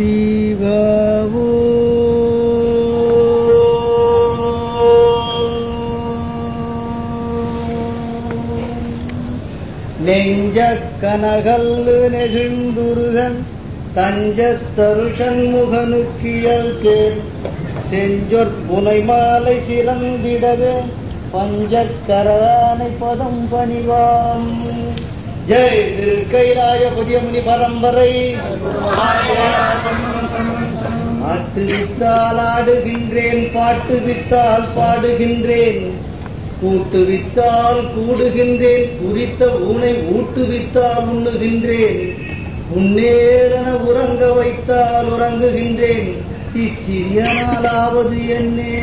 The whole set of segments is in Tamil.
சிவோ நெஞ்ச கனகல்லு நெகிழ்ந்துருகன் தஞ்சத்தருஷன் முகனுக்கியல் சேர் செஞ்சொற் புனை மாலை சிறந்திடவே பஞ்சக்கரானை பதம் பணிவாம் ஜெய் திரு கைலாய புதிய முனி பரம்பரை ஆட்டு வித்தால் ஆடுகின்றேன் பாட்டு வித்தால் பாடுகின்றேன் கூட்டு வித்தால் கூடுகின்றேன் குறித்த ஊனை ஊட்டுவித்தால் உண்ணுகின்றேன் உன்னேரென உறங்க வைத்தால் உறங்குகின்றேன் இச்சிறிய நாளாவது என்னே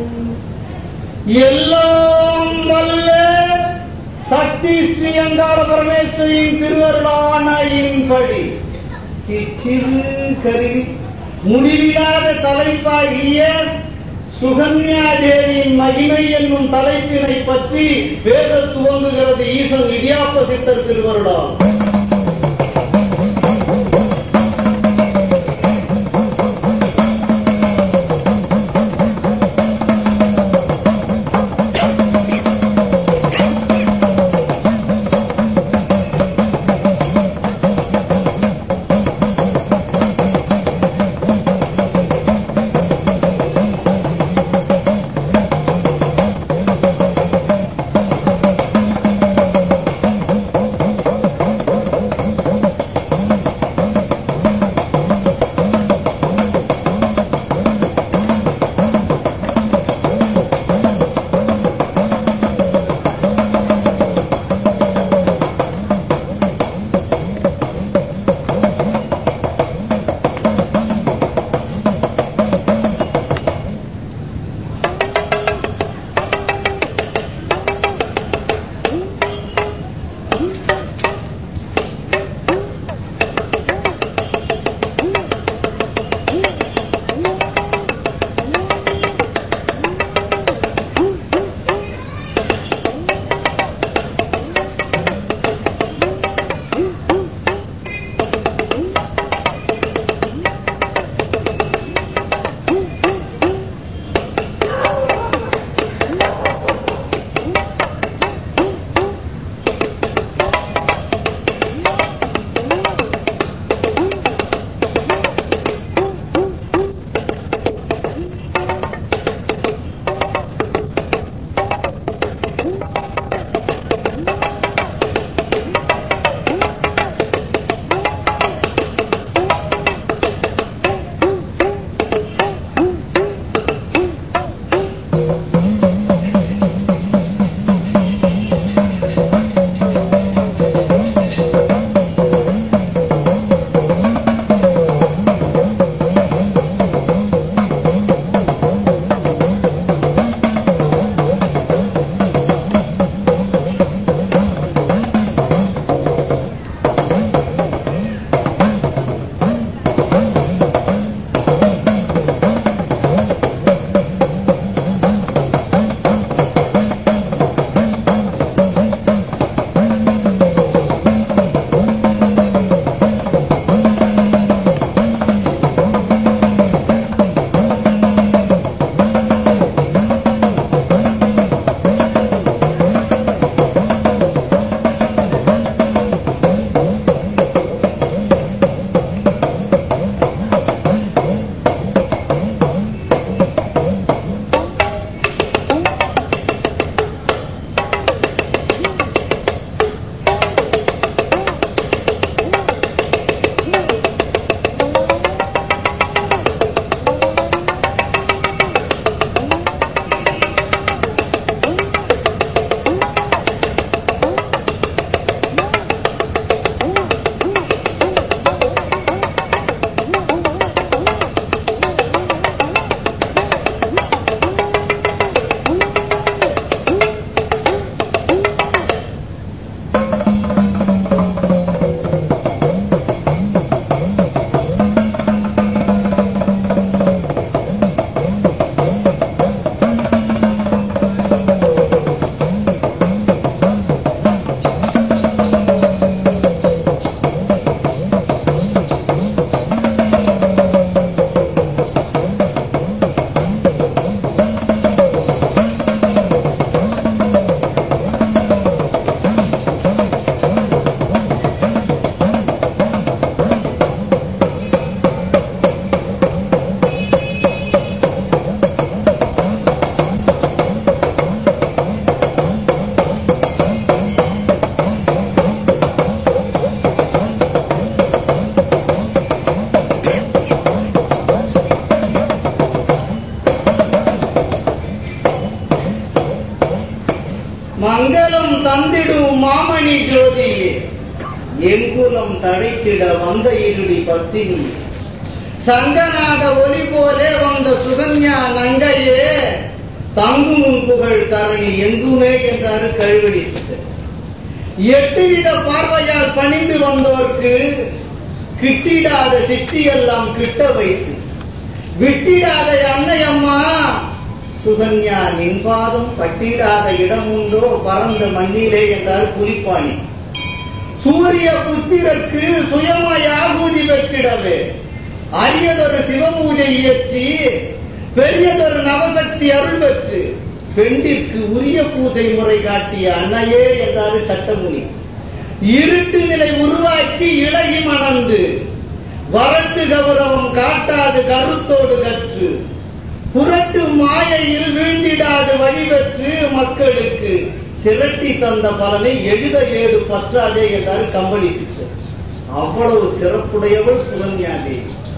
எல்லாம் வல்ல சக்தி ஸ்ரீ அங்காள பரமேஸ்வரியின் திருவருளானையின்படி இச்சிறு கருவி முடிவில்லாத தலைப்பாகிய சுகன்யா தேவியின் மகிமை என்னும் தலைப்பினை பற்றி பேச துவங்குகிறது ஈசன் இடியாப்ப சித்தர் திருவருளால் மங்களம் தந்திடும் மாமணி ஜோதியே எங்குலம் தழைத்திட வந்த இருடி பத்தினி சங்கநாத ஒலி போலே வந்த சுகன்யா நங்கையே தங்கும் உன் புகழ் தரணி எங்குமே என்றாரு கழுவடி சித்தர் எட்டு வித பார்வையால் பணிந்து வந்தோர்க்கு கிட்டிடாத சிட்டியெல்லாம் கிட்ட வைத்து விட்டிடாத அன்னையம்மா சுகன்யா நின்பாதம் பட்டிடாத இடம் உண்டோ பறந்த மண்ணிலே என்றார் புலிப்பாணி சூரிய புத்திரர்க்கு சுயமாய் ஆகூதி பெற்றிடவே அரியதொரு சிவபூஜை இயற்றி பெரியதொரு நவசக்தி அருள் பெற்று பெண்டிற்கு உரிய பூஜை முறை காட்டிய அன்னையே என்றாரு சட்டமுனி இருட்டு நிலை உருவாக்கி இளகி மணந்து வரட்டு கௌரவம் காட்டாது கருத்தோடு கற்று புரட்டு மாயையில் வீழ்ந்திடாது வழிபெற்று மக்களுக்கு திரட்டி தந்த பலனை எழுத ஏடு பற்றாதே என்றார் கம்பளி சித்தர் அவ்வளவு சிறப்புடையவள் சுகன்யாதேவி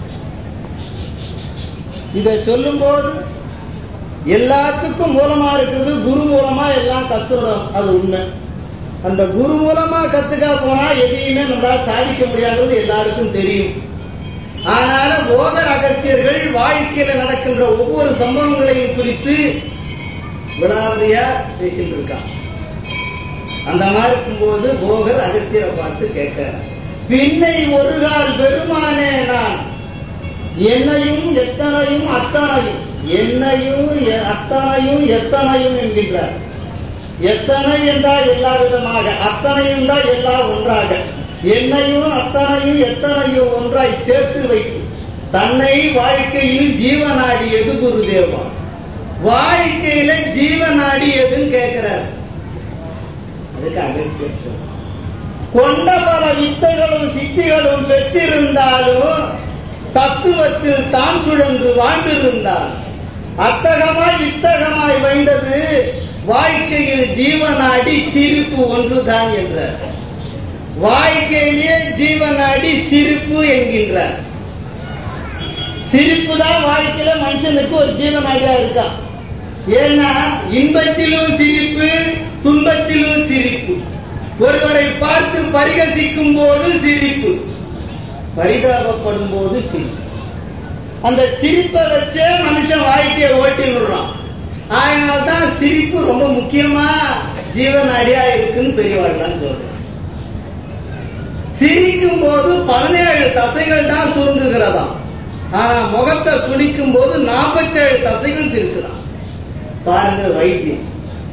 இதை சொல்லும் போது எல்லாத்துக்கும் மூலமா இருக்கிறது குரு மூலமா எல்லாம் கத்துறோம் அது உண்மை அந்த குரு மூலமா கத்துக்கா போனா எதையுமே நம்மளால சாதிக்க முடியாதது எல்லாருக்கும் தெரியும் ஆனால போகர் அகத்தியர்கள் வாழ்க்கையில நடக்கின்ற ஒவ்வொரு சம்பவங்களையும் குறித்து விடாவதியா பேசிட்டு இருக்கான் அந்த மாதிரி இருக்கும்போது போகர் அகத்தியரை பார்த்து கேட்கிறார் பின்னை ஒரு கால் பெருமானே நான் என்னையும் எத்தனையும் அத்தனையும் என்னையும் எ- அத்தனையும் எத்தனையும் என்கின்றார் எத்தனை என்றால் எல்லா விதமாக அத்தனையும் தான் எல்லாம் ஒன்றாக என்னையும் அத்தனையும் எத்தனையும் ஒன்றாய் சேர்த்து வைத்து தன்னை வாழ்க்கையில் ஜீவனாடியது குருதேவா வாழ்க்கையில ஜீவனாடியதுன்னு கேட்கிறார் அதுக்கு அகத்தியர் சொல்றார். கொண்ட பல வித்தைகளும் சித்திகளும் பெற்றிருந்தாலும் தத்துவத்தில் தான் சுழன்று வாழ்ந்திருந்தார் அத்தகமாய் வித்தகமாய் வைந்தது வாழ்க்கையில் ஜீவனாடி சிரிப்பு ஒன்றுதான் என்றார் வாழ்க்கையிலேயே ஜீவனாடி சிரிப்பு என்கின்றார் சிரிப்பு தான் வாழ்க்கையில மனுஷனுக்கு ஒரு ஜீவனாடியா இருக்கான் ஏன்னா இன்பத்திலும் சிரிப்பு துன்பத்திலும் சிரிப்பு ஒருவரை பார்த்து பரிகசிக்கும் போது சிரிப்பு பரிதாபப்படும் போது சிரிப்பு அந்த சிரிப்பை வச்சே மனுஷன் வாழ்க்கையை ஓட்டி விடுறான் அதனால தான் சிரிப்பு ரொம்ப முக்கியமா ஜீவனாடியா இருக்குன்னு பெரியவாள்லாம் சொல்றேன் சிரிக்கும் போது பதினேழு தசைகள் தான் சுருங்குகிறதாம் ஆனா முகத்தை சுளிக்கும் போது நாற்பத்தேழு தசைகள் சிரிக்கிறான் பாருங்க வைத்தியம்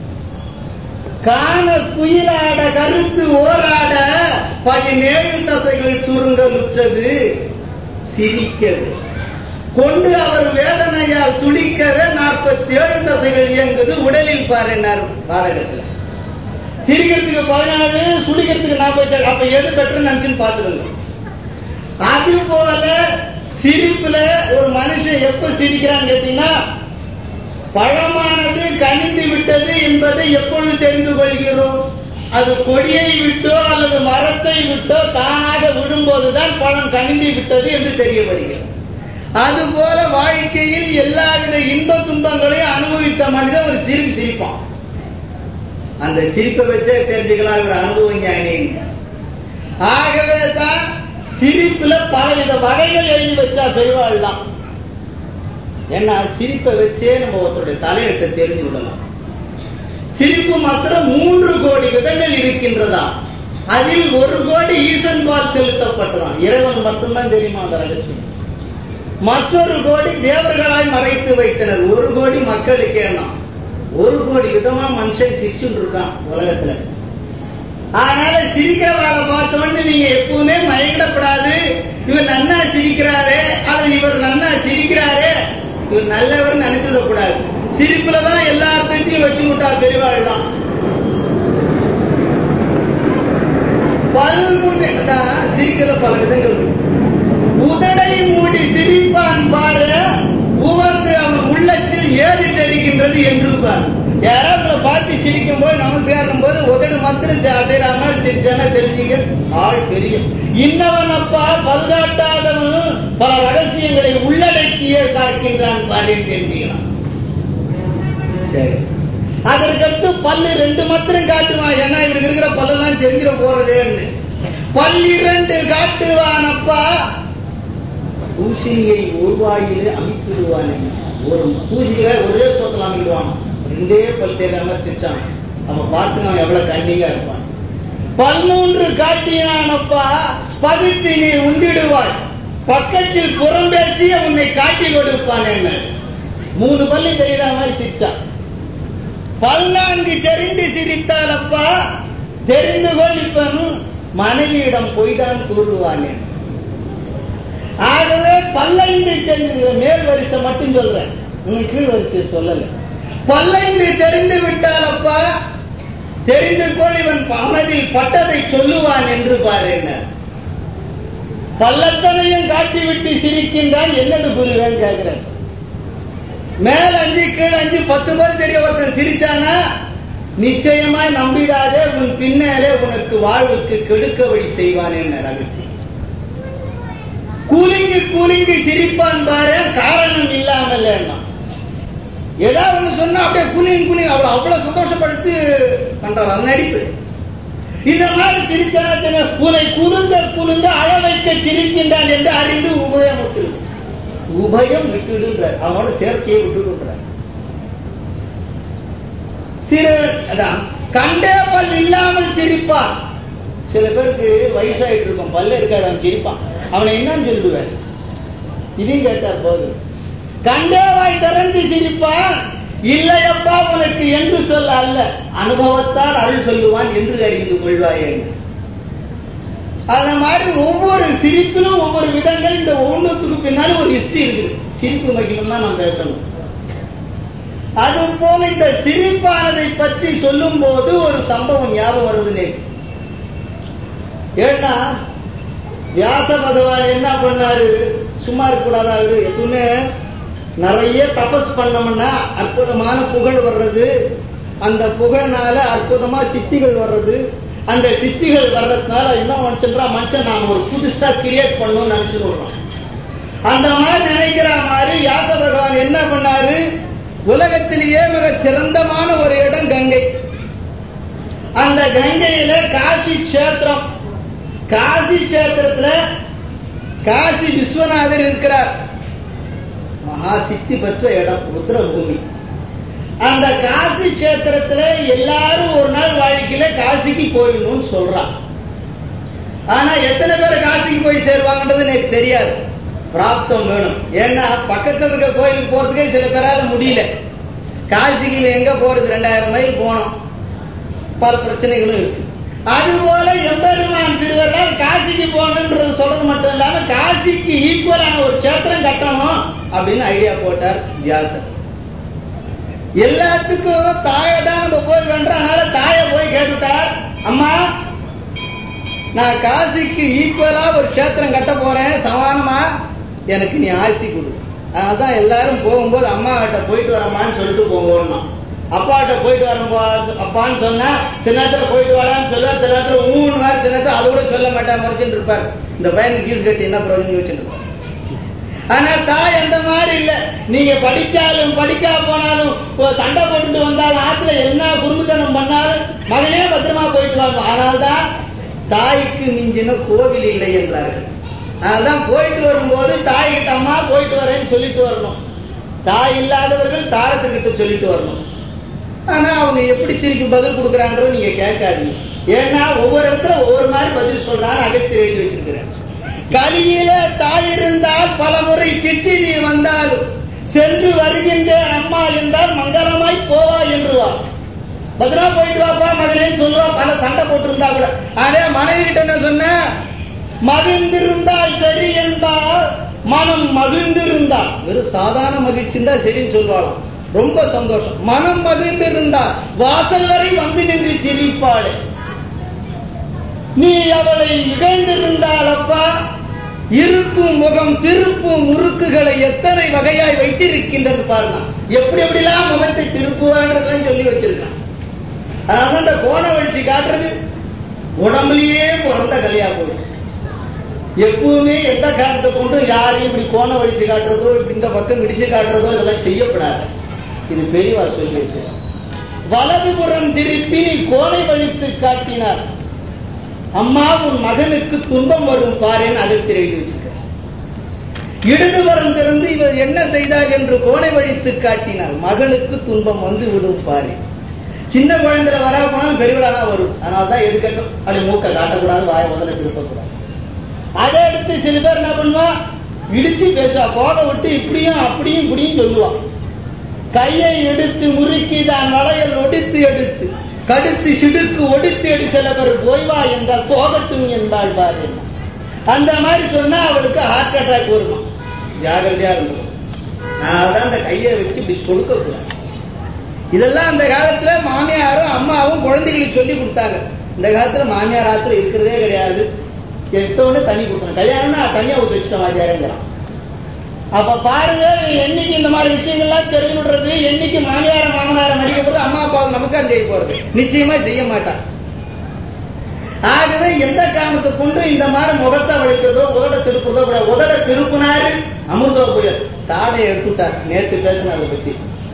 காண குயிலாட கருத்து ஓராட பதினேழு தசைகள் சுருங்கலுற்றது சிரிக்கிறது கொண்டு அவர் வேதனையால் சுளிக்கவே நாற்பத்தி ஏழு தசைகள் இயங்குது உடலில் பாருன்னார் பாடகத்தில் சிரிக்கிறதுக்கு பதினாறு சுளிக்கிறதுக்கு நாற்பத்தி ஏழு அப்ப எது பெற்று நினைச்சுன்னு பாத்துருங்க அது போல சிரிப்புல ஒரு மனுஷன் எப்ப சிரிக்கிறான்னு கேட்டீங்கன்னா பழமானது கனிந்து விட்டது என்பதை எப்பொழுது தெரிந்து கொள்கிறோம் அது கொடியை விட்டோ அல்லது மரத்தை விட்டோ தானாக விடும்போதுதான் பழம் கனிந்து விட்டது என்று தெரிய வருகிறது அதுபோல வாழ்க்கையில் எல்லாவித இன்ப துன்பங்களையும் அனுபவித்த மனிதன் ஒரு சிரிப்பு சிரிப்பான் அந்த சிரிப்பை வச்சே தெரிஞ்சுக்கலாம் இவர் அனுபவ ஞானின்னு ஆகவே தான் சிரிப்புல பலவித வகைகள் எழுதி வச்சா பெரியவாள் தான் ஏன்னா சிரிப்பை வச்சே நம்ம ஒருத்தருடைய தலையெழுத்தை தெரிஞ்சு விடலாம் சிரிப்பு மாத்திரம் மூன்று கோடி விதங்கள் இருக்கின்றதா அதில் ஒரு கோடி ஈசன் பால் செலுத்தப்பட்டதாம் இறைவன் மட்டும்தான் தெரியுமா அந்த ரகசியம் மற்றொரு கோடி தேவர்களாய் மறைத்து வைத்தனர் ஒரு கோடி மக்களுக்கு எண்ணம் ஒரு கோடி விதமா மனுஷன் சிரிச்சுட்டு இருக்கான் உலகத்துல அதனால சிரிக்கிறவாளை பார்த்தோன்னு நீங்க எப்பவுமே மயங்கிடப்படாது இவர் நன்னா சிரிக்கிறாரே அல்லது இவர் நன்னா சிரிக்கிறாரே இவர் நல்லவர் நினைச்சுடக்கூடாது சிரிப்புலதான் எல்லா அர்த்தத்தையும் வச்சு விட்டார் பெரியவாள் தான் பல்முனை அதான் சிரிக்கல பல விதங்கள் இருக்கு. உதடை மூடி சிரிப்பான் பாரு உவந்து அவன் உள்ளத்தில் ஏது தெரிகின்றது என்று பார் யாராவது உங்களை பார்த்து சிரிக்கும் போது நமஸ்காரம் போது உதடு மாத்திரம் ச- அசைறாம சிரிச்சானா தெரிஞ்சுங்க ஆள் பெரிய இன்னவன் அப்பா பல்காட்டாதவன் பல ரகசியங்களை உள்ளடக்கிய காக்கின்றான் பாரு தெரிஞ்சுக்கலாம் சரி அதற்கடுத்து பல்லு ரெண்டு மாத்திரம் காட்டுவான் ஏன்னா இவருக்கு இருக்கிற பல்லெல்லாம் தெரிஞ்சிட போறதேன்னு பல்லிரண்டு காட்டுவானப்பா பூசணியை ஒரு வாயிலே அமைத்துடுவான் ஒரு பூசணியை ஒரே சோத்துல அமைக்குவான் ரெண்டே பல் தெரியாம மாதிரி சிரிச்சான் அப்ப பார்த்துங்க அவன் எவ்வளவு கண்ணிங்கா இருப்பான் பல்மூன்று காட்டினானப்பா பகுத்து நீ உண்டிடுவாய் பக்கத்தில் புறம் பேசிய உன்னை காட்டி கொடுப்பான் என்ன மூணு பல்லு தெரியுற மாதிரி சிரிச்சான் பல்லாங்கு தெரிந்து சிரித்தால் அப்பா தெரிந்து கொள்ளிப்பன் மனைவியிடம் போய்தான் கூறுவான் என்று. ஆகவே பல்லைந்து தெரிந்து மேல் வரிசை மட்டும் சொல்றேன் உங்க கீழ் வரிசை சொல்லல பல்லைந்து தெரிந்து விட்டால் அப்பா தெரிந்து கொள் இவன் மனதில் பட்டதை சொல்லுவான் என்று பாரு என்ன பல்லத்தனையும் காட்டிவிட்டு சிரிக்கின்றான் என்னது புரிவேன் கேட்கிறேன் மேல் அஞ்சு கீழ் அஞ்சு பத்து பேர் தெரிய ஒருத்தன் சிரிச்சானா நிச்சயமாய் நம்பிடாதே உன் பின்னாலே உனக்கு வாழ்வுக்கு கெடுக்க வழி செய்வான் என்ன ரகசியம் கூலிங்கு கூலிங்கு சிரிப்பான் பாரு காரணம் இல்லாமல் என்ன ஏதாவது ஒண்ணு சொன்னா அப்படியே கூலிங் கூலிங் அவ்வளவு அவ்வளவு சந்தோஷப்படுத்தி பண்றான் அது நடிப்பு இந்த மாதிரி சிரிச்சானா தெரியும், பூனை குறுங்க குறுங்க அழ வைக்க சிரிக்கின்றான் என்று அறிந்து உபயம் விட்டுடு உபயம் விட்டுடுன்றார் அவனோட சேர்க்கையை விட்டுடுன்றார் சிறு அதான் கண்டே பல் இல்லாமல் சிரிப்பான் சில பேருக்கு வயசாயிட்டு இருக்கும் பல்ல இருக்காது அவன் சிரிப்பான் அவனை என்னன்னு சொல்லுவேன் இதையும் கேட்டார் போது கண்டே வாய் திறந்து சிரிப்பான் இல்லையப்பா உனக்கு என்று சொல்ல அல்ல அனுபவத்தால் அருள் சொல்லுவான் என்று அறிந்து கொள்வாய் என்று அந்த மாதிரி ஒவ்வொரு சிரிப்பிலும் ஒவ்வொரு விதங்கள் இந்த ஒவ்வொன்றுத்துக்கு பின்னாலும் ஒரு ஹிஸ்டரி இருக்குது சிரிப்பு மகிழும் தான் நாம் பேசணும் அது போல இந்த சிரிப்பானதை பற்றி சொல்லும் போது ஒரு சம்பவம் ஞாபகம் வருது நேற்று ஏன்னா வியாச பகவான் என்ன பண்ணாரு சும்மா இருக்கக்கூடாதா அவரு எதுவுமே நிறைய தபஸ் பண்ணோம்னா அற்புதமான புகழ் வர்றது அந்த புகழ்னால அற்புதமா சித்திகள் வர்றது அந்த சித்திகள் வர்றதுனால என்ன மனுஷன்றா மனுஷன் நாம ஒரு புதுசா கிரியேட் பண்ணணும்னு நினைச்சு விடுறோம் அந்த மாதிரி நினைக்கிற மாதிரி வியாச பகவான் என்ன பண்ணாரு உலகத்திலேயே மிக சிறந்தமான ஒரு இடம் கங்கை அந்த கங்கையில காசி கஷேத்திரம் காசி கஷேத்திரத்துல காசி விஸ்வநாதர் இருக்கிறார் மகா சித்தி பெற்ற இடம் ருத்ரபூமி அந்த காசி கஷேத்திரத்துல எல்லாரும் ஒரு நாள் வாழ்க்கையில காசிக்கு போயிடணும்னு சொல்றான் ஆனா எத்தனை பேர் காசிக்கு போய் சேருவாங்கன்றது எனக்கு தெரியாது பிராப்தம் வேணும் ஏன்னா பக்கத்துல இருக்க கோயிலுக்கு போறதுக்கே சில பேரால முடியல காசிக்கு எங்க போறது ரெண்டாயிரம் மைல் போனோம் பல பிரச்சனைகளும் இருக்கு அதுபோல எம்பெருமான் திருவள்ளார் காசிக்கு போகணுன்றது சொல்றது மட்டும் இல்லாம காசிக்கு ஈக்குவலான ஒரு சேத்திரம் கட்டணும் அப்படின்னு ஐடியா போட்டார் வியாசர் எல்லாத்துக்கும் தாயை தான் நம்ம போய் வேண்டாம் தாயை போய் கேட்டுட்டார் அம்மா நான் காசிக்கு ஈக்குவலா ஒரு கஷேத்திரம் கட்ட போறேன் சமானமா எனக்கு நீ ஆசி கொடு அதான் எல்லாரும் போகும்போது அம்மா கிட்ட போயிட்டு வரமான்னு சொல்லிட்டு போங்கன்னு அப்பாட்ட போயிட்டு வரப்போ அப்பான்னு சொன்னா சில நேரத்துல போயிட்டு வரான்னு சொல்ல சில நேரத்துல மூணு நேரம் சில நேரத்துல அதை கூட சொல்ல மாட்டேன் மறைச்சுட்டு இருப்பார் இந்த பையனுக்கு ஃபீஸ் கட்டி என்ன பிரயோஜனம் வச்சுட்டு இருப்பார் ஆனா தாய் அந்த மாதிரி இல்ல நீங்க படிச்சாலும் படிக்கா போனாலும் ஒரு சண்டை போட்டு வந்தாலும் ஆத்துல என்ன குடும்பத்தனம் பண்ணாலும் மகனே பத்திரமா போயிட்டு வாங்க ஆனால்தான் தாய்க்கு மிஞ்சின கோவில் இல்லை என்றார்கள் அதான் போயிட்டு வரும்போது தாய்கிட்ட அம்மா போயிட்டு வரேன்னு சொல்லிட்டு வரணும் தாய் இல்லாதவர்கள் தாரத்துக்கிட்ட சொல்லிட்டு வரணும் ஆனா அவங்க எப்படி திருப்பி பதில் கொடுக்குறாங்கறது நீங்க கேட்காதீங்க ஏன்னா ஒவ்வொரு இடத்துல ஒவ்வொரு மாதிரி பதில் சொல்றான்னு அகத்தியர் எழுதி வச்சிருக்கிறேன் கலியில தாய் இருந்தால் பல முறை கிட்டி நீ வந்தாலும் சென்று வருகின்றேன் அம்மா என்றால் மங்களமாய் போவா என்றுவா பத்திரமா போயிட்டு வாப்பா மகனேன்னு சொல்லுவா பல சண்டை போட்டிருந்தா கூட அதே மனைவி கிட்ட என்ன சொன்ன மகிழ்ந்திருந்தால் சரி என்பால் மனம் மகிழ்ந்திருந்தால் வெறும் சாதாரண மகிழ்ச்சி இருந்தா சரின்னு சொல்லுவாளாம் ரொம்ப சந்தோஷம் மனம் மகிழ்ந்திருந்தால் வாசல் வரை வந்து நின்று சிரிப்பாளே நீ அவளை இகழ்ந்திருந்தால் அப்பா இருக்கும் முகம் திருப்பும் முறுக்குகளை எத்தனை வகையாய் வைத்திருக்கின்றது பாருங்க எப்படி எப்படிலாம் முகத்தை திருப்புவான்றதெல்லாம் சொல்லி வச்சிருக்கான் அதான் இந்த கோண வழிச்சு காட்டுறது உடம்புலயே பிறந்த கலையா போயிடும் எப்பவுமே எந்த காரணத்தை கொண்டு யாரையும் இப்படி கோண வழிச்சு காட்டுறதோ இப்படி இந்த பக்கம் இடிச்சு காட்டுறதோ இதெல்லாம் செய்யப்படாது இது பெரியவா சொல்லி வச்சிருக்கான் வலதுபுறம் திருப்பி நீ கோணை வழித்து காட்டினார் அம்மா உன் மகனுக்கு துன்பம் வரும் பாருன்னு அகஸ்தியர் எழுதி வச்சிருக்கிறார் இடதுபுறம் திறந்து இவர் என்ன செய்தார் என்று கோணை வழித்து காட்டினார் மகனுக்கு துன்பம் வந்து விடும் பாரு சின்ன குழந்தைல வரா போனாலும் பெரியவளானா வரும் அதனால தான் எது கேட்கும் அப்படி மூக்க காட்டக்கூடாது வாய முதல்ல திருப்பக்கூடாது அதை எடுத்து சில பேர் என்ன பண்ணுவான் இடிச்சு பேசுவா போக விட்டு இப்படியும் அப்படியும் இப்படியும் சொல்லுவான் கையை எடுத்து முறுக்கி தான் வளையல் ஒடித்து எடுத்து கடுத்து சிடுக்கு ஒடித்து எடு சில பேர் போய்வா என்றால் போகட்டும் என்பாள் பாரு அந்த மாதிரி சொன்னா அவளுக்கு ஹார்ட் அட்டாக் வருமா ஜாகிரதையா இருந்தது நான் தான் அந்த கையை வச்சு இப்படி சொடுக்க கூடாது இதெல்லாம் அந்த காலத்துல மாமியாரும் அம்மாவும் குழந்தைகளுக்கு சொல்லி கொடுத்தாங்க இந்த காலத்துல மாமியார் ஆத்துல இருக்கிறதே கிடையாது எடுத்தவொடனே தண்ணி கொடுக்கணும் கல்யாணம்னா தனியா ஊசி வச்சுட்டோம் வாத்தியாரங்கிறான் அப்ப பாருங்க என்னைக்கு இந்த மாதிரி விஷயங்கள்லாம் தெரிஞ்சுடுறது என்னைக்கு மாமியார மாமனார மதிக்க போறது அம்மா அப்பா நமக்கு செய்ய போறது நிச்சயமா செய்ய மாட்டான் ஆகவே எந்த காரணத்தை கொண்டு இந்த மாதிரி முகத்தை வலிக்கிறதோ உதட திருப்புறதோ கூட உதட திருப்புனாரு அமிர்தோ புயல் தாடை எடுத்துட்டார் நேத்து பேசின அதை பத்தி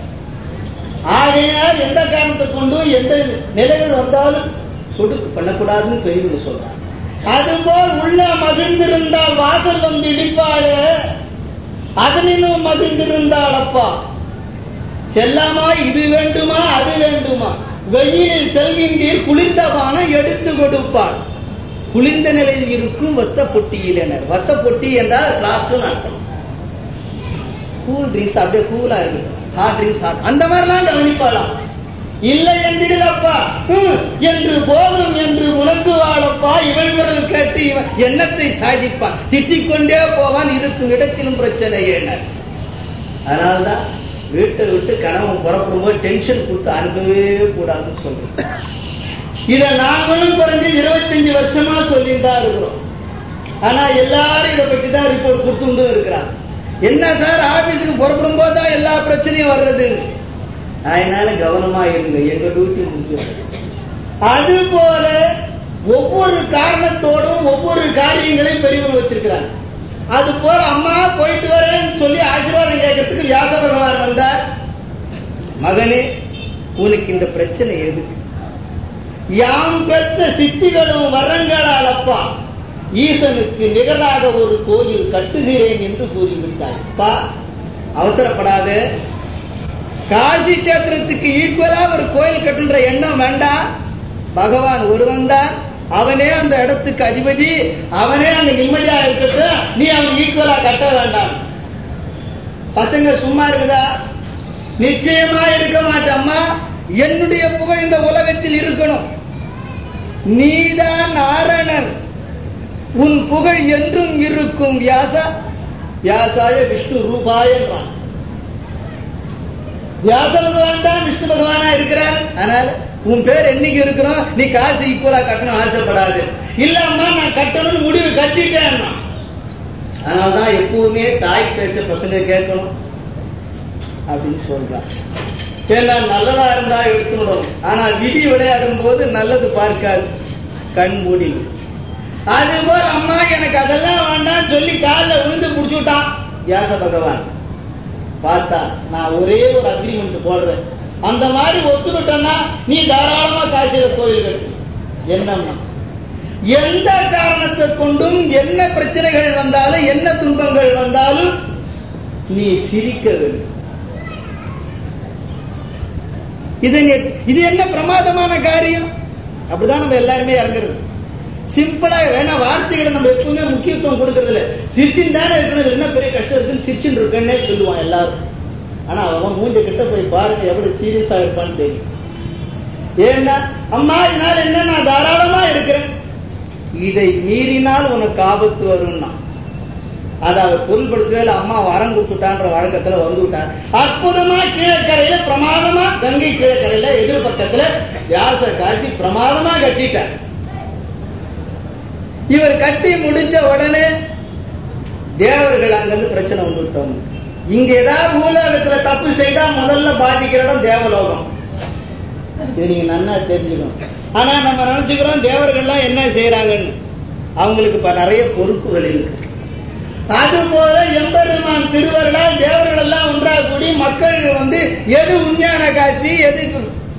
ஆகையால் எந்த காரணத்தை கொண்டு எந்த நிலைகள் வந்தாலும் சொடுக்கு பண்ணக்கூடாதுன்னு பெரியவங்க சொல்றாங்க அதுபோல் உள்ள மகிழ்ந்திருந்தால் வாசல் வந்து இடிப்பாளே அதனினும் மகிழ்ந்திருந்தாள் அப்பா செல்லாமா இது வேண்டுமா அது வேண்டுமா வெயிலில் செல்கின்றீர் குளிர்ந்த பானம் எடுத்து கொடுப்பாள் குளிர்ந்த நிலையில் இருக்கும் வத்த பொட்டியிலனர் வத்த பொட்டி என்றால் பிளாஸ்ட்னு அர்த்தம் கூல் ட்ரிங்க்ஸ் அப்படியே கூலா இருக்கு ஹாட் ட்ரிங்க்ஸ் ஹாட் அந்த மாதிரிலாம் கவனிப்பாளாம் இல்லை என்றிடலப்பா ஹம், என்று போதும் என்று உணர்ந்துவாளப்பா இவள் குரல் கேட்டு இவன் எண்ணத்தை சாதிப்பான் திட்டிக் கொண்டே போவான் இருக்கும் இடத்திலும் பிரச்சனை ஏனர் அதனால்தான் வீட்டை விட்டு கணவன் புறப்படும் போது டென்ஷன் கொடுத்து அனுப்பவே கூடாதுன்னு சொல்றேன் இதை நாங்களும் குறைஞ்சு இருபத்தஞ்சு வருஷமா சொல்லிட்டு தான் இருக்கிறோம் ஆனா எல்லாரும் இதை பத்தி தான் ரிப்போர்ட் கொடுத்துட்டு இருக்கிறாங்க என்ன சார் ஆபீஸுக்கு புறப்படும் போது தான் எல்லா பிரச்சனையும் வர்றதுன்னு அதனால கவனமா இருங்க எங்க டியூட்டி முடிஞ்சது அது போல ஒவ்வொரு காரணத்தோடும் ஒவ்வொரு காரியங்களையும் பெரியவங்க வச்சிருக்கிறாங்க அது போல அம்மா போயிட்டு வரேன்னு சொல்லி ஆசீர்வாதம் கேட்கறதுக்கு வியாச பகவான் வந்தார் மகனே உனக்கு இந்த பிரச்சனை எதுக்கு யாம் பெற்ற சித்திகளும் வரங்களால் அப்பா ஈசனுக்கு நிகராக ஒரு கோயில் கட்டுகிறேன் என்று கூறிவிட்டார் அப்பா அவசரப்படாத காசி கஷேத்திரத்துக்கு ஈக்குவலா ஒரு கோயில் கட்டுன்ற எண்ணம் வேண்டாம் பகவான் ஒருவன் தான் அவனே அந்த இடத்துக்கு அதிபதி அவனே அங்க நிம்மதியா இருக்கட்டும் நீ அவன் ஈக்குவலா கட்ட வேண்டாம் பசங்க சும்மா இருக்குதா நிச்சயமா இருக்க மாட்டம்மா என்னுடைய புகழ் இந்த உலகத்தில் இருக்கணும் நீதான் நாரணன் உன் புகழ் என்றும் இருக்கும் வியாசா வியாசாய விஷ்ணு ரூபாயன்றான் வியாச பகவான் தான் விஷ்ணு பகவானா இருக்கிறார் அதனால உன் பேர் என்னைக்கு இருக்கிறோம் நீ காசு ஈக்குவலா கட்டணும் ஆசைப்படாது இல்ல அம்மா நான் கட்டணும்னு முடிவு கட்டிட்டேன் அதனால்தான் எப்பவுமே தாய் பேச்ச பசங்க கேட்கணும் அப்படின்னு சொல்றான் ஏன்னா நல்லதா இருந்தா எடுத்துடும் ஆனா விதி விளையாடும் போது நல்லது பார்க்காது கண் மூடி அதுபோல் அம்மா எனக்கு அதெல்லாம் வேண்டாம் சொல்லி காலில் விழுந்து புடிச்சுட்டான் வியாச பகவான் பார்த்தா நான் ஒரே ஒரு அக்ரிமெண்ட் போடுறேன் அந்த மாதிரி ஒத்துக்கிட்டோன்னா நீ தாராளமா காசியில கோயில் கட்டு என்னம்மா எந்த காரணத்தை கொண்டும் என்ன பிரச்சனைகள் வந்தாலும் என்ன துன்பங்கள் வந்தாலும் நீ சிரிக்க வேண்டும் இது நீ- இது என்ன பிரமாதமான காரியம் அப்படிதான் நம்ம எல்லாருமே இறங்குறது சிம்பிளா வேணா வார்த்தைகளை நம்ம எப்பவுமே முக்கியத்துவம் கொடுக்கறது இல்ல சிரிச்சுன்னு தானே இருக்கணும் இதுல என்ன பெரிய கஷ்டம் இருக்குன்னு சிரிச்சுன்னு இருக்கேன்னே சொல்லுவான் எல்லாரும் ஆனா அவன் மூஞ்ச கிட்ட போய் பாருங்க எவ்வளவு சீரியஸா இருப்பான்னு தெரியும் ஏன்னா அம்மா இதனால என்ன நான் தாராளமா இருக்கிறேன் இதை மீறினால் உனக்கு ஆபத்து வரும்னா அதை அவர் பொருள்படுத்தவே இல்லை, அம்மா வரம் கொடுத்துட்டான்ற வழக்கத்துல வந்து விட்டார் அற்புதமா கீழக்கரையில பிரமாதமா கங்கை கீழக்கரையில எதிர் பக்கத்துல வியாச காசி பிரமாதமா கட்டிட்டார் இவர் கட்டி முடிச்ச உடனே தேவர்கள் அங்கிருந்து பிரச்சனை வந்துட்டோம் இங்க ஏதாவது பூலோகத்துல தப்பு செய்தா முதல்ல பாதிக்கிற இடம் தேவலோகம் இது நீங்க நன்னா தெரிஞ்சுக்கணும் ஆனா நம்ம நினைச்சுக்கிறோம் தேவர்கள்லாம் என்ன செய்யறாங்கன்னு அவங்களுக்கு இப்ப நிறைய பொறுப்புகள் இருக்கு அது போல எம்பெருமான் திருவருளால் தேவர்கள் எல்லாம் ஒன்றாக கூடி மக்கள் வந்து எது உண்மையான காசி எது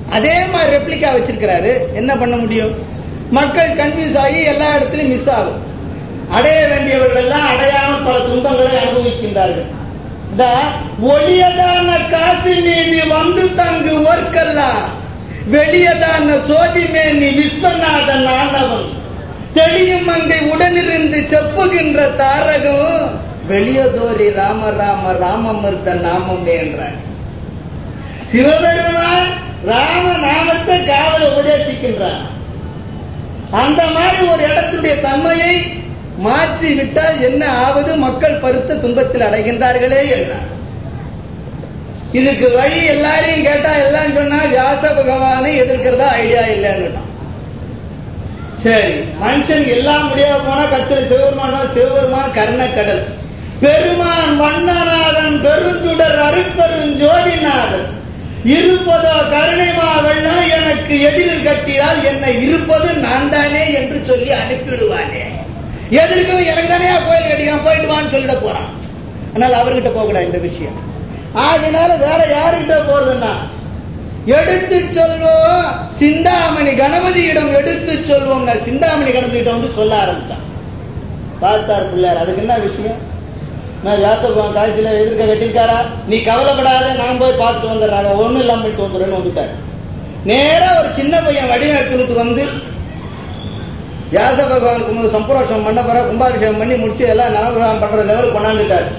அதே மாதிரி ரெப்ளிகா வச்சிருக்கிறாரு என்ன பண்ண முடியும் மக்கள் கன்ஃபியூஸ் ஆகி எல்லா இடத்துலயும் மிஸ் ஆகும் அடைய வேண்டியவர்கள் எல்லாம் அடையாமல் பல துன்பங்களை அனுபவிக்கின்றார்கள் இந்த ஒளியதான காசு மீது வந்து தங்கு ஒர்க்கெல்லாம் வெளியதான சோதிமே நீ விஸ்வநாதன் ஆனவன் தெளியும் அங்கை உடனிருந்து செப்புகின்ற தாரகம் வெளியதோரி ராம ராம ராமமிருத்த நாமமே என்றார் சிவபெருமான் ராம நாமத்தை காதல உபதேசிக்கின்றான் அந்த மாதிரி ஒரு இடத்துடைய தன்மையை மாற்றி விட்டால் என்ன ஆவது மக்கள் பருத்த துன்பத்தில் அடைகின்றார்களே என்றார் இதுக்கு வழி எல்லாரையும் கேட்டா எல்லாம் சொன்னா வியாச பகவானை எதிர்க்கிறதா ஐடியா இல்லைன்னு சரி மனுஷன் எல்லாம் முடியாம போனா கட்சியில் சிவபெருமான் சிவபெருமான் கர்ணக்கடல் பெருமான் வண்ணநாதன் பெருஞ்சுடர் அருட்பெரும் ஜோதிநாதன் இருப்பதோ கருணைமா வெள்ளம் எனக்கு எதிரில் கட்டினால் என்னை இருப்பது நான் தானே என்று சொல்லி அனுப்பிவிடுவானே எதற்கும் எனக்கு தானே கோயில் கட்டிக்கிறேன் போயிட்டு வான்னு சொல்லிட போறான் அதனால அவர்கிட்ட போகக்கூடாது இந்த விஷயம் ஆகினால வேற யாருகிட்ட போறதுன்னா எடுத்து சொல்வோம் சிந்தாமணி கணபதியிடம் எடுத்து சொல்வோம் சிந்தாமணி கணபதியிடம் வந்து சொல்ல ஆரம்பிச்சான் பார்த்தார் பிள்ளையார் அதுக்கு என்ன விஷயம் நான் வியாசபகவான் காசில எதிர்க்க கட்டிருக்காரா நீ கவலைப்படாத நான் போய் பார்த்துட்டு வந்துடுறாங்க ஒண்ணும் இல்லாம போயிட்டு வந்துடுறேன்னு வந்துட்டாரு நேரா ஒரு சின்ன பையன் வடிவம் எடுத்துக்கிட்டு வந்து வியாச பகவானுக்கு சம்பரோஷம் பண்ண பிற கும்பாபிஷேகம் பண்ணி முடிச்சு எல்லாம் நவகிரகம் பண்ற லெவல் கொண்டாந்துட்டாரு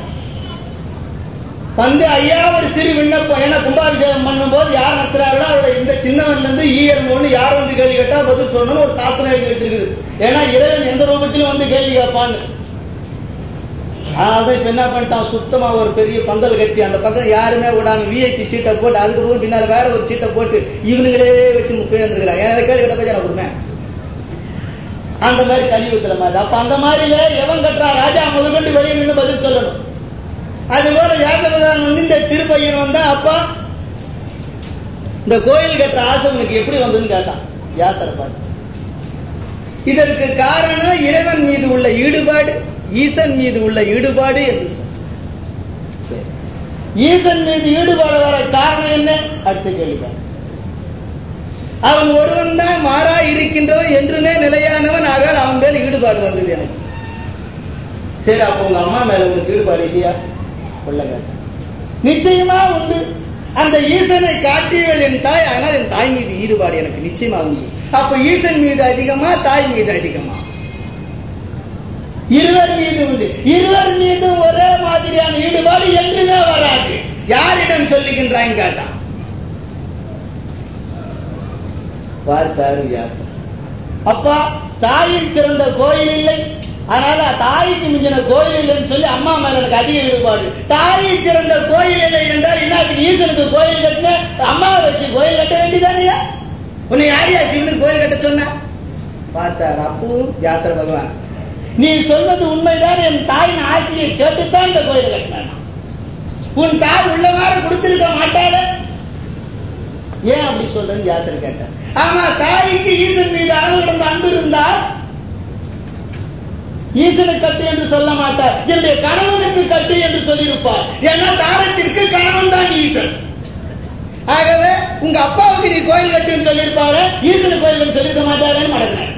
வந்து ஐயா ஒரு சிறு விண்ணப்பம் ஏன்னா கும்பாபிஷேகம் பண்ணும்போது யார் நடத்துறாங்களோ அவரோட இந்த சின்னவன்ல இருந்து ஈயர் ஒண்ணு யார் வந்து கேள்வி கேட்டா பதில் சொல்லணும்னு ஒரு சாஸ்திரம் எழுதி வச்சிருக்குது ஏன்னா இறைவன் எந்த ரூபத்திலும் வந்து கேள்வி கேட்பான்னு அதான் இப்ப என்ன பண்ணிட்டான் சுத்தமா ஒரு பெரிய பந்தல் கட்டி அந்த பக்கம் யாருமே விடாம விஐபி சீட்டை போட்டு அதுக்கு போய் பின்னால வேற ஒரு சீட்டை போட்டு இவனுங்களே வச்சு முக்கியம் இருந்துக்கிறாங்க ஏன்னா கேள்வி கேட்ட போய் நான் கொடுப்பேன் அந்த மாதிரி கலியுகத்துல மாதிரி அப்ப அந்த மாதிரில எவன் கட்டுறா ராஜா முதற்கொண்டு வெளியே நின்று பதில் சொல்லணும் அது போல வியாசபகவான் வந்து இந்த சிறு பையன் வந்தா அப்பா இந்த கோயில் கட்டுற ஆசை உனக்கு எப்படி வந்ததுன்னு கேட்டான் வியாசரை பார்த்து இதற்கு காரணம் இறைவன் மீது உள்ள ஈடுபாடு ஈசன் மீது உள்ள ஈடுபாடு என்று சொன்னார் ஈசன் மீது ஈடுபாடு வர காரணம் என்ன அடுத்த கேள்வி அவன் ஒருவன் தான் மாறா இருக்கின்றவன் என்றுமே நிலையானவன் ஆகால் அவன் மேல ஈடுபாடு வந்தது எனக்கு சரி அப்போ உங்க அம்மா மேல உனக்கு ஈடுபாடு இல்லையா கொள்ளுங்க நிச்சயமா உண்டு அந்த ஈசனை காட்டியவள் என் தாய் ஆனால் என் தாய் மீது ஈடுபாடு எனக்கு நிச்சயமா உண்டு அப்ப ஈசன் மீது அதிகமா தாய் மீது அதிகமா இருவர் மீது உண்டு இருவர் மீதும் ஒரே மாதிரியான ஈடுபாடு என்றுமே வராது யாரிடம் சொல்லுகின்றாங்க கேட்டான் பார்த்தாரு வியாசர் அப்பா தாயின் சிறந்த கோயில் இல்லை அதனால தாய்க்கு மிஞ்சின கோயில் இல்லைன்னு சொல்லி அம்மா மேல எனக்கு அதிக ஈடுபாடு தாயை சிறந்த கோயில் இல்லை என்றால் என்ன ஈசனுக்கு கோயில் கட்டின அம்மாவை வச்சு கோயில் கட்ட வேண்டியதானே உன்னை யாரையா சிவனுக்கு கோயில் கட்ட சொன்ன பார்த்தார் அப்பவும் வியாசர் பகவான் நீ சொல்வது உண்மைதான் என் தாயின் ஆசையை கேட்டுத்தான் இந்த கோயில் கட்டினான் உன் தாய் உள்ளவாறு கொடுத்திருக்க மாட்டாள ஏன் அப்படி சொல்றேன்னு வியாசர் கேட்டார் ஆமா தாய்க்கு ஈசன் மீது அளவு கிடந்த அன்பு இருந்தால் ஈசனை கட்டு என்று சொல்ல மாட்டார் என்னுடைய கணவனுக்கு கட்டு என்று சொல்லியிருப்பார் ஏன்னா தாரத்திற்கு கணவன் தான் ஈசன் ஆகவே உங்க அப்பாவுக்கு நீ கோயில் கட்டுன்னு சொல்லியிருப்பாரு ஈசன் கோயில் சொல்லியிருக்க மாட்டாருன்னு மடங்கினார்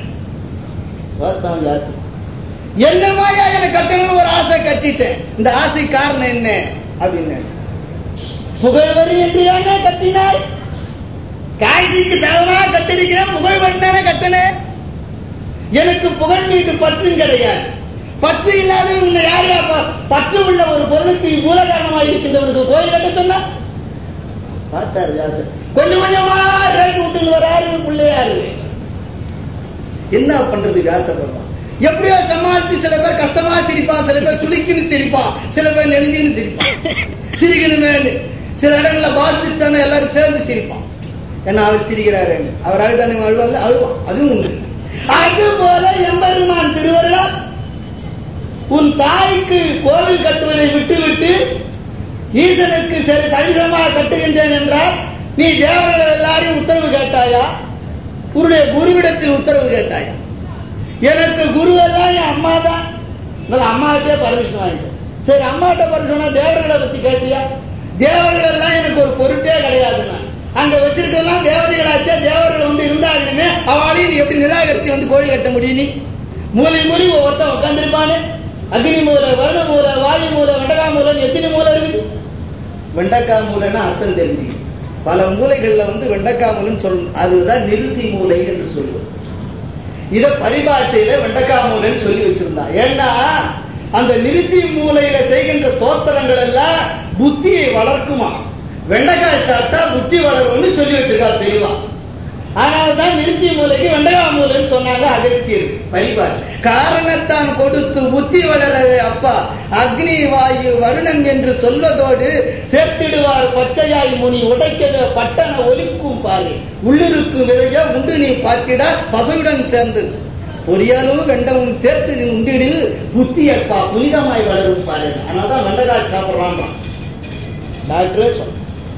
என்னமாயா எனக்கு கட்டணும்னு ஒரு ஆசை கட்டிட்டேன் இந்த ஆசை காரணம் என்ன அப்படின்னு புகழ்வர் என்று தானே கட்டினாய் காஞ்சிக்கு சதமா கட்டிருக்கிறேன் புகழ்வர் தானே கட்டினேன் எனக்கு புகழ் மீது பற்றும் கிடையாது பற்று இல்லாத உன்னை யார் யார் பற்று உள்ள ஒரு பொருளுக்கு மூல காரணமாக இருக்கின்றவருக்கு கோயில் கட்ட சொன்னா பார்த்தாரு வியாசர் கொஞ்சம் கொஞ்சமா ரேக்கு விட்டு வராரு பிள்ளையாரு என்ன பண்றது வியாச பகவான் எப்படியோ சமாளிச்சு சில பேர் கஷ்டமா சிரிப்பான் சில பேர் சுளிக்குன்னு சிரிப்பான் சில பேர் நெளிஞ்சுன்னு சிரிப்பான் சிரிக்கணுமே சில இடங்கள்ல பாஸ் சிரிச்சான எல்லாரும் சேர்ந்து சிரிப்பான் ஏன்னா அவர் சிரிக்கிறாரு அவர் அழுதானே அழுவாங்க அழுவான் அதுவும் உண்டு அது போல எம்பெருமான் திருவருளால் உன் தாய்க்கு கோவில் கட்டுவதை விட்டுவிட்டு ஈசனுக்கு சரி சரிசமாக கட்டுகின்றேன் என்றால் நீ தேவர்கள் எல்லாரையும் உத்தரவு கேட்டாயா உன்னுடைய குருவிடத்தில் உத்தரவு கேட்டாயா எனக்கு குரு எல்லாம் என் அம்மா தான் அம்மாட்டே பர்மிஷன் வாங்கிட்டேன் சரி அம்மாட்ட பர்மிஷன் தேவர்களை பத்தி கேட்டியா தேவர்கள் எல்லாம் எனக்கு ஒரு பொருட்டே கிடையாதுன்னா அங்க வச்சிருக்கலாம் தேவதைகளாச்சே தேவர்கள் வந்து இருந்தாங்கன்னு அவளையும் நீ எப்படி நிராகரிச்சு வந்து கோயில் கட்ட முடியும் நீ மூலை மூலி ஒருத்தன் உட்காந்துருப்பானு அக்னி மூலை வருண மூலை வாயு மூலை வெண்டகா மூலைன்னு எத்தனை மூலை இருக்குது வெண்டக்காய் மூலைன்னா அர்த்தம் தெரிஞ்சு பல மூலைகள்ல வந்து வெண்டக்காய் மூலைன்னு சொல்லணும் அதுதான் நிறுத்தி மூலை என்று சொல்லுவோம் இத பரிபாஷையில வெண்டக்காய் மூலைன்னு சொல்லி வச்சிருந்தா ஏன்னா அந்த நிறுத்தி மூலையில செய்கின்ற ஸ்தோத்திரங்கள் எல்லாம் புத்தியை வளர்க்குமா வெண்டைக்காய் சாப்பிட்டா புத்தி வளரும்னு சொல்லி வச்சிருக்காரு தெளிவா அதனாலதான் நிறுத்தி மூலைக்கு வெண்டைக்காய் மூலைன்னு சொன்னாங்க அகத்தியர் பரிபாஷ் காரணத்தான் கொடுத்து புத்தி வளரவே அப்பா அக்னி வாயு வருணன் என்று சொல்வதோடு சேர்த்திடுவார் பச்சையாய் முனி உடைக்கவே பட்டண ஒலிக்கும் பாரு உள்ளிருக்கு விதைய உண்டு நீ பார்த்திட பசுவுடன் சேர்ந்தது பொரியலும் வெண்டமும் சேர்த்து நீ உண்டிடு புத்தி அப்பா புனிதமாய் வளரும் பாரு அதனாலதான் வெண்டைக்காய் சாப்பிடலாம் டாக்டரே சொல்ல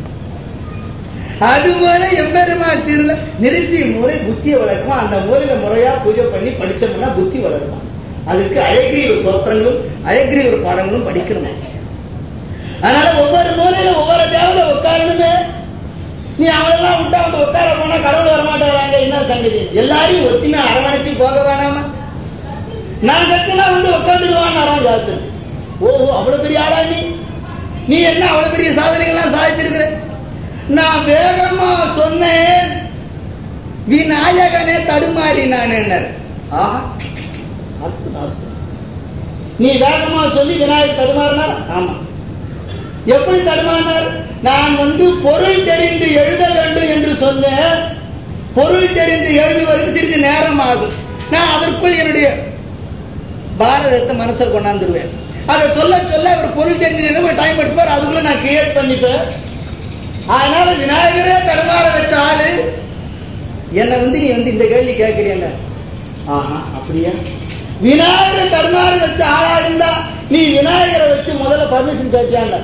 அதுபோல எம்பெருமா திருல நிறுத்தி மூலை புத்தியை வளர்க்கும் அந்த மூலையில முறையா பூஜை பண்ணி படிச்சோம்னா புத்தி வளருமா அதுக்கு அயக்ரீவ சோத்திரங்களும் அயக்ரீவ பாடங்களும் படிக்கணும் அதனால ஒவ்வொரு மூலையில ஒவ்வொரு தேவதை உட்காரணுமே நீ அவளெல்லாம் விட்டா வந்து உட்கார போனா கடவுள் வரமாட்டாங்க என்ன சங்கதி எல்லாரையும் ஒத்தினா அரவணைச்சு போக வேணாமா நான் கத்துனா வந்து உட்காந்துடுவான் ஜாசன் ஓஹோ அவ்வளவு பெரிய ஆளா நீ நீ என்ன அவ்வளவு பெரிய சாதனைகள்லாம் சாதிச்சிருக்கிற நான் வேகமா சொன்னேன் விநாயகனே தடுமாறினான் ஆஹா அற்புதம், அற்புதம். நீ வேகமா சொல்லி விநாயகர் தடுமாறினார் ஆமா எப்படி தடுமாறினார் நான் வந்து பொருள் தெரிந்து எழுத வேண்டும் என்று சொன்னேன் பொருள் தெரிந்து எழுதுவதற்கு சிறிது நேரம் ஆகும் நான் அதற்குள் என்னுடைய பாரதத்தை மனசில் கொண்டாந்துருவேன் அதை சொல்ல சொல்ல அவர் பொருள் தெரிஞ்சு டைம் எடுத்துப்பார் அதுக்குள்ள நான் கிரியேட் பண்ணிப்பேன் அதனால விநாயகரே தடுமாற வச்ச ஆளு என்னை வந்து நீ வந்து இந்த கேள்வி கேட்கிறீங்க ஆஹா அப்படியா விநாயகரை தடுமாற வச்ச ஆளா இருந்தா நீ விநாயகரை வச்சு முதல்ல பர்மிஷன் கேட்டியாங்க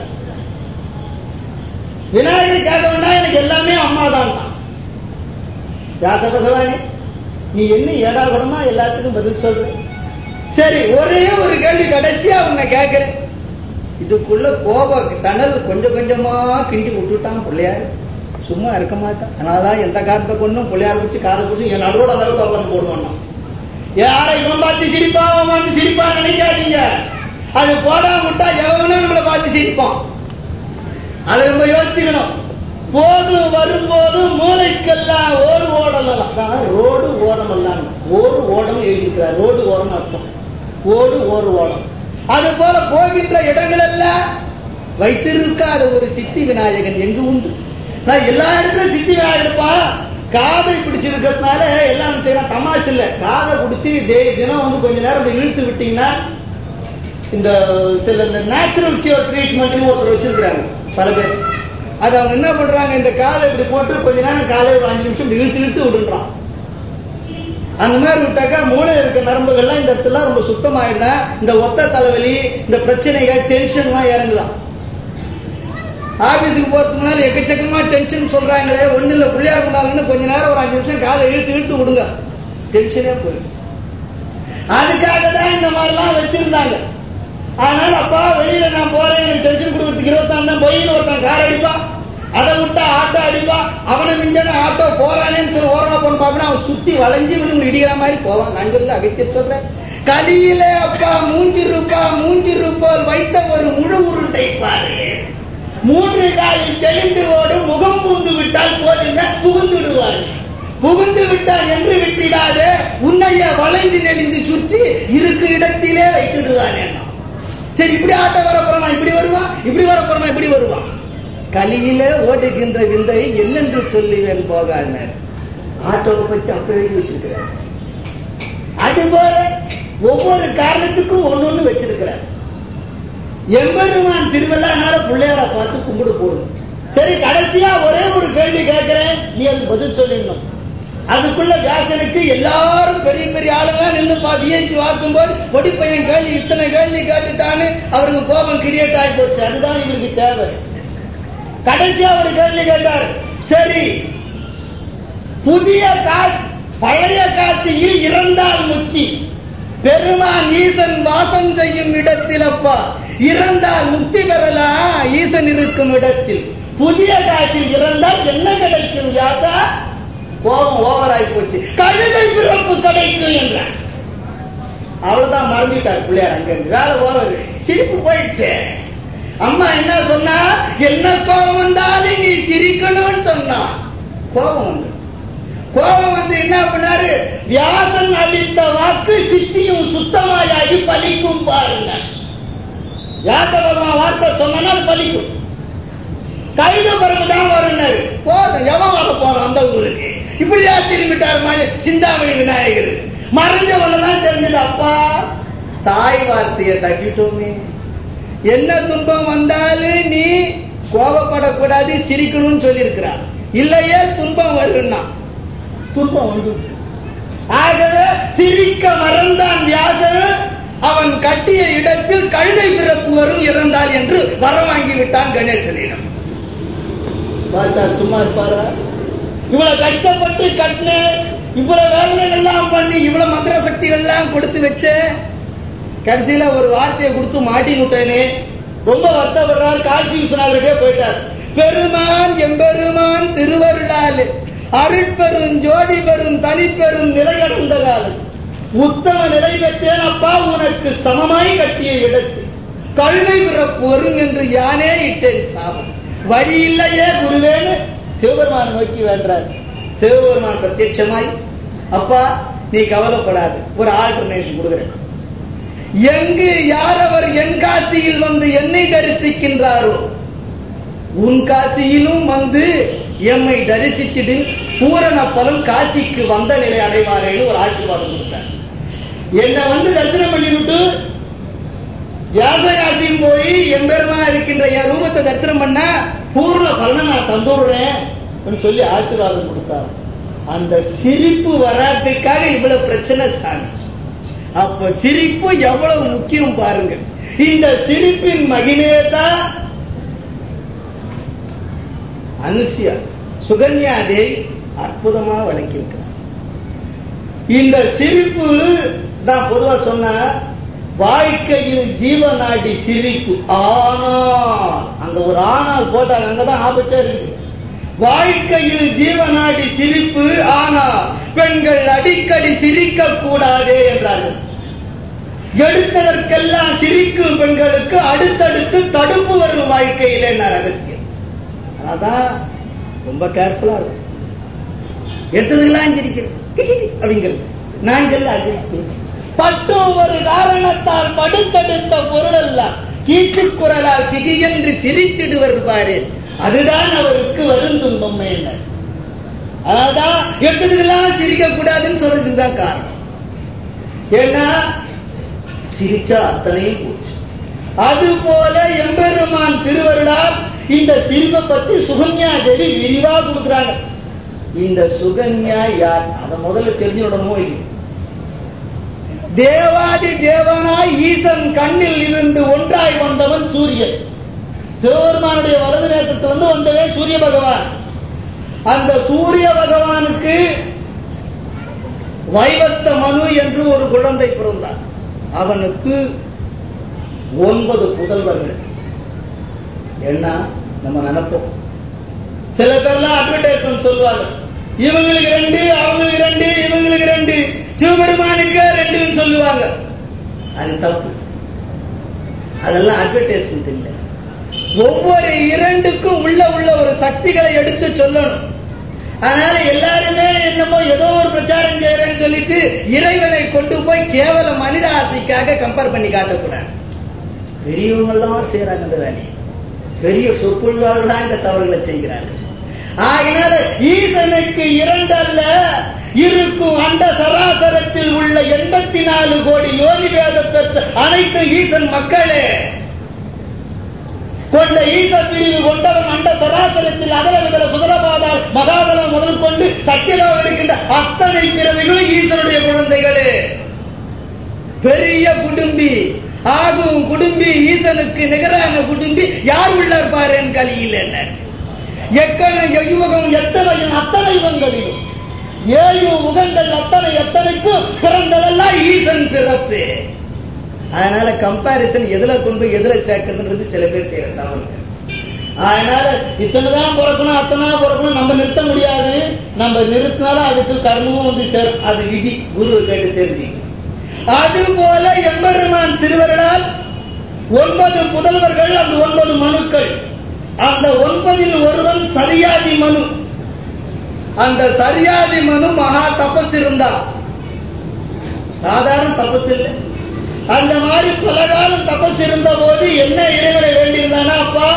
விநாயகர் கேட்க வேண்டாம் எனக்கு எல்லாமே அம்மா தான் யாச பகவானே நீ என்ன ஏடா குடமா எல்லாத்துக்கும் பதில் சொல்ற சரி ஒரே ஒரு கேள்வி கடைசியா உன்னை கேட்கிறேன் இதுக்குள்ள கோப தணல் கொஞ்சம் கொஞ்சமா கிண்டி விட்டுட்டான் பிள்ளையார் சும்மா இருக்க மாட்டான் அதனாலதான் எந்த காரத்தை கொண்டும் பிள்ளையார் பிடிச்சி காரை பிடிச்சி என் நடுவோட அளவுக்கு உட்காந்து போடுவான் யாரை இவன் பார்த்து சிரிப்பா அவன் பார்த்து சிரிப்பா நினைக்காதீங்க அது போடாம விட்டா எவனும் நம்மளை பார்த்து சிரிப்பான் அதை நம்ம யோசிக்கணும் போது வரும்போது மூளைக்கெல்லாம் ஓடு ஓடலாம் அதான் ரோடு ஓடம் எல்லாம் ஓடு ஓடம் எழுதியிருக்கிறார் ரோடு ஓரம் அர்த்தம் ஓடு ஓடு ஓடம் அது போல போகின்ற இடங்கள் எல்லாம் வைத்திருக்காத ஒரு சித்தி விநாயகன் எங்கு உண்டு நான் எல்லா இடத்துலயும் சித்தி விநாயகர் இருப்பான் காதை பிடிச்சிருக்கிறதுனால எல்லாம் செய்யலாம் தமாஷ் இல்ல காதை பிடிச்சி டே தினம் வந்து கொஞ்ச நேரம் இப்படி இழுத்து விட்டீங்கன்னா இந்த சில இந்த நேச்சுரல் கியூர் ட்ரீட்மெண்ட்னு ஒருத்தர் வச்சிருக்கிறாங்க பல பேர் அது அவங்க என்ன பண்றாங்க இந்த காலை இப்படி போட்டு கொஞ்ச நேரம் காலை ஒரு அஞ்சு நிமிஷம் இப்படி இழுத்து இழுத்து விடுறான் அந்த மாதிரி விட்டாக்கா மூளையில் இருக்க நரம்புகள்லாம் இந்த இடத்துல ரொம்ப சுத்தமாயிடுதா இந்த ஒத்த தலைவலி இந்த பிரச்சனைகள் டென்ஷன்லாம் இறங்குதான் ஆபீஸுக்கு போறதுக்கு முன்னாடி எக்கச்சக்கமா டென்ஷன் சொல்றாங்களே ஒண்ணு இல்ல பிள்ளையார் முன்னாங்கன்னு கொஞ்ச நேரம் ஒரு அஞ்சு நிமிஷம் காலை இழுத்து இழுத்து விடுங்க டென்ஷனே போயிடும் அதுக்காக தான் இந்த மாதிரிலாம் வச்சிருந்தாங்க ஆனால் அப்பா வெளியில நான் போறேன் எனக்கு டென்ஷன் கொடுக்கறதுக்கு இருபத்தாம் தான் பொய்னு ஒருத்தன் கார் அடிப்பான் அதை விட்டா ஆட்டோ அடிப்பான் அவனை மிஞ்சன ஆட்டோ போறானேன்னு சொல்லி ஓரமா போன பாப்பா அவன் சுத்தி வளைஞ்சு வந்து இடிக்கிற மாதிரி போவான் நான் சொல்ல அகத்திய சொல்றேன் கலியிலே அப்பா மூஞ்சிருப்பா மூஞ்சிருப்போல் வைத்த ஒரு முழு உருண்டை பாரு மூன்று காலில் தெளிந்து ஓடும் முகம் பூந்து விட்டால் போதுங்க புகுந்துடுவார் புகுந்து விட்டார் என்று விட்டிடாதே உன்னைய வளைந்து நெளிந்து சுற்றி இருக்கு இடத்திலே வைத்திடுவான் என்ன சரி இப்படி ஆட்ட வர போறான் இப்படி வருவான் இப்படி வர போறான் இப்படி வருவான் கலியிலே ஓடுகின்ற விந்தை என்னென்று சொல்லுவேன் போகான்னு ஆட்டோவை பத்தி அப்ப எழுதி வச்சிருக்கிறார் அதுபோல ஒவ்வொரு காரணத்துக்கும் ஒன்னொன்னு வச்சிருக்கிறார் எம்பெருமான் திருவிழானால பிள்ளையார பார்த்து கும்பிடு போடும் சரி கடைசியா ஒரே ஒரு கேள்வி கேட்கிறேன் நீ அதுக்கு பதில் சொல்லிடணும் அதுக்குள்ள வியாசனுக்கு எல்லாரும் பெரிய பெரிய ஆளுங்க நின்று பா விஐபி வாக்கும் போது பொடி பையன் கேள்வி இத்தனை கேள்வி கேட்டுட்டான்னு அவருக்கு கோபம் கிரியேட் ஆகி போச்சு அதுதான் இவருக்கு தேவை கடைசியா ஒரு கேள்வி கேட்டார் சரி புதிய காட்சி பழைய காட்சியில் இறந்தால் முக்தி பெருமான் ஈசன் வாசம் செய்யும் இடத்தில் அப்பா இறந்தால் முக்தி பெறலாம் ஈசன் இருக்க இருக்கும் இடத்தில் புதிய காசில் இறந்தால் என்ன கிடைக்கும் வியாசா கோபம் ஓவராய் போச்சு கழுதை பிறப்பு கிடைக்கும் என்றான் அவ்வளவுதான் மறந்துட்டார் பிள்ளையார் அங்க இருந்து வேலை ஓவர் சிரிப்பு போயிடுச்சு அம்மா என்ன சொன்னா என்ன கோபம் வந்தாலும் நீ சிரிக்கணும்னு சொன்னா கோபம் வந்து கோபம் வந்து என்ன பண்ணாரு வியாசன் அளித்த வாக்கு சித்தியும் சுத்தமாயாகி பலிக்கும் பாருங்க வியாச பகவான் வார்த்தை சொன்னா அது பலிக்கும் கைது பிறகு தான் வரும்னாரு போதும் எவன் வர போறான் அந்த ஊருக்கு இப்படியா திரும்பிட்டார் மாதிரி சிந்தாமணி விநாயகர் மறைஞ்சவன தான் தெரிஞ்சது அப்பா தாய் வார்த்தையை தட்டிட்டோமே என்ன துன்பம் வந்தாலும் நீ கோபப்படக்கூடாது சிரிக்கணும்னு சொல்லியிருக்கிறார் இல்லையே துன்பம் வரும்னா துன்பம் வந்து ஆகவே சிரிக்க மறந்தான் வியாசன் அவன் கட்டிய இடத்தில் கழுதை பிறப்பு வரும் இறந்தால் என்று வர வாங்கி விட்டான் கணேசனிடம் பார்த்தா சும்மா இருப்பாரா இவ்வளவு கஷ்டப்பட்டு கட்டின இவ்வளவு வேதனைகள் எல்லாம் பண்ணி இவ்வளவு மந்திர சக்திகள் எல்லாம் கொடுத்து வச்ச கடைசியில ஒரு வார்த்தையை கொடுத்து மாட்டி விட்டேனே ரொம்ப வருத்தப்படுறார் காசி விஸ்வநாதர்கிட்டே போயிட்டார் பெருமான் எம்பெருமான் திருவருளால் அருட்பெரும் ஜோதி பெரும் தனிப்பெரும் நிலை அடைந்த காலம் உத்தம நிலை பெற்றேன் அப்பா உனக்கு சமமாய் கட்டிய இடத்தில் கழுதை பிறப்பு வரும் என்று யானே இட்டேன் சாபம் வழி இல்லையே குருவேன்னு சிவபெருமான் நோக்கி வேண்டார் சிவபெருமான் பிரத்யட்சமாய் அப்பா நீ கவலைப்படாது ஒரு ஆல்டர்னேஷன் கொடுக்குறேன் எங்கு யாரவர் என் காசியில் வந்து என்னை தரிசிக்கின்றாரோ உன் காசியிலும் வந்து எம்மை தரிசித்திடு பூரண பலம் காசிக்கு வந்த நிலை அடைவாரேன்னு ஒரு ஆசீர்வாதம் கொடுத்தார் என்னை வந்து தரிசனம் பண்ணிவிட்டு வியாசகாசியும் போய் எம்பெருமா இருக்கின்ற என் ரூபத்தை தரிசனம் பண்ணா பூர்ண பலனை நான் தந்துடுறேன் சொல்லி ஆசீர்வாதம் கொடுத்தார் அந்த சிரிப்பு வராட்டுக்காக இவ்வளவு பிரச்சனை சாமி அப்ப சிரிப்பு எவ்வளவு முக்கியம் பாருங்க இந்த சிரிப்பின் மகிமே தான் அனுசியா சுகன்யா தேவி அற்புதமா விளக்கியிருக்கிறார் இந்த சிரிப்பு தான் பொதுவா சொன்ன வாழ்க்கையில் ஜீவநாடி சிரிப்பு ஆனால் அங்க ஒரு ஆனால் போட்டாங்க அங்கதான் ஆபத்தே இருக்கு வாழ்க்கையில் ஜீவநாடி சிரிப்பு ஆனால் பெண்கள் அடிக்கடி சிரிக்க கூடாதே என்றார்கள் எடுத்ததற்கெல்லாம் சிரிக்கும் பெண்களுக்கு அடுத்தடுத்து தடுப்பு வரும் வாழ்க்கையிலே அகஸ்தியம் அதான் ரொம்ப கேர்ஃபுல்லா இருக்கும் எடுத்ததுக்கெல்லாம் சிரிக்கிறது அப்படிங்கிறது நான் சொல்ல அது பட்டும் ஒரு காரணத்தால் படுத்தெடுத்த பொருள் எல்லாம் கீச்சுக்குரலால் திகியென்று சிரித்திடுவர் பாரு அதுதான் அவருக்கு வரும் துன்பம் என்ன அதான் எடுத்ததுக்கெல்லாம் சிரிக்க கூடாதுன்னு சொல்றதுக்கு தான் காரணம் ஏன்னா சிரிச்சா அத்தனையும் போச்சு அது போல எம்பெருமான் திருவருளால் இந்த சிரிப்பை பத்தி சுகன்யா தேவி விரிவா கொடுக்குறாங்க இந்த சுகன்யா யார் அதை முதல்ல தெரிஞ்சுடணுமோ இல்லை தேவாதி தேவனாய் ஈசன் கண்ணில் இருந்து ஒன்றாய் வந்தவன் சூரியன் சிவபெருமானுடைய வலது நேரத்திலிருந்து வந்தவே சூரிய பகவான் அந்த சூரிய பகவானுக்கு வைவஸ்த மனு என்று ஒரு குழந்தை பிறந்தார் அவனுக்கு ஒன்பது புதல்வர்கள் என்ன நம்ம நினைப்போம் சில பேர்லாம் அட்வர்டைஸ்மெண்ட் சொல்லுவாங்க இவங்களுக்கு ரெண்டு அவங்களுக்கு ரெண்டு இவங்களுக்கு ரெண்டு சிவபெருமானுக்கு ரெண்டுன்னு சொல்லுவாங்க அது தப்பு அதெல்லாம் அட்வர்டைஸ்மெண்ட் இல்லை ஒவ்வொரு இரண்டுக்கும் உள்ள உள்ள ஒரு சக்திகளை எடுத்து சொல்லணும் அதனால எல்லாருமே என்னமோ ஏதோ ஒரு பிரச்சாரம் செய்யறேன்னு சொல்லிட்டு இறைவனை கொண்டு போய் கேவல மனித ஆசைக்காக கம்பேர் பண்ணி காட்டக்கூடாது பெரியவங்க எல்லாம் செய்யறாங்க இந்த வேலையை பெரிய சொற்பொழிவாளர்களா இந்த தவறுகளை செய்கிறார்கள் ஆகினால ஈசனுக்கு இரண்டு அல்ல இருக்கும் அந்த சராசரத்தில் உள்ள எண்பத்தி நாலு கோடி யோனி வேத பெற்ற அனைத்து ஈசன் மக்களே கொண்ட ஈச பிரிவு கொண்டவன் அண்ட சராசரத்தில் அகல விதல சுதரபாதால் மகாதலம் முதல் கொண்டு சத்தியலோகம் இருக்கின்ற அத்தனை பிறவிகளும் ஈசனுடைய குழந்தைகளே பெரிய குடும்பி ஆகும் குடும்பி ஈசனுக்கு நிகரான குடும்பி யார் உள்ளார் பாருன் கலியில் என்ன எக்கன யுவகம் எத்தனையும் அத்தனை யுகங்களிலும் ஏழு முகங்கள் அத்தனை எத்தனைக்கும் பிறந்ததெல்லாம் ஈசன் பிறப்பு அதனால கம்பாரிசன் எதுல கொண்டு எதுல சேர்க்கிறதுன்றது சில பேர் செய்யற தவறு அதனால இத்தனை தான் பிறக்கணும் அத்தனை தான் பிறக்கணும் நம்ம நிறுத்த முடியாது நம்ம நிறுத்தினாலும் அதுக்கு கர்மமும் வந்து சேரும் அது விதி குரு கேட்டு தெரிஞ்சு அது போல எம்பெருமான் சிறுவர்களால் ஒன்பது புதல்வர்கள் அந்த ஒன்பது மனுக்கள் அந்த ஒன்பதில் ஒருவன் சரியாதி மனு அந்த சரியாதி மனு மகா தபஸ் இருந்தான் சாதாரண தபஸ் இல்லை அந்த மாதிரி பல காலம் தபஸ் இருந்த போது என்ன இறைவனை வேண்டியிருந்தானா அப்பா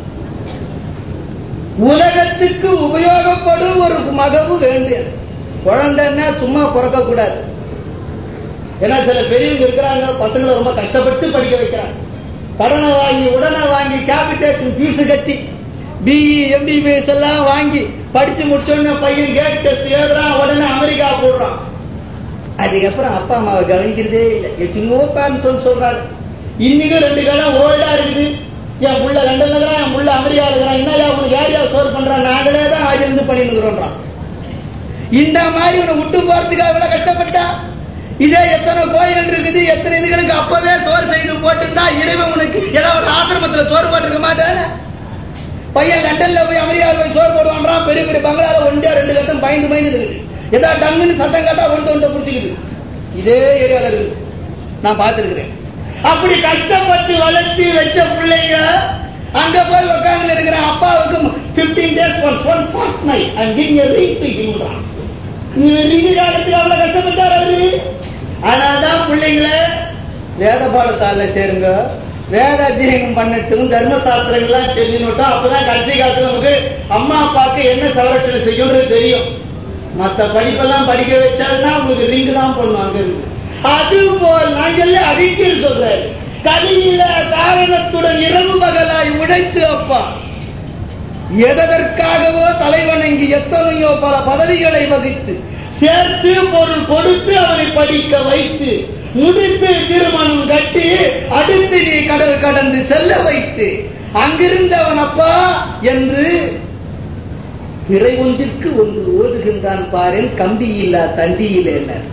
உலகத்துக்கு உபயோகப்படும் ஒரு மகவு வேண்டும் குழந்தைன்னா சும்மா பிறக்க கூடாது ஏன்னா சில பெரியவங்க இருக்கிறாங்க பசங்களை ரொம்ப கஷ்டப்பட்டு படிக்க வைக்கிறாங்க கடனை வாங்கி உடனே வாங்கி கேபிட்டேஷன் ஃபீஸ் கட்டி பிஇ எம்பிபிஎஸ் எல்லாம் வாங்கி படிச்சு முடிச்சோடனே பையன் கேட் டெஸ்ட் எழுதுறான் உடனே அமெரிக்கா போடுறான் அதுக்கப்புறம் அப்பா அம்மாவை கவனிக்கிறதே இல்லை எத்தனையோ பேரண்ட்ஸ் சொல்லி சொல்றாங்க இன்னைக்கு ரெண்டு காலம் ஓல்டா இருக்குது என் புள்ள லண்டன்ல இருக்கிறான் என் புள்ள அமெரிக்கா இருக்கிறான் என்னையா உனக்கு யார் யார் சோறு பண்றான் நாங்களே தான் ஆஜி இருந்து பண்ணிருக்கிறோன்றான் இந்த மாதிரி உன்னை விட்டு போறதுக்காக இவ்வளவு கஷ்டப்பட்டா இதே எத்தனை கோயில் இருக்குது எத்தனை இதுகளுக்கு அப்பவே சோறு செய்து போட்டுருந்தா இறைவன் உனக்கு ஏதோ ஒரு ஆசிரமத்துல சோறு போட்டிருக்க மாட்டானே பையன் லண்டன்ல போய் அமெரிக்காவில் போய் சோறு போடுவான்றான் பெரிய பெரிய பங்களால ஒன்றே ரெண்டு கட்டம் பயந்து பயந்து இருக்குது ஏதோ டங்குன்னு சத்தம் கேட்டா ஒன்று ஒன்று பிடிச்சிக்குது இதே ஏரியால இருக்குது நான் பார்த்துருக்கிறேன் அப்படி கஷ்டப்பட்டு வளர்த்து வச்ச பிள்ளைங்க அங்க போய் உட்கார்ந்து இருக்கிற அப்பாவுக்கு 15 days once one fortnight and giving a ring to him நீ ரிங்கு காலத்துக்கு அவ்வளவு கஷ்டப்பட்டார் அவரு அதனாலதான் பிள்ளைங்களை வேத பாடசாலை சேருங்க வேத அத்தியனம் பண்ணட்டும் தர்மசாஸ்திரங்கள்லாம் தெரிஞ்சுனட்டும் அப்பதான் கடைசி காலத்துல நமக்கு அம்மா அப்பாவுக்கு என்ன சவரட்சணை செய்யும்ன்றது தெரியும் மத்த படிப்பெல்லாம் படிக்க வச்சால்னா உங்களுக்கு ரிங்கு தான் பண்ணும் அங்க இருந்து அது போல் நாங்கள் அறிக்கையில் சொல்றாரு கலியில காரணத்துடன் இரவு பகலாய் உழைத்து அப்பா எதற்காகவோ தலைவணங்கி எத்தனையோ பல பதவிகளை வகித்து சேர்த்து பொருள் கொடுத்து அவனை படிக்க வைத்து முடித்து திருமணம் கட்டி அடுத்து நீ கடல் கடந்து செல்ல வைத்து அங்கிருந்தவன் அப்பா என்று பிறை ஒன்றிற்கு ஒன்று ஓதுகின்றான் பாருன் கம்பி இல்லா தந்தியிலே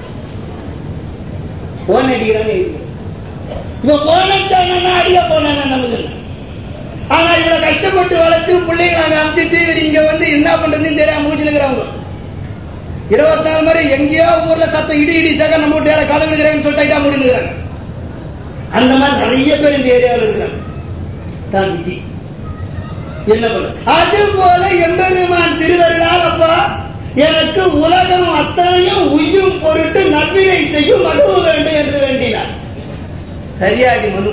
போன் அடிக்கிறாங்க இவன் போன அடிக்க போனா நமக்கு இல்லை. ஆனா இவ்வளவு கஷ்டப்பட்டு வளர்த்து பிள்ளைங்களை அங்க அனுப்பிச்சிட்டு இவர் இங்க வந்து என்ன பண்றதுன்னு தெரியாம மூச்சு நிக்கிறவங்க இருபத்தி நாலு மாதிரி எங்கேயோ ஊர்ல சத்தம் இடி இடி சக நம்ம வீட்டு யாரை கதை விடுக்கிறேன்னு சொல்லிட்டு முடிஞ்சுக்கிறாங்க அந்த மாதிரி நிறைய பேர் இந்த ஏரியாவில் இருக்கிறாங்க தான் விதி என்ன பண்ண அது போல எம்பெருமான் திருவருளால் அப்பா எனக்கு உலகம் அத்தனையும் உய்யும் பொருட்டு நன்வினை செய்யும் மனுவ வேண்டும் என்று வேண்டினார் சரியாகி மனு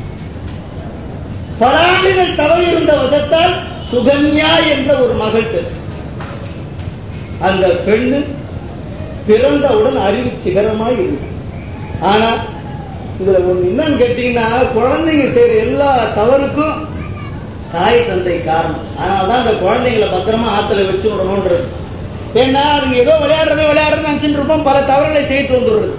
பல ஆண்டுகள் தவறு இருந்த வசத்தால் சுகன்யா என்ற ஒரு மகள் பெற்று அந்த பெண்ணு பிறந்தவுடன் அறிவு சிகரமாய் இருக்கு ஆனா இதுல ஒண்ணு என்னன்னு கேட்டீங்கன்னா குழந்தைங்க செய்யற எல்லா தவறுக்கும் தாய் தந்தை காரணம் அதனாலதான் இந்த குழந்தைங்களை பத்திரமா ஆத்துல வச்சு விடணும்ன்றது ஏன்னா அதுங்க ஏதோ விளையாடுறது விளையாடுறது நினைச்சுட்டு இருப்போம் பல தவறுகளை செய்து வந்துடுறது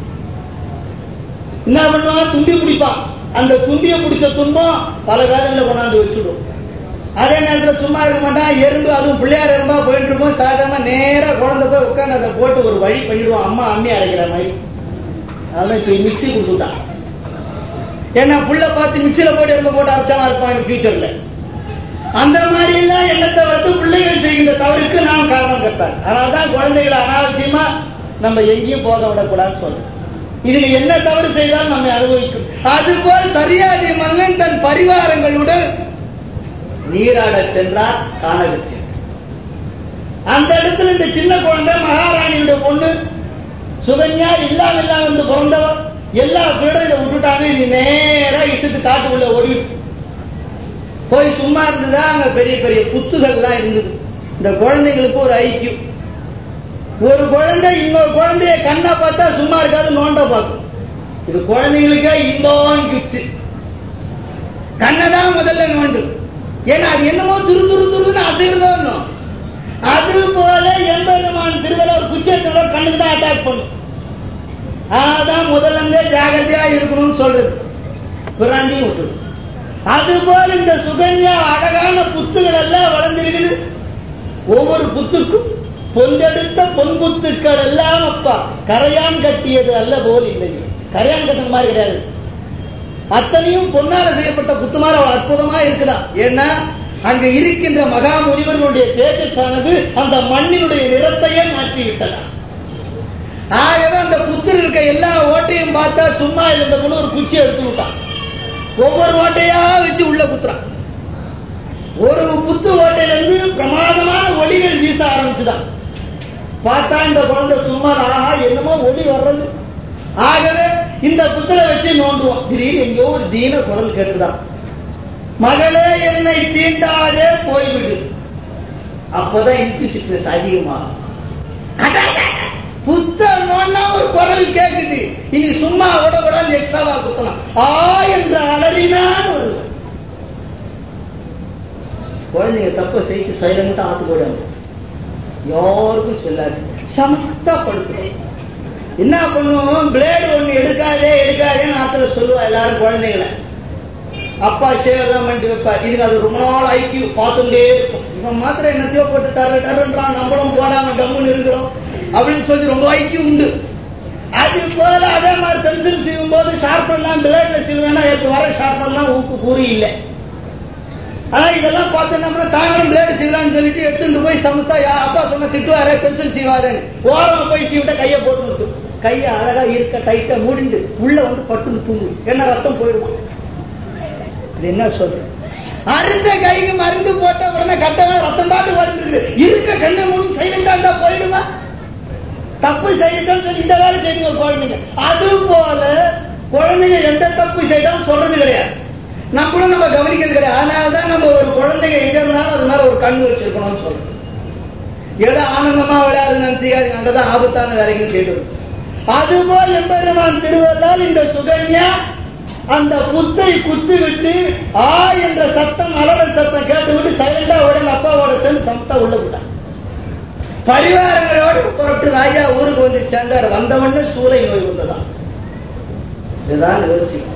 என்ன பண்ணுவான் துண்டி பிடிப்பான் அந்த துண்டியை பிடிச்ச துன்பம் பல வேதனையில கொண்டாந்து வச்சுடும் அதே நேரத்தில் சும்மா இருக்க மாட்டான் எறும்பு அதுவும் பிள்ளையார் எறும்பா போயிட்டு இருக்கும் சாதாரணமா நேரா குழந்தை போய் உட்காந்து அதை போட்டு ஒரு வழி பண்ணிடுவான் அம்மா அம்மி அரைக்கிற மாதிரி அதெல்லாம் இப்ப மிக்சி கொடுத்துட்டான் ஏன்னா புள்ள பார்த்து மிக்சியில போட்டு எறும்பு போட்டு அரைச்சாம இருப்பான் ஃபியூச்சர்ல அந்த மாதிரி எல்லாம் எண்ணத்தை வந்து பிள்ளைகள் செய்கின்ற தவறுக்கு நாம் காரணம் கட்டாங்க அதனால்தான் குழந்தைகளை அனாவசியமா நம்ம எங்கேயும் போக விடக்கூடாதுன்னு சொல்றோம் இதுல என்ன தவறு செய்தாலும் நம்மை அனுபவிக்கும் அதுபோல் சரியாதி மன்னன் தன் பரிவாரங்களுடன் நீராட சென்றார் காணகத்தில் அந்த இடத்துல இந்த சின்ன குழந்தை மகாராணியுடைய பொண்ணு சுகன்யா இல்லாம இல்லாம வந்து பிறந்தவன் எல்லா திருடம் இதை விட்டுட்டாங்க நீ நேரா இஷ்டத்து காட்டுக்குள்ள ஓடிட்டு போய் சும்மா இருந்ததா அங்க பெரிய பெரிய புத்துகள்லாம் இருந்தது இந்த குழந்தைங்களுக்கு ஒரு ஐக்கியம் ஒரு குழந்தை இன்னொரு குழந்தைய கண்ணா பார்த்தா சும்மா இருக்காது நோண்ட பார்க்கும் இது குழந்தைங்களுக்கே இன்பம் கிஃப்ட் கண்ணை தான் முதல்ல நோண்டு ஏன்னா அது என்னமோ துரு துரு துருன்னு அசைறதோ இன்னும் அது போல எம்பெருமான் திருவள்ளுவர் ஒரு குச்சத்தோட கண்ணுக்கு தான் அட்டாக் பண்ணும் அதான் முதல்ல இருந்தே ஜாகிரதையா இருக்கணும்னு சொல்றது பிராண்டியும் விட்டுடும் அது போல இந்த சுகன்யா அழகான புத்துகள் எல்லாம் வளர்ந்திருக்குது ஒவ்வொரு புத்துக்கும் பொன்றெடுத்த பொன் புத்துக்கள் எல்லாம் அப்பா கரையான் கட்டியது அல்ல போல் இல்லை கரையான் கட்டின மாதிரி கிடையாது அத்தனையும் பொன்னால செய்யப்பட்ட புத்து மாதிரி அவ்வளவு அற்புதமா இருக்குதா ஏன்னா அங்கு இருக்கின்ற மகா முனிவர்களுடைய தேஜஸானது அந்த மண்ணினுடைய நிறத்தையே மாற்றி விட்டதாம் ஆகவே அந்த புத்தில் இருக்க எல்லா ஓட்டையும் பார்த்தா சும்மா இருந்த பொண்ணு ஒரு குச்சி எடுத்து விட்டான் ஒவ்வொரு ஓட்டையா வச்சு உள்ள குத்துறான் ஒரு புத்து ஓட்டையில இருந்து பிரமாதமான ஒளிகள் வீச ஆரம்பிச்சுதான் பார்த்தா இந்த குழந்தை சும்மா ஆஹா என்னமோ ஒளி வர்றது ஆகவே இந்த புத்தரை வச்சு நோண்டுவோம் திடீர்னு எங்கேயோ ஒரு தீன குரல் கேட்டுதான் மகளே என்னை தீண்டாதே போய்விடு அப்போதான் இன்குசிட்னஸ் அதிகமாகும் அட, அட, அட. புத்தர் நோன்னா ஒரு குரல் கேக்குது இனி சும்மா விட விட எக்ஸ்ட்ராவா குத்தலாம் ஆ என்ற அலறினான் ஒரு குழந்தைங்க தப்ப செய்து சைலண்டா ஆத்து போடாங்க யாருக்கும் சொல்லாது சமத்தா படுத்துடும் என்ன பண்ணுவோம் பிளேடு ஒண்ணு எடுக்காதே எடுக்காதேன்னு ஆத்துல சொல்லுவா எல்லாரும் குழந்தைகளை அப்பா சேவைதான் பண்ணிட்டு வைப்பார் இதுக்கு அது ரொம்ப நாள் ஐக்கியூ பார்த்துட்டே இருக்கும் இவன் மாத்திரம் என்னத்தையோ போட்டு டரு டருன்றான் நம்மளும் போடாம கம்முன்னு இருக்கிறோம் அப்படின்னு சொல்லி ரொம்ப ஐக்கியூ உண்டு அது போல அதே மாதிரி பென்சில் சீவும் போது ஷார்ப்பர்லாம் பிளேட்ல சீவுனா இப்ப வர ஷார்ப்பர்லாம் ஊக்கு கூறி இல்லை ஆனா இதெல்லாம் பார்த்தோம்னா தாங்களும் பிளேடு சீவலாம்னு சொல்லிட்டு எடுத்துட்டு போய் சமத்தா யா அப்பா சொன்ன திட்டுவாரே பென்சில் சீவாருன்னு ஓரமா போய் சீவிட்ட கையை போட்டு விட்டு கையை அழகா இருக்க டைட்டா மூடிண்டு உள்ள வந்து பட்டுன்னு தூங்கு என்ன ரத்தம் போயிடுவான் இது என்ன சொல்ற அறுத்த கைக்கு மருந்து போட்ட உடனே கட்டவே ரத்தம் பாட்டு வருது இருக்க கண்ணை மூடி சைலண்டா இருந்தா போயிடுமா தப்பு செய்யட்டும் சொல்லி இந்த வேலை செய்யுங்க குழந்தைங்க அது போல குழந்தைங்க எந்த தப்பு செய்தாலும் சொல்றது கிடையாது நம்மளும் நம்ம கவனிக்கிறது கிடையாது அதனால தான் நம்ம ஒரு குழந்தைங்க எங்க இருந்தாலும் அது மேல ஒரு கண்ணு வச்சிருக்கணும்னு சொல்றோம் ஏதோ ஆனந்தமா விளையாடு நினைச்சுக்காதீங்க அங்கதான் ஆபத்தான வேலைகள் செய்து அதுபோல் எம்பெருமான் திருவள்ளால் இந்த சுகன்யா அந்த புத்தை குத்தி விட்டு ஆ என்ற சத்தம் அலறல் சத்தம் கேட்டுவிட்டு சைலண்டா உடனே அப்பாவோட சேர்ந்து சமத்தா உள்ள விட்டான் பரிவாரங்களோடு புறப்பட்டு ராஜா ஊருக்கு வந்து சேர்ந்தார் வந்தவொடனே சூளை நோய் வந்ததான் இதுதான் யோசிக்கும்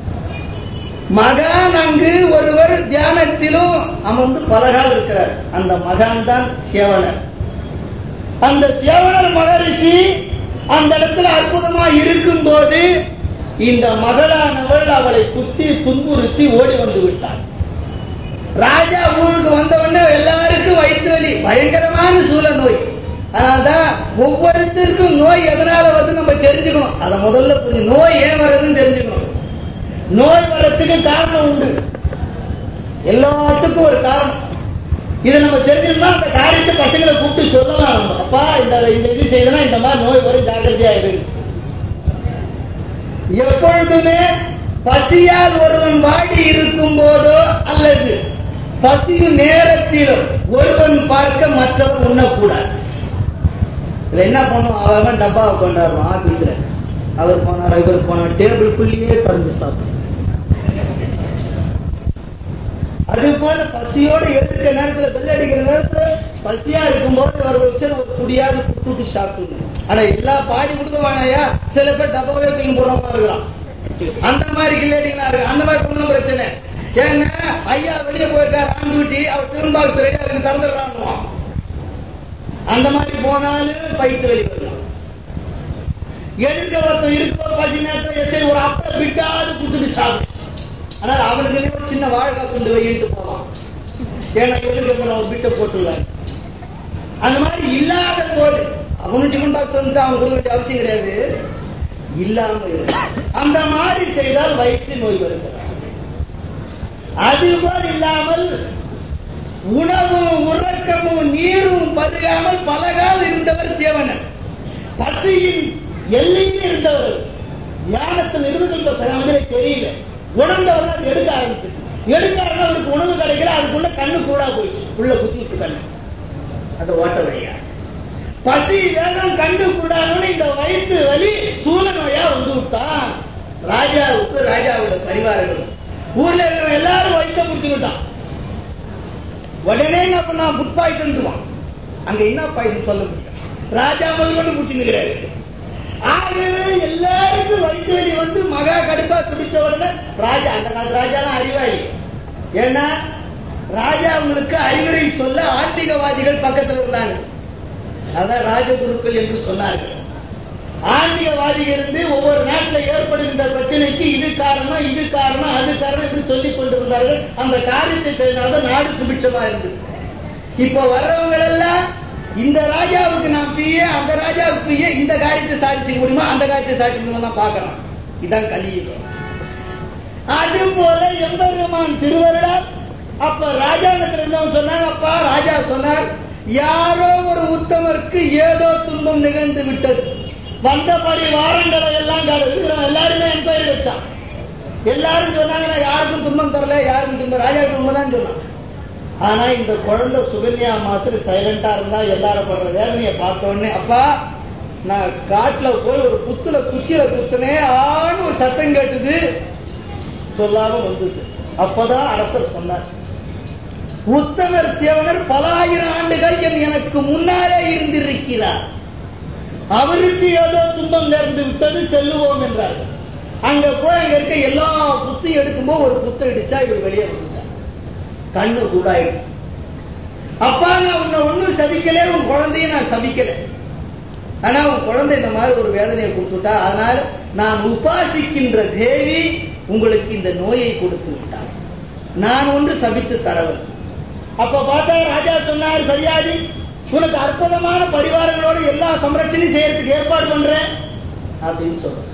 மகான் அங்கு ஒருவர் தியானத்திலும் அமர்ந்து பலகால் இருக்கிறார் அந்த மகான் தான் சேவனர் அந்த சேவனர் மகரிஷி அந்த இடத்துல அற்புதமா இருக்கும்போது இந்த மகளானவள் அவளை குத்தி துன்புறுத்தி ஓடி வந்து விட்டாள் ராஜா ஊருக்கு வந்தவொடனே எல்லாருக்கும் வயிற்று வலி பயங்கரமான சூழ நோய் அதனால்தான் ஒவ்வொருத்தருக்கும் நோய் எதனால வருது நம்ம தெரிஞ்சுக்கணும் அதை முதல்ல புரிஞ்சு நோய் ஏன் வர்றதுன்னு தெரிஞ்சுக்கணும் நோய் வர்றதுக்கு காரணம் உண்டு எல்லாத்துக்கும் ஒரு காரணம் இதை நம்ம தெரிஞ்சுக்கணும்னா அந்த காரியத்தை பசங்களை கூப்பிட்டு சொல்லலாம் நம்ம அப்பா இந்த இந்த இது செய்யணும் இந்த மாதிரி நோய் வரும் ஜாக்கிரதையா இருக்கு எப்பொழுதுமே பசியால் ஒருவன் வாடி இருக்கும் போதோ அல்லது பசியும் நேரத்திலும் ஒருவன் பார்க்க மற்றவன் உண்ணக்கூடாது இதுல என்ன பண்ணும் அவன் டப்பாவை கொண்டாடுவான் ஆபீஸ்ல அவர் போனார் இவர் போனார் டேபிளுக்குள்ளேயே திறந்து சாப்பிடும் அது போல பசியோடு எடுக்கிற நேரத்துல பெல் அடிக்கிற நேரத்துல பசியா இருக்கும்போது அவர் வச்சு ஒரு குடியாவது குட்டுட்டு சாப்பிடணும் ஆனா எல்லா பாடி கொடுக்கவானையா சில பேர் டப்பாவே தூக்கி போடுறவங்க இருக்கிறான் அந்த மாதிரி கில்லேடிங்களா இருக்கு அந்த மாதிரி ஒண்ணும் பிரச்சனை ஏன்னா ஐயா வெளியே போயிருக்காரு ஆன் டியூட்டி அவர் டிஃபன் பாக்ஸ் ரெடியா இருக்கு திறந்துடுறான் அந்த மாதிரி போனாலும் பயிற்று வெளி வரலாம் எதிர்க்க ஒருத்தன் இருக்கோ பசி நேரத்தில் சரி ஒரு அப்ப விட்டாது குத்துட்டு சாப்பிடு ஆனால் அவனுக்கு ஒரு சின்ன வாழைக்காய் கொண்டு வைட்டு போவான் ஏன்னா எதிர்க்க போன ஒரு பிட்டை போட்டுள்ளார் அந்த மாதிரி இல்லாத போது அவனு டிஃபன் பாக்ஸ் வந்து அவன் கொடுக்க வேண்டிய அவசியம் கிடையாது இல்லாம இருக்கு. அந்த மாதிரி செய்தால் வயிற்று நோய் வருகிறது அதுபோல் இல்லாமல் உணவும் உறக்கமும் நீரும் பருகாமல் பலகால் இருந்தவர் சேவனர் பசியின் எல்லையில் இருந்தவர் ஞானத்தில் இருந்துகின்ற சகமதிலே தெரியல உணர்ந்தவர் அது எடுக்க ஆரம்பிச்சு எடுக்க ஆரம்பிச்சு அவருக்கு உணவு கிடைக்கல அதுக்குள்ள கண்ணு கூடா போயிடுச்சு உள்ள குத்தி விட்டு கண்ணு அந்த ஓட்ட வழியா பசி வேகம் கண்டு கூடாதுன்னு இந்த வயிற்று வலி சூழ நோயா வந்து விட்டான் ராஜாவுக்கு ராஜாவோட பரிவாரங்கள் ஊர்ல இருக்கிற எல்லாரும் வயிற்ற முடிச்சுக்கிட்டான் உடனே என்ன பண்ணா புட் பாய்சன்டுவான் அங்க என்ன பாய்சன் சொல்ல முடியும் ராஜா முதல் கொண்டு முடிச்சுக்கிறாரு ஆகவே எல்லாருக்கும் வயிற்று வலி வந்து மகா கடுப்பா துடிச்ச உடனே ராஜா அந்த காலத்து ராஜா தான் அறிவாளி ஏன்னா ராஜா அவங்களுக்கு அறிவுரை சொல்ல ஆன்மீகவாதிகள் பக்கத்துல இருந்தாங்க அதான் ராஜகுருக்கள் என்று சொன்னார்கள் ஆன்மீகவாதிகள் இருந்து ஒவ்வொரு நாட்டில் ஏற்படுகின்ற பிரச்சனைக்கு இது காரணம் இது காரணம் அது காரணம் என்று சொல்லிக் கொண்டிருந்தார்கள் அந்த காரியத்தை செய்தால்தான் நாடு சுபிட்சமா இருந்தது இப்ப வர்றவங்க எல்லாம் இந்த ராஜாவுக்கு நான் பிய அந்த ராஜாவுக்கு பிய இந்த காரியத்தை சாதிச்சுக்க முடியுமா அந்த காரியத்தை சாதிச்சுக்க முடியுமா தான் பாக்குறான் இதான் கலியுகம் அது போல எம்பெருமான் திருவருளால் அப்ப ராஜாங்கத்தில் இருந்தவன் சொன்னாங்க அப்பா ராஜா சொன்னார் யாரோ ஒரு உத்தமருக்கு ஏதோ துன்பம் நிகழ்ந்து விட்டது வந்த பரிவாரங்களை எல்லாம் காடு இருக்கிறவன் எல்லாருமே என்கொயரி வச்சான் எல்லாரும் சொன்னாங்க நான் யாருக்கும் துன்பம் தரல யாருக்கும் துன்பம் ராஜா துன்பம் தான் சொன்னான் ஆனா இந்த குழந்தை சுகன்யா மாத்திரம் சைலண்டா இருந்தா எல்லாரும் படுற வேதனையை பார்த்த உடனே அப்பா நான் காட்டுல போய் ஒரு புத்துல குச்சியில குத்துனே ஆன்னு ஒரு சத்தம் கேட்டுது சொல்லாம வந்தது அப்பதான் அரசர் சொன்னார் உத்தமர் சேவனர் பல ஆயிரம் ஆண்டுகள் என் எனக்கு முன்னாலே இருந்திருக்கிறார் அவருக்கு ஏதோ துன்பம் நேர்ந்து விட்டது செல்லுவோம் என்றார் அங்க போய் அங்க இருக்க எல்லா புத்தையும் எடுக்கும்போது ஒரு புத்தை இடிச்சா இவர் வெளியே வந்துட்டார் கண்ணு கூடாயிடுச்சு அப்பா நான் உன்னை ஒண்ணும் சபிக்கல உன் குழந்தைய நான் சபிக்கல ஆனா உன் குழந்தை இந்த மாதிரி ஒரு வேதனையை கொடுத்துட்டா அதனால் நான் உபாசிக்கின்ற தேவி உங்களுக்கு இந்த நோயை கொடுத்து விட்டார் நான் ஒன்று சபித்து தரவன் அப்ப பார்த்தா ராஜா சொன்னார் சரியாதி உனக்கு அற்புதமான பரிவாரங்களோட எல்லா சம்ரட்சணையும் செய்யறதுக்கு ஏற்பாடு பண்றேன் அப்படின்னு சொல்ற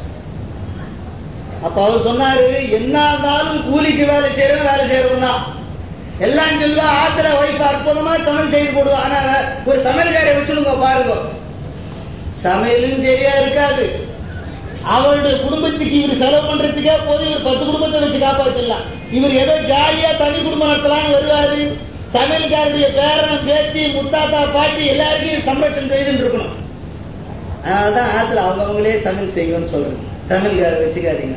அப்ப அவர் சொன்னாரு என்ன இருந்தாலும் கூலிக்கு வேலை செய்யறவன் வேலை செய்யறவன் தான் எல்லாம் சொல்லுவா ஆத்துல ஒய்ஃப் அற்புதமா சமையல் செய்து போடுவா ஆனா ஒரு சமையல்காரை வச்சுடுங்க பாருங்க சமையலும் சரியா இருக்காது அவருடைய குடும்பத்துக்கு இவர் செலவு பண்றதுக்கே போது இவர் பத்து குடும்பத்தை வச்சு காப்பாற்றலாம் இவர் ஏதோ ஜாலியா தனி குடும்பம் நடத்தலாம்னு வருவாரு சமையல்காருடைய பேரன் பேத்தி முத்தாத்தா பாட்டி எல்லாருக்கும் சம்ரட்சணம் செய்துட்டு இருக்கணும் அதனாலதான் ஆத்துல அவங்கவுங்களே சமையல் செய்யணும்னு சொல்றேன் சமையல்கார வச்சுக்காதீங்க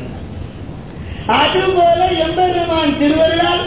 அது போல எம்பெருமான் திருவருளால்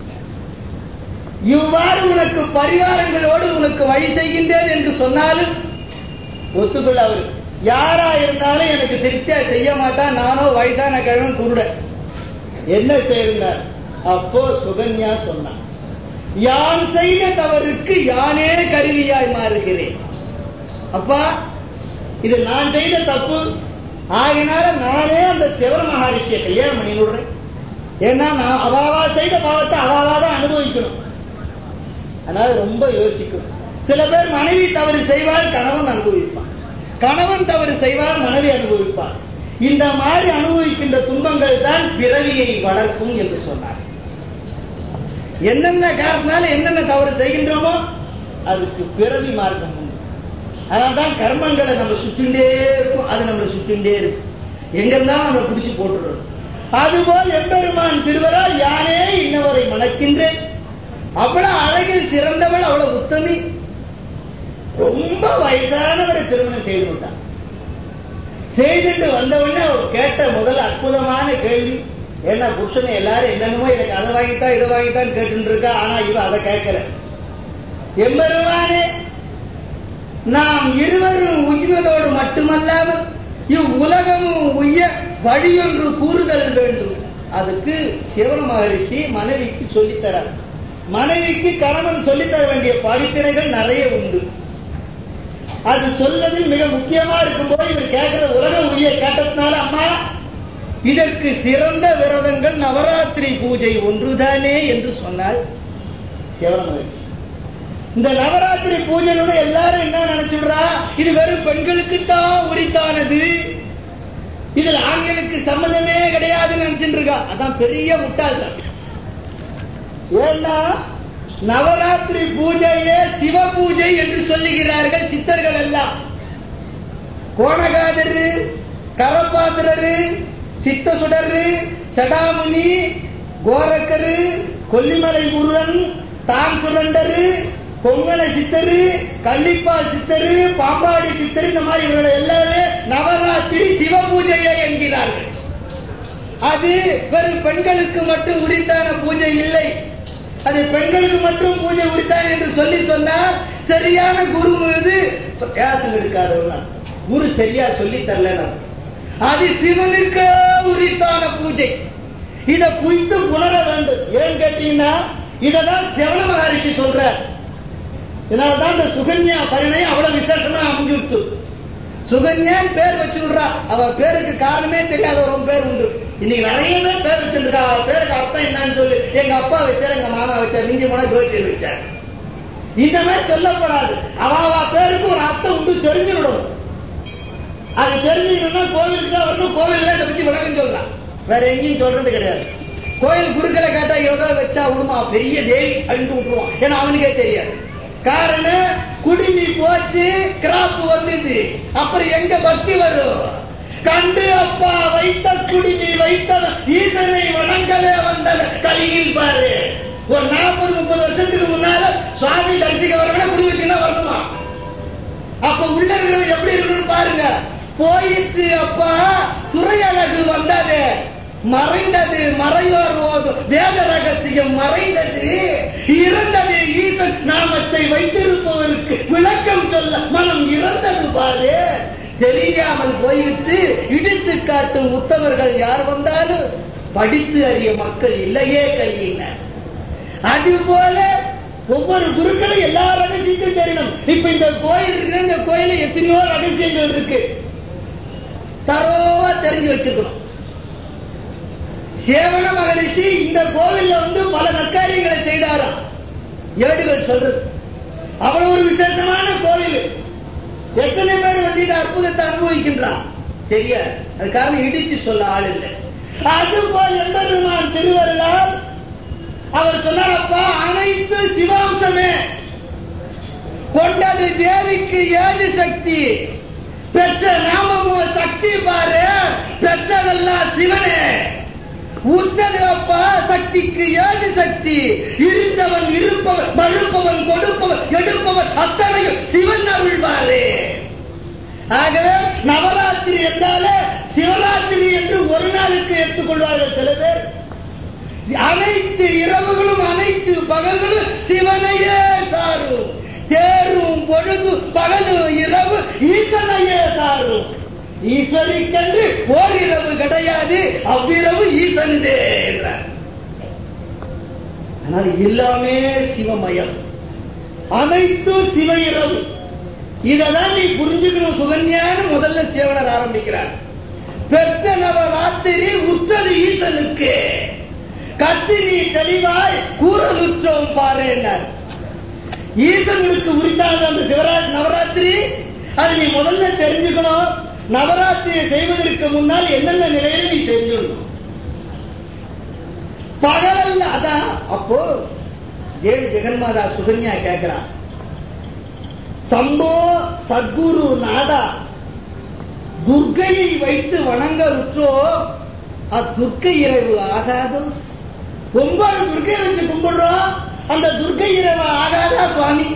இவ்வாறு உனக்கு பரிவாரங்களோடு உனக்கு வழி செய்கின்றேன் என்று சொன்னாலும் ஒத்துக்கொள்ள அவரு யாரா இருந்தாலும் எனக்கு திருப்தியா செய்ய மாட்டான் நானோ வயசான கிழவன் குருட என்ன செய்தார் அப்போ சுகன்யா சொன்னான் யான் செய்த தவறுக்கு யானே கருவியாய் மாறுகிறேன் அப்பா இது நான் செய்த தப்பு ஆகினால நானே அந்த சிவர மகாரிஷியை கல்யாணம் பண்ணி விடுறேன் ஏன்னா நான் அவாவா செய்த பாவத்தை அவாவா தான் அனுபவிக்கணும் அதனால ரொம்ப யோசிக்கணும் சில பேர் மனைவி தவறு செய்வார் கணவன் அனுபவிப்பான் கணவன் தவறு செய்வார் மனைவி அனுபவிப்பார் இந்த மாதிரி அனுபவிக்கின்ற துன்பங்கள் தான் பிறவியை வளர்க்கும் என்று சொன்னார் என்னென்ன காரணத்தினால என்னென்ன தவறு செய்கின்றோமோ அதுக்கு பிறவி மார்க்கம் உண்டு அதனால்தான் கர்மங்களை நம்ம சுத்திண்டே இருக்கும் அது நம்மளை சுத்திண்டே இருக்கும் எங்க இருந்தாலும் நம்மளை பிடிச்சு போட்டுறோம் அதுபோல் எம்பெருமான் திருவரால் யானே இன்னவரை மணக்கின்றேன் அவ்வளவு அழகில் சிறந்தவள் அவ்வளவு உத்தமி ரொம்ப வயசானவரை திருமணம் செய்து விட்டான் செய்துட்டு வந்தவொடனே அவர் கேட்ட முதல் அற்புதமான கேள்வி என்ன புருஷனை எல்லாரும் என்னென்னமோ எனக்கு அதை வாங்கித்தான் இதை வாங்கித்தான் கேட்டு இருக்கா ஆனா இவ அதை கேட்கல எம்பெருமானே நாம் இருவரும் உய்வதோடு மட்டுமல்லாமல் இவ்வுலகமும் உய்ய வழியொன்று கூறுதல் வேண்டும் அதுக்கு சிவன மகரிஷி மனைவிக்கு சொல்லித்தரார் மனைவிக்கு கணவன் சொல்லித்தர வேண்டிய படிப்பினைகள் நிறைய உண்டு அது சொல்வது மிக முக்கியமா இருக்கும்போது இவர் கேட்கிற உலக உரிய கேட்டதுனால அம்மா இதற்கு சிறந்த விரதங்கள் நவராத்திரி பூஜை ஒன்றுதானே என்று சொன்னார் சிவனமகரிஷி இந்த நவராத்திரி பூஜையோட எல்லாரும் என்ன நினைச்சுடுறா இது வெறும் பெண்களுக்கு தான் உரித்தானது இதுல ஆண்களுக்கு சம்பந்தமே கிடையாதுன்னு நினைச்சுட்டு இருக்கா அதான் பெரிய முட்டாள்தான் ஏன்னா நவராத்திரி பூஜையே சிவ பூஜை என்று சொல்லுகிறார்கள் சித்தர்கள் எல்லாம் கோணகாதரு கரபாத்திரரு சித்த சுடரு சடாமுனி கோரக்கரு கொல்லிமலை முருகன் தான் சுரண்டரு பொங்கல சித்தரு கள்ளிப்பால் சித்தரு பாம்பாடி சித்தரு இந்த மாதிரி இவர்களை எல்லாமே நவராத்திரி சிவ பூஜையே என்கிறார்கள் அது வெறும் பெண்களுக்கு மட்டும் உரித்தான பூஜை இல்லை அது பெண்களுக்கு மட்டும் பூஜை உரித்தான் என்று சொல்லி சொன்னால் சரியான குரு மீது பிரயாசம் எடுக்காதவங்க குரு சரியா சொல்லி தரல அது சிவனுக்கு உரித்தான பூஜை இத புய்த்து புணர வேண்டும் ஏன் கேட்டீங்கன்னா இததான் சிவன மகரிஷி சொல்ற இதனாலதான் இந்த சுகன்யா பரிணை அவ்வளவு விசேஷமா அமைஞ்சுடுத்து சுகன்யான் பேர் வச்சு விடுறா அவ பேருக்கு காரணமே தெரியாத ஒரு பேர் உண்டு இன்னைக்கு நிறைய பேர் பேர் வச்சுருக்கா அவ பேருக்கு அர்த்தம் என்னன்னு சொல்லு எங்க அப்பா வச்சார் எங்க மாமா வச்சார் மிஞ்சி போனா ஜோசியர் வச்சார் இந்த மாதிரி சொல்லப்படாது அவ அவ பேருக்கு ஒரு அர்த்தம் உண்டு தெரிஞ்சுவிடணும் அது தெரிஞ்சுக்கணும்னா கோவிலுக்கு தான் வரணும் கோவில்ல இதை பத்தி விளக்கம் சொல்லலாம் வேற எங்கேயும் சொல்றது கிடையாது கோயில் குருக்களை கேட்டா ஏதோ வச்சா விடுமா பெரிய தேவி அப்படின்னு விட்டுருவான் ஏன்னா அவனுக்கே தெரியாது காரணம் குடிமி போச்சு கிராப் வந்தது அப்புறம் எங்க பக்தி வரும் கண்டு அப்பா வைத்த குடிமி வைத்தவன் ஈசனை வணங்கவே வந்தவன் கலியில் பாரு ஒரு நாற்பது முப்பது வருஷத்துக்கு முன்னால சுவாமி தரிசிக்க வரவன குடி வச்சுன்னா வரணுமா அப்ப உள்ள இருக்கிறவன் எப்படி இருக்கணும்னு பாருங்க போயிற்று அப்பா துறையழகு வந்தது மறைந்தது மறையோர் ஓதும் வேத ரகசியம் மறைந்தது இறந்தது ஈசன் நாமத்தை வைத்திருப்பவருக்கு விளக்கம் சொல்ல மனம் இறந்தது பாரு தெரியாமல் போயிற்று இடித்து காட்டும் உத்தவர்கள் யார் வந்தாலும் படித்து அறிய மக்கள் இல்லையே கலியினர் அது போல ஒவ்வொரு குருக்களும் எல்லா ரகசியத்தையும் தெரியணும் இப்ப இந்த கோயில் இருக்கு இந்த கோயில எத்தனையோ ரகசியங்கள் இருக்கு தரோவா தெரிஞ்சு வச்சிருக்கணும் சேவன மகரிஷி இந்த கோவில்ல வந்து பல நற்காரியங்களை செய்தாராம் ஏடுகள் சொல்றது அவ்வளவு ஒரு விசேஷமான கோவில் எத்தனை பேர் வந்து இந்த அற்புதத்தை அனுபவிக்கின்றான் தெரியாது அது காரணம் இடிச்சு சொல்ல ஆள் இல்லை அது போல் எம்பெருமான் திருவருளால் அவர் சொன்னார் அப்பா அனைத்து சிவாம்சமே கொண்டது தேவிக்கு ஏது சக்தி பெற்ற நாமமோ சக்தி பாரு பெற்றதெல்லாம் சிவனே உற்றது அப்பா சக்திக்கு ஏது சக்தி இருந்தவன் இருப்பவன் மறுப்பவன் கொடுப்பவன் எடுப்பவன் அத்தனையும் சிவன் அருள்வாரு ஆகவே நவராத்திரி என்றாலே சிவராத்திரி என்று ஒரு நாளுக்கு எடுத்துக்கொள்வார்கள் சில பேர் அனைத்து இரவுகளும் அனைத்து பகல்களும் சிவனையே சாரும் தேரும் பொழுது பகலும் இரவு ஈசனையே சாரும் ஈஸ்வரிக்கென்று ஓரிரவு கிடையாது அவ்விரவு ஈசனுதே என்றார் ஆனால் எல்லாமே சிவமயம் அனைத்தும் சிவ இரவு இததான் நீ புரிஞ்சுக்கணும் சுகன்யான்னு முதல்ல சேவனர் ஆரம்பிக்கிறார் பெற்ற நவராத்திரி உற்றது ஈசனுக்கு கத்து நீ தெளிவாய் கூறலுற்றோம் பாரு ஈசனுக்கு உரித்தாத அந்த சிவராஜ் நவராத்திரி அது நீ முதல்ல தெரிஞ்சுக்கணும் நவராத்திரியை செய்வதற்கு முன்னால் என்னென்ன நிலையில் நீ தெரிஞ்சுக்கணும் பகலல்ல அதான் அப்போ தேவி ஜெகன்மாதா சுகன்யா கேட்கிறான் சம்போ சத்குரு நாதா துர்க்கையை வைத்து வணங்க உற்றோ அத்துர்க்கை இறைவு ஆகாது ஒன்பது துர்க்கை வச்சு கும்பிடுறோம் அந்த துர்க்கை இறைவு ஆகாதா சுவாமி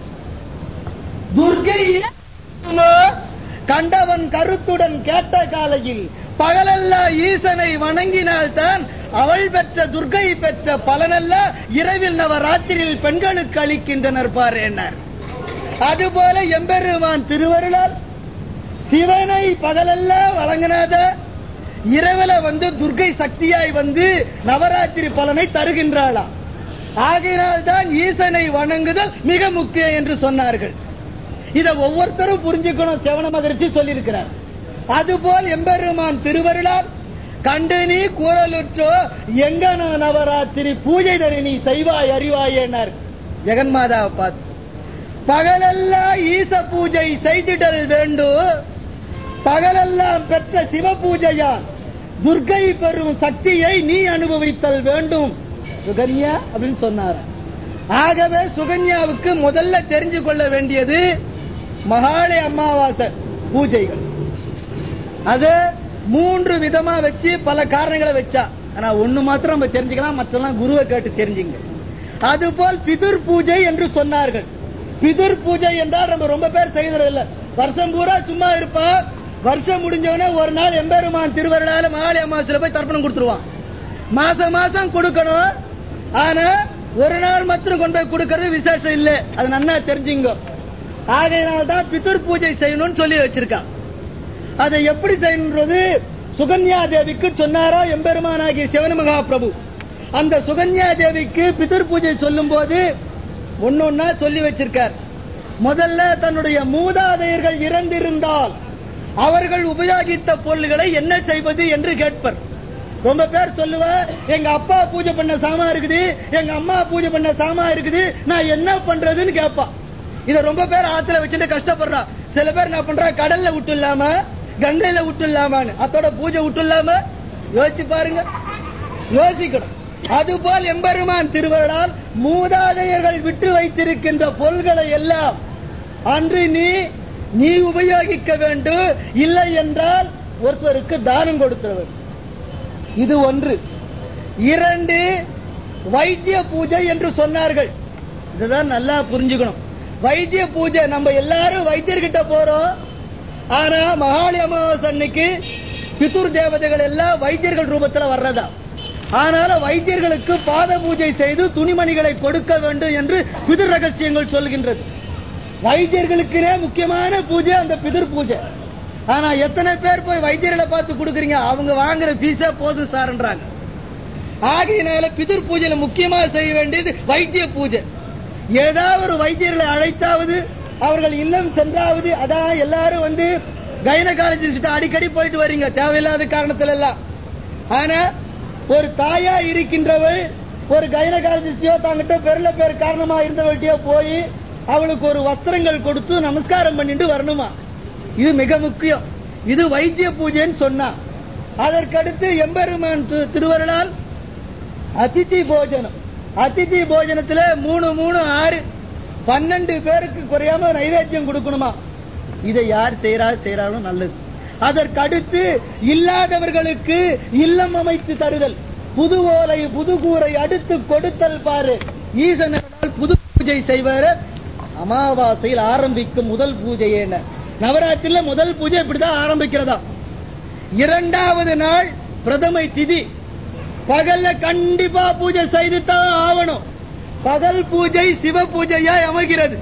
துர்க்கை இறைவோ கண்டவன் கருத்துடன் கேட்ட காலையில் பகலெல்லாம் ஈசனை வணங்கினால்தான் அவள் பெற்ற துர்க்கை பெற்ற பலனல்ல இரவில் நவராத்திரியில் பெண்களுக்கு அளிக்கின்றனர் பாரு என்னார் அதுபோல எம்பெருமான் திருவருளால் சிவனை பகலல்ல வழங்கினாத இரவுல வந்து துர்க்கை சக்தியாய் வந்து நவராத்திரி பலனை தருகின்றாளாம் ஆகையினால் தான் ஈசனை வணங்குதல் மிக முக்கியம் என்று சொன்னார்கள் இத ஒவ்வொருத்தரும் புரிஞ்சுக்கணும் செவன மகிழ்ச்சி சொல்லியிருக்கிறார் அதுபோல் எம்பெருமான் திருவருளால் கண்டு நீ கூறலுற்றோ எங்க நவராத்திரி பூஜை தனி நீ செய்வாய் அறிவாய் என்னார் ஜெகன்மாதாவை பார்த்து பகலெல்லாம் ஈச பூஜை செய்திடல் வேண்டும் பகலெல்லாம் பெற்ற சிவ பூஜையால் துர்க்கை பெறும் சக்தியை நீ அனுபவித்தல் வேண்டும் சுகன்யா அப்படின்னு சொன்னார் ஆகவே சுகன்யாவுக்கு முதல்ல தெரிஞ்சு கொள்ள வேண்டியது மகாலய அமாவாசை பூஜைகள் அது மூன்று விதமா வச்சு பல காரணங்களை வச்சா ஆனா ஒண்ணு மாத்திரம் நம்ம தெரிஞ்சுக்கலாம் மற்றெல்லாம் குருவை கேட்டு தெரிஞ்சுங்க அதுபோல் பிதுர் பூஜை என்று சொன்னார்கள் பிதுர் பூஜை என்றால் நம்ம ரொம்ப பேர் செய்யறது இல்ல வருஷம் பூரா சும்மா இருப்பா வருஷம் முடிஞ்சவனே ஒரு நாள் எம்பெருமான் திருவருளால மாலை அமாவாசையில போய் தர்ப்பணம் கொடுத்துருவான் மாசம் மாசம் கொடுக்கணும் ஆனா ஒரு நாள் மாத்திரம் கொண்டு போய் கொடுக்கறது விசேஷம் இல்ல அது நன்னா தெரிஞ்சுங்க ஆகையினால தான் பிதுர் பூஜை செய்யணும்னு சொல்லி வச்சிருக்கான் அதை எப்படி செய்யணுன்றது சுகன்யா தேவிக்கு சொன்னாரோ எம்பெருமானாகிய சிவன மகாபிரபு அந்த சுகன்யா தேவிக்கு பிதுர் பூஜை சொல்லும் போது ஒன்னொன்னா சொல்லி வச்சிருக்கார் முதல்ல தன்னுடைய மூதாதையர்கள் இறந்திருந்தால் அவர்கள் உபயோகித்த பொருள்களை என்ன செய்வது என்று கேட்பர் ரொம்ப பேர் சொல்லுவார் எங்க அப்பா பூஜை பண்ண சாமா இருக்குது எங்க அம்மா பூஜை பண்ண சாமா இருக்குது நான் என்ன பண்றதுன்னு கேட்பான் இத ரொம்ப பேர் ஆத்துல வச்சுட்டு கஷ்டப்படுறா சில பேர் என்ன பண்றா கடல்ல விட்டு இல்லாம கங்கையில விட்டு இல்லாமன்னு அத்தோட பூஜை விட்டு இல்லாம யோசிச்சு பாருங்க யோசிக்கணும் அதுபோல் எம்பெருமான் திருவருளால் மூதாதையர்கள் விட்டு வைத்திருக்கின்ற பொருள்களை எல்லாம் அன்று நீ நீ உபயோகிக்க வேண்டும் இல்லை என்றால் ஒருத்தருக்கு தானம் கொடுத்தவர் இது ஒன்று இரண்டு வைத்திய பூஜை என்று சொன்னார்கள் இதுதான் நல்லா புரிஞ்சுக்கணும் வைத்திய பூஜை நம்ம எல்லாரும் வைத்தியர்கிட்ட போறோம் ஆனா மகாளி அமாவாசை அன்னைக்கு பிதுர் தேவதைகள் எல்லாம் வைத்தியர்கள் ரூபத்துல வர்றதா ஆனாலும் வைத்தியர்களுக்கு பாத பூஜை செய்து துணிமணிகளை கொடுக்க வேண்டும் என்று பிதிர் ரகசியங்கள் சொல்கின்றது வைத்தியர்களுக்குனே முக்கியமான பூஜை அந்த பிதிர் பூஜை ஆனா எத்தனை பேர் போய் வைத்தியர்களை பார்த்து கொடுக்குறீங்க அவங்க வாங்குற பீஸே போதும் சார்ன்றாங்க ஆகையினால பிதிர் பூஜையில முக்கியமா செய்ய வேண்டியது வைத்திய பூஜை ஏதாவது ஒரு வைத்தியர்களை அழைத்தாவது அவர்கள் இல்லம் சென்றாவது அதான் எல்லாரும் வந்து கைனகாலஜிஸ்ட் அடிக்கடி போயிட்டு வர்றீங்க தேவையில்லாத காரணத்துல எல்லாம் ஆனா ஒரு தாயா இருக்கின்றவள் ஒரு கைனகாலஜிஸ்டையோ தாங்கிட்ட பெருல பேர் காரணமா இருந்தவள்கிட்டயோ போய் அவளுக்கு ஒரு வஸ்திரங்கள் கொடுத்து நமஸ்காரம் பண்ணிட்டு வரணுமா இது மிக முக்கியம் இது வைத்திய பூஜைன்னு சொன்னா அதற்கடுத்து எம்பெருமான் திரு- திருவருளால் அதிதி போஜனம் அதிதி போஜனத்துல மூணு மூணு ஆறு பன்னெண்டு பேருக்கு குறையாம நைவேத்தியம் கொடுக்கணுமா இதை யார் செய்யறா செய்யறாலும் நல்லது அதற்கடுத்து இல்லாதவர்களுக்கு இல்லம் அமைத்து தருதல் புது ஓலை புது கூரை அடுத்து கொடுத்தல் பாரு ஈசனால் புது பூஜை செய்வாரு அமாவாசையில் ஆரம்பிக்கும் முதல் பூஜையேன நவராத்திரில முதல் பூஜை இப்படிதான் ஆரம்பிக்கிறதா இரண்டாவது நாள் பிரதமை திதி பகல்ல கண்டிப்பா பூஜை செய்து தான் ஆகணும் பகல் பூஜை சிவ பூஜையா அமைகிறது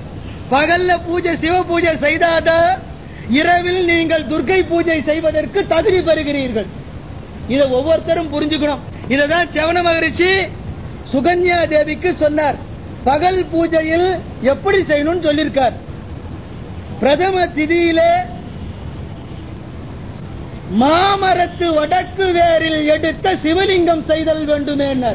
பகல்ல பூஜை சிவ பூஜை செய்தாதான் இரவில் நீங்கள் துர்க்கை பூஜை செய்வதற்கு தகுதி பெறுகிறீர்கள் இதை ஒவ்வொருத்தரும் புரிஞ்சுக்கணும் இததான் செவன மகரிஷி சுகன்யா தேவிக்கு சொன்னார் பகல் பூஜையில் எப்படி செய்யணும்னு சொல்லியிருக்கார் பிரதம திதியிலே மாமரத்து வடக்கு வேரில் எடுத்த சிவலிங்கம் செய்தல் வேண்டுமேனர்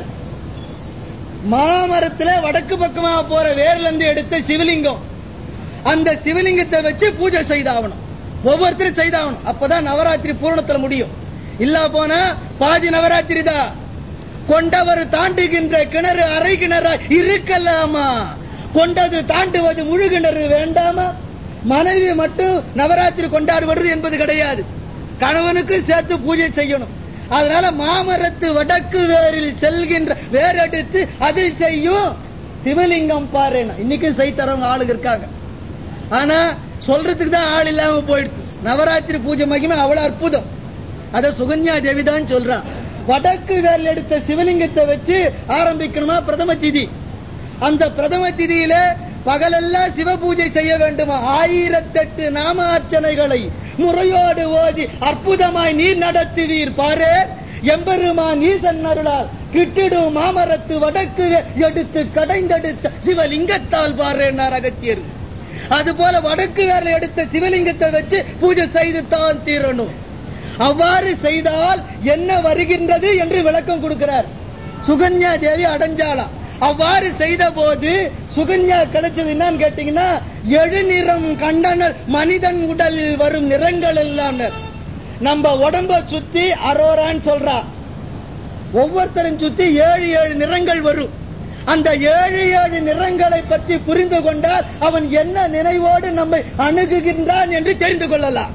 மாமரத்துல வடக்கு பக்கமா போற வேர்ல இருந்து எடுத்த சிவலிங்கம் அந்த சிவலிங்கத்தை வச்சு பூஜை செய்தாகணும் ஒவ்வொருத்தரும் செய்தாகணும் அப்பதான் நவராத்திரி பூரணத்துல முடியும் இல்ல போனா பாதி நவராத்திரி தான் கொண்டவர் தாண்டுகின்ற கிணறு அரை கிணறா இருக்கலாமா கொண்டது தாண்டுவது முழு கிணறு வேண்டாமா மனைவி மட்டும் நவராத்திரி கொண்டாடுவது என்பது கிடையாது கணவனுக்கு சேர்த்து பூஜை செய்யணும் அதனால மாமரத்து வடக்கு வேரில் செல்கின்ற வேரெடுத்து அதில் செய்யும் சிவலிங்கம் பாரு இன்னைக்கு செய்தரவங்க ஆளுங்க இருக்காங்க ஆனா சொல்றதுக்கு தான் ஆள் இல்லாம போயிடுச்சு நவராத்திரி பூஜை மகிமை அவ்வளவு அற்புதம் அத சுகன்யா தேவி தான் சொல்றா வடக்கு வேல் எடுத்த சிவலிங்கத்தை வச்சு ஆரம்பிக்கணுமா பிரதம திதி அந்த பிரதம திதியில பகலெல்லாம் சிவ பூஜை செய்ய வேண்டுமா ஆயிரத்தெட்டு நாம அர்ச்சனைகளை முறையோடு ஓதி அற்புதமாய் நீர் நடத்துவீர் பாரு எம்பெருமான் ஈசன் அருளால் கிட்டிடும் மாமரத்து வடக்கு வே- எடுத்து கடைந்தெடுத்த சிவலிங்கத்தால் பாரு அகத்தியர் அதுபோல வடக்கு வேலை எடுத்த சிவலிங்கத்தை வச்சு பூஜை செய்து தான் தீரணும் அவ்வாறு செய்தால் என்ன வருகின்றது என்று விளக்கம் கொடுக்கிறார் சுகன்யா தேவி அடைஞ்சாளா அவ்வாறு செய்த போது சுகன்யா கிடைச்சது என்னன்னு கேட்டீங்கன்னா எழுநிறம் கண்டனர் மனிதன் உடலில் வரும் நிறங்கள் எல்லாம் நம்ம உடம்ப சுத்தி அரோரான்னு சொல்றா ஒவ்வொருத்தரும் சுத்தி ஏழு ஏழு நிறங்கள் வரும் அந்த ஏழு ஏழு நிறங்களை பற்றி புரிந்து கொண்டால் அவன் என்ன நினைவோடு நம்மை அணுகுகின்றான் என்று தெரிந்து கொள்ளலாம்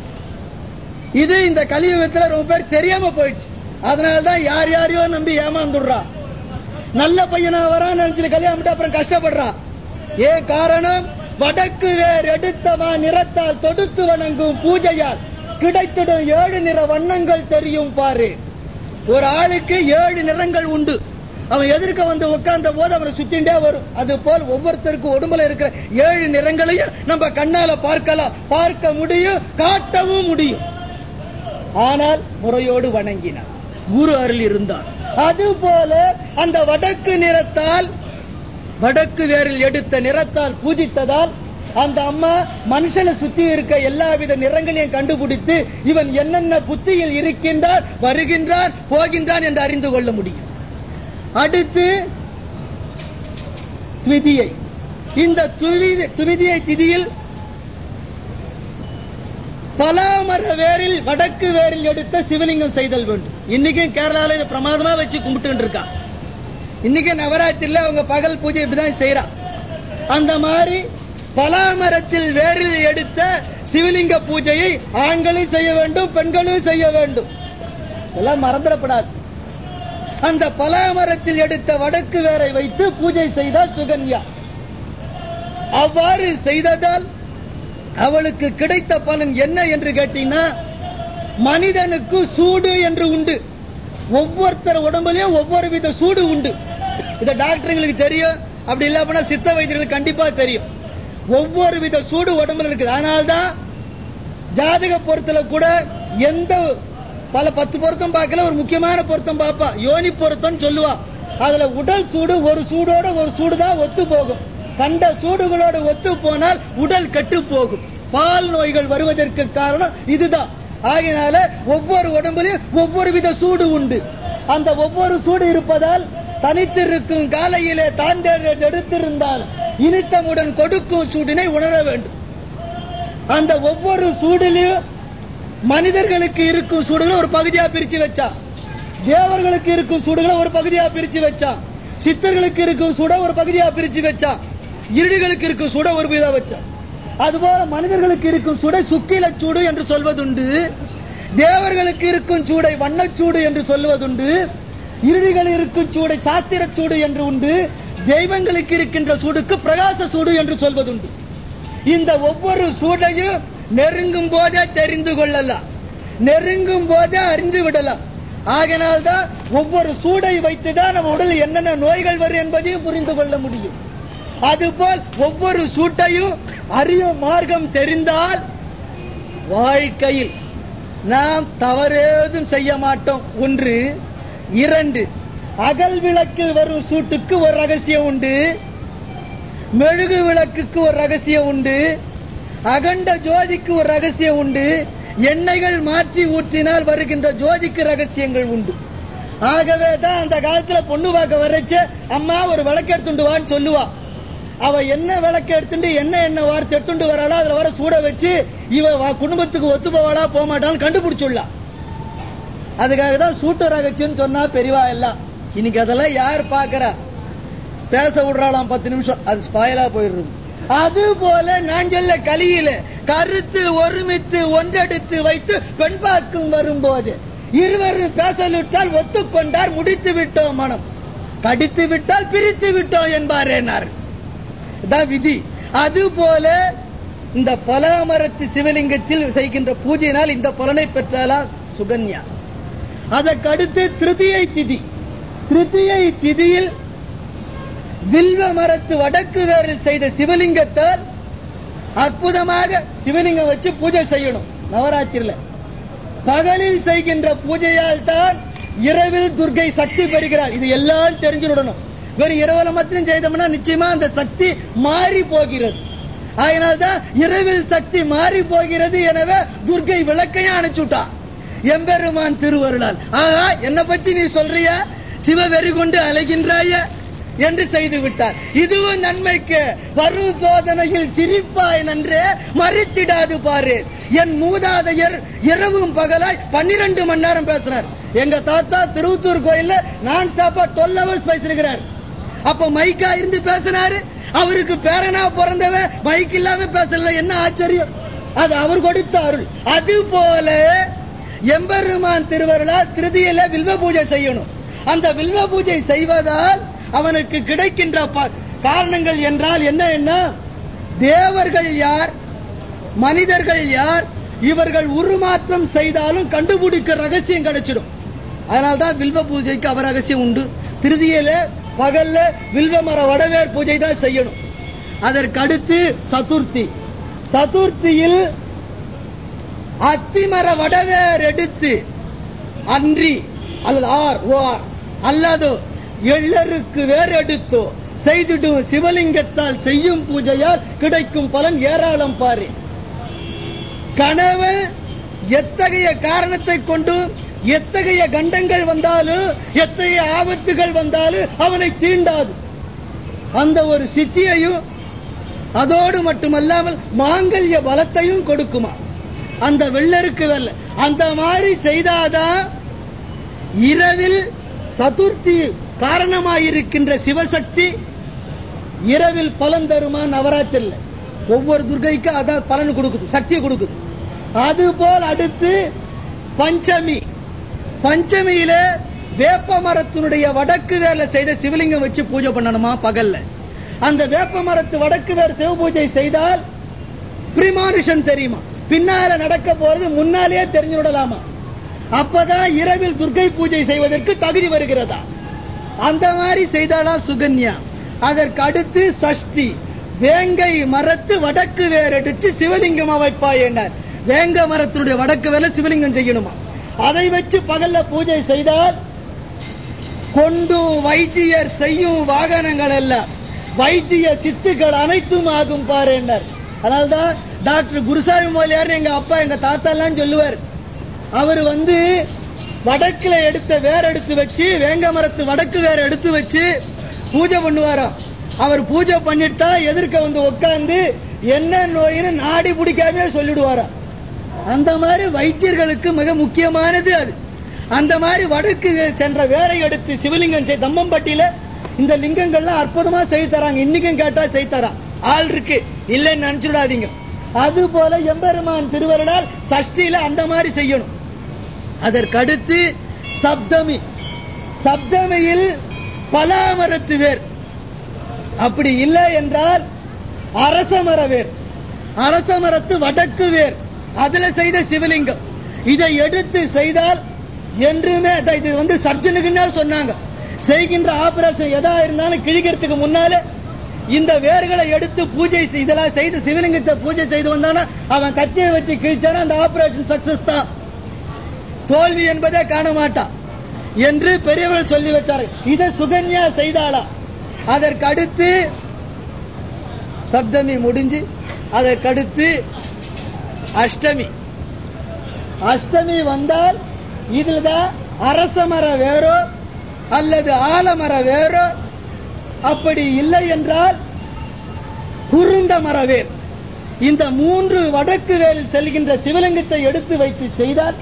இது இந்த கலியுகத்துல ரொம்ப பேர் தெரியாம போயிடுச்சு அதனாலதான் யார் யாரையோ நம்பி ஏமாந்துடுறா நல்ல பையனா வரான்னு நினைச்சு கல்யாணம் பண்ணிட்டு அப்புறம் கஷ்டப்படுறா ஏ காரணம் வடக்கு வேர் எடுத்தவா நிறத்தால் தொடுத்து வணங்கும் பூஜையால் கிடைத்திடும் ஏழு நிற வண்ணங்கள் தெரியும் பாரு ஒரு ஆளுக்கு ஏழு நிறங்கள் உண்டு அவன் எதிர்க்க வந்து உட்கார்ந்த போது அவனை சுத்திண்டே வரும் அது போல் ஒவ்வொருத்தருக்கும் உடம்புல இருக்கிற ஏழு நிறங்களையும் நம்ம கண்ணால பார்க்கலாம் பார்க்க முடியும் காட்டவும் முடியும் ஆனால் முறையோடு வணங்கினார் குரு அருள் இருந்தார் அதுபோல அந்த வடக்கு நிறத்தால் வடக்கு வேரில் எடுத்த நிறத்தால் பூஜித்ததால் அந்த அம்மா மனுஷனை சுத்தி இருக்க எல்லாவித நிறங்களையும் கண்டுபிடித்து இவன் என்னென்ன புத்தியில் இருக்கின்றான் வருகின்றான் போகின்றான் என்று அறிந்து கொள்ள முடியும் அடுத்து துவிதியை இந்த துவிதி- துவிதியை திதியில் பலாமர வேரில் வடக்கு வேரில் எடுத்த சிவலிங்கம் செய்தல் வேண்டும் இன்னைக்கும் கேரளால இதை பிரமாதமா வச்சு கும்பிட்டு இருக்கான் இன்னைக்கு நவராத்திரில அவங்க பகல் பூஜை இப்படிதான் செய்யறான் அந்த மாதிரி பலாமரத்தில் வேரில் எடுத்த சிவலிங்க பூஜையை ஆண்களும் செய்ய வேண்டும் பெண்களும் செய்ய வேண்டும் எல்லாம் மறந்துடப்படாது அந்த பலாமரத்தில் எடுத்த வடக்கு வேரை வைத்து பூஜை செய்தால் சுகன்யா அவ்வாறு செய்ததால் அவளுக்கு கிடைத்த பலன் என்ன என்று கேட்டீங்கன்னா மனிதனுக்கு சூடு என்று உண்டு ஒவ்வொருத்தர் உடம்புலயும் ஒவ்வொரு வித சூடு உண்டு இத டாக்டருங்களுக்கு தெரியும் அப்படி இல்ல அப்படின்னா சித்த வைத்தியர்களுக்கு கண்டிப்பா தெரியும் ஒவ்வொரு வித சூடு உடம்புல இருக்குது அதனால்தான் ஜாதக பொருத்தல கூட எந்த பல பத்து பொருத்தம் பார்க்கல ஒரு முக்கியமான பொருத்தம் பார்ப்பா யோனி பொருத்தம் சொல்லுவா அதுல உடல் சூடு ஒரு சூடோட ஒரு சூடு தான் ஒத்து போகும் கண்ட சூடுகளோட ஒத்து போனால் உடல் கெட்டு போகும் பால் நோய்கள் வருவதற்கு காரணம் இதுதான் ஆகையினால ஒவ்வொரு உடம்புலையும் ஒவ்வொரு வித சூடு உண்டு அந்த ஒவ்வொரு சூடு இருப்பதால் தனித்திருக்கும் காலையிலே தான் எடுத்திருந்தால் இனித்தமுடன் கொடுக்கும் சூடினை உணர வேண்டும் அந்த ஒவ்வொரு சூடிலையும் மனிதர்களுக்கு இருக்கும் சூடுகளை ஒரு பகுதியா பிரிச்சு வச்சா தேவர்களுக்கு இருக்கும் சூடுகளை ஒரு பகுதியா பிரிச்சு வச்சா சித்தர்களுக்கு இருக்கும் சூட ஒரு பகுதியா பிரிச்சு வச்சா இருடிகளுக்கு இருக்கும் சூட ஒரு விதா வச்சா அதுபோல மனிதர்களுக்கு இருக்கும் சூடை சுக்கில சூடு என்று சொல்வதுண்டு தேவர்களுக்கு இருக்கும் சூடை வண்ணச்சூடு என்று சொல்வதுண்டு இருடிகள் இருக்கும் சூடை சாஸ்திர சூடு என்று உண்டு தெய்வங்களுக்கு இருக்கின்ற சூடுக்கு பிரகாச சூடு என்று சொல்வதுண்டு இந்த ஒவ்வொரு சூடையும் நெருங்கும் போதே தெரிந்து கொள்ளலாம் நெருங்கும் போதே அறிந்து விடலாம் ஆகையினால்தான் ஒவ்வொரு சூடை வைத்துதான் நம்ம உடலில் என்னென்ன நோய்கள் வரும் என்பதையும் புரிந்து கொள்ள முடியும் அதுபோல் ஒவ்வொரு சூட்டையும் அறியும் மார்க்கம் தெரிந்தால் வாழ்க்கையில் நாம் தவறேதும் செய்ய மாட்டோம் ஒன்று இரண்டு அகல் விளக்கில் வரும் சூட்டுக்கு ஒரு ரகசியம் உண்டு மெழுகு விளக்குக்கு ஒரு ரகசியம் உண்டு அகண்ட ஜோதிக்கு ஒரு ரகசியம் உண்டு எண்ணெய்கள் மாற்றி ஊற்றினால் வருகின்ற ஜோதிக்கு ரகசியங்கள் உண்டு ஆகவே தான் அந்த காலத்துல பொண்ணு பார்க்க வரைச்ச அம்மா ஒரு விளக்கு எடுத்துட்டு வான்னு சொல்லுவா அவ என்ன விளக்கு எடுத்துட்டு என்ன என்ன வார்த்தை எடுத்துட்டு வராளோ அதுல வர சூட வச்சு இவ வா- குடும்பத்துக்கு ஒத்து போவாளா போக மாட்டான்னு கண்டுபிடிச்சுடலாம் அதுக்காக தான் சூட்டு ரகசியம்னு சொன்னா பெரியவா எல்லாம் இன்னைக்கு அதெல்லாம் யார் பாக்குறா பேச விடுறாளாம் பத்து நிமிஷம் அது ஸ்பாயிலா போயிடுறது அது போல நான் சொல்ல கலியில கருத்து ஒருமித்து ஒன்றெடுத்து வைத்து பெண் பார்க்கும் வரும்போது இருவரும் பேசலுற்றால் ஒத்துக்கொண்டார் முடித்து விட்டோம் மனம் கடித்து விட்டால் பிரித்து விட்டோம் என்பாரேனார் இதான் விதி அது போல இந்த பலாமரத்து சிவலிங்கத்தில் செய்கின்ற பூஜையினால் இந்த பலனை பெற்றாலா சுகன்யா அதற்கடுத்து திருதியை திதி திருதியை திதியில் வில்வ மரத்து வடக்கு வேரில் செய்த சிவலிங்கத்தால் அற்புதமாக சிவலிங்கம் வச்சு பூஜை செய்யணும் நவராத்திரில பகலில் செய்கின்ற பூஜையால் தான் இரவில் துர்கை சக்தி பெறுகிறார் இது எல்லாம் தெரிஞ்சுடணும் வெறும் இரவுல மட்டும் செய்தோம்னா நிச்சயமா அந்த சக்தி மாறி போகிறது அதனால்தான் இரவில் சக்தி மாறி போகிறது எனவே துர்கை விளக்கையும் அணைச்சுட்டா எம்பெருமான் திருவருளால் ஆகா என்ன பத்தி நீ சொல்றிய சிவவெறி கொண்டு அலைகின்றாய என்று செய்து விட்டார் இதுவும் நன்மைக்கு வரும் சோதனையில் சிரிப்பாய் நன்றே மறித்திடாது பாரு என் மூதாதையர் இரவும் பகலாய் பன்னிரண்டு மணி நேரம் பேசுறார் எங்க தாத்தா திருவத்தூர் கோயில்ல நான் ஸ்டாப்பா டுவெல் ஹவர்ஸ் பேசிருக்கிறார் அப்ப மைக்கா இருந்து பேசினாரு அவருக்கு பேரனா பிறந்தவன் மைக் இல்லாம பேசல என்ன ஆச்சரியம் அது அவர் கொடுத்த அருள் அது போல எம்பெருமான் திருவருளா திருதியில வில்வ பூஜை செய்யணும் அந்த வில்வ பூஜை செய்வதால் அவனுக்கு கிடைக்கின்ற ப- காரணங்கள் என்றால் என்ன என்ன தேவர்கள் யார் மனிதர்கள் யார் இவர்கள் உருமாற்றம் செய்தாலும் கண்டுபிடிக்க ரகசியம் கிடைச்சிடும் அதனால்தான் வில்வ பூஜைக்கு அவர் ரகசியம் உண்டு திருதியில பகல்ல வில்வ மர வடவேர் பூஜை தான் செய்யணும் அதற்கு அடுத்து சதுர்த்தி சதுர்த்தியில் அத்திமர வடவேர் எடுத்து அன்றி அல்லது ஆர் ஓ ஆர் அல்லது எள்ளருக்கு வேர் எடுத்தோ செய்திடும் சிவலிங்கத்தால் செய்யும் பூஜையால் கிடைக்கும் பலன் ஏராளம் பாரு கணவன் எத்தகைய காரணத்தை கொண்டு எத்தகைய கண்டங்கள் வந்தாலும் எத்தகைய ஆபத்துகள் வந்தாலும் அவனை தீண்டாது அந்த ஒரு சித்தியையும் அதோடு மட்டுமல்லாமல் மாங்கல்ய பலத்தையும் கொடுக்குமா அந்த வெள்ளருக்கு வெள்ள அந்த மாதிரி செய்தாதான் இரவில் சதுர்த்தி காரணமாயிருக்கின்ற சிவசக்தி இரவில் பலன் தருமா நவராத்திரில ஒவ்வொரு துர்கைக்கு அதான் பலன் கொடுக்குது சக்தியை கொடுக்குது அதுபோல் அடுத்து பஞ்சமி பஞ்சமியில வேப்ப மரத்தினுடைய வடக்கு வேர்ல செய்த சிவலிங்கம் வச்சு பூஜை பண்ணணுமா பகல்ல அந்த வேப்ப மரத்து வடக்கு வேர் சிவ பூஜை செய்தால் பிரிமானுஷன் தெரியுமா பின்னால நடக்க போறது முன்னாலேயே தெரிஞ்சு விடலாமா அப்பதான் இரவில் துர்கை பூஜை செய்வதற்கு தகுதி வருகிறதா அந்த மாதிரி செய்தாலா சுகன்யா அதற்கு அடுத்து சஷ்டி வேங்கை மரத்து வடக்கு வேர் எடுத்து சிவலிங்கம் வைப்பாய் என்னார் வேங்க மரத்தினுடைய வடக்கு வேல சிவலிங்கம் செய்யணுமா அதை வச்சு பகல்ல பூஜை செய்தால் கொண்டு வைத்தியர் செய்யும் வாகனங்கள் எல்லாம் வைத்திய சித்துக்கள் அனைத்தும் ஆகும் பாரு என்னார் அதனால்தான் டாக்டர் குருசாமி மொழியார் எங்க அப்பா எங்க தாத்தா எல்லாம் சொல்லுவார் அவர் வந்து வடக்குல எடுத்த வேர் எடுத்து வச்சு வேங்க மரத்து வடக்கு வேர் எடுத்து வச்சு பூஜை பண்ணுவாராம் அவர் பூஜை பண்ணிட்டா எதிர்க்க வந்து உட்கார்ந்து என்ன நோயின்னு நாடி பிடிக்காம சொல்லிடுவாராம் அந்த மாதிரி வைத்தியர்களுக்கு மிக முக்கியமானது அது அந்த மாதிரி வடக்கு சென்ற வேரை எடுத்து சிவலிங்கம் செய் தம்மம்பட்டியில இந்த லிங்கங்கள்லாம் அற்புதமா செய்து தராங்க இன்னைக்கும் கேட்டா செய்து தரான் ஆள் இருக்கு இல்லைன்னு நினைச்சுடாதீங்க அது போல எம்பெருமான் திருவருளால் சஷ்டியில அந்த மாதிரி செய்யணும் அதற்கடுத்து சப்தமி சப்தமியில் பலாமரத்து வேர் அப்படி இல்லை என்றால் அரசமர வேர் அரசமரத்து வடக்கு வேர் அதுல செய்த சிவலிங்கம் இதை எடுத்து செய்தால் என்றுமே அதான் இது வந்து சர்ஜனுக்குன்னா சொன்னாங்க செய்கின்ற ஆபரேஷன் எதா இருந்தாலும் கிழிக்கிறதுக்கு முன்னாலே இந்த வேர்களை எடுத்து பூஜை செய்- இதெல்லாம் செய்து சிவலிங்கத்தை பூஜை செய்து வந்தானா அவன் கத்தியை வச்சு கிழிச்சானா அந்த ஆபரேஷன் சக்சஸ் தான் தோல்வி என்பதே காண மாட்டான் என்று பெரியவர்கள் சொல்லி வச்சார்கள் இதை சுகன்யா செய்தாளா அதற்கு அடுத்து சப்தமி முடிஞ்சு அதற்கடுத்து அஷ்டமி அஷ்டமி வந்தால் இதுதான் அரச மர வேரோ அல்லது ஆலமர வேரோ அப்படி இல்லை என்றால் குருந்த மர வேர் இந்த மூன்று வடக்கு வேலில் செல்கின்ற சிவலிங்கத்தை எடுத்து வைத்து செய்தால்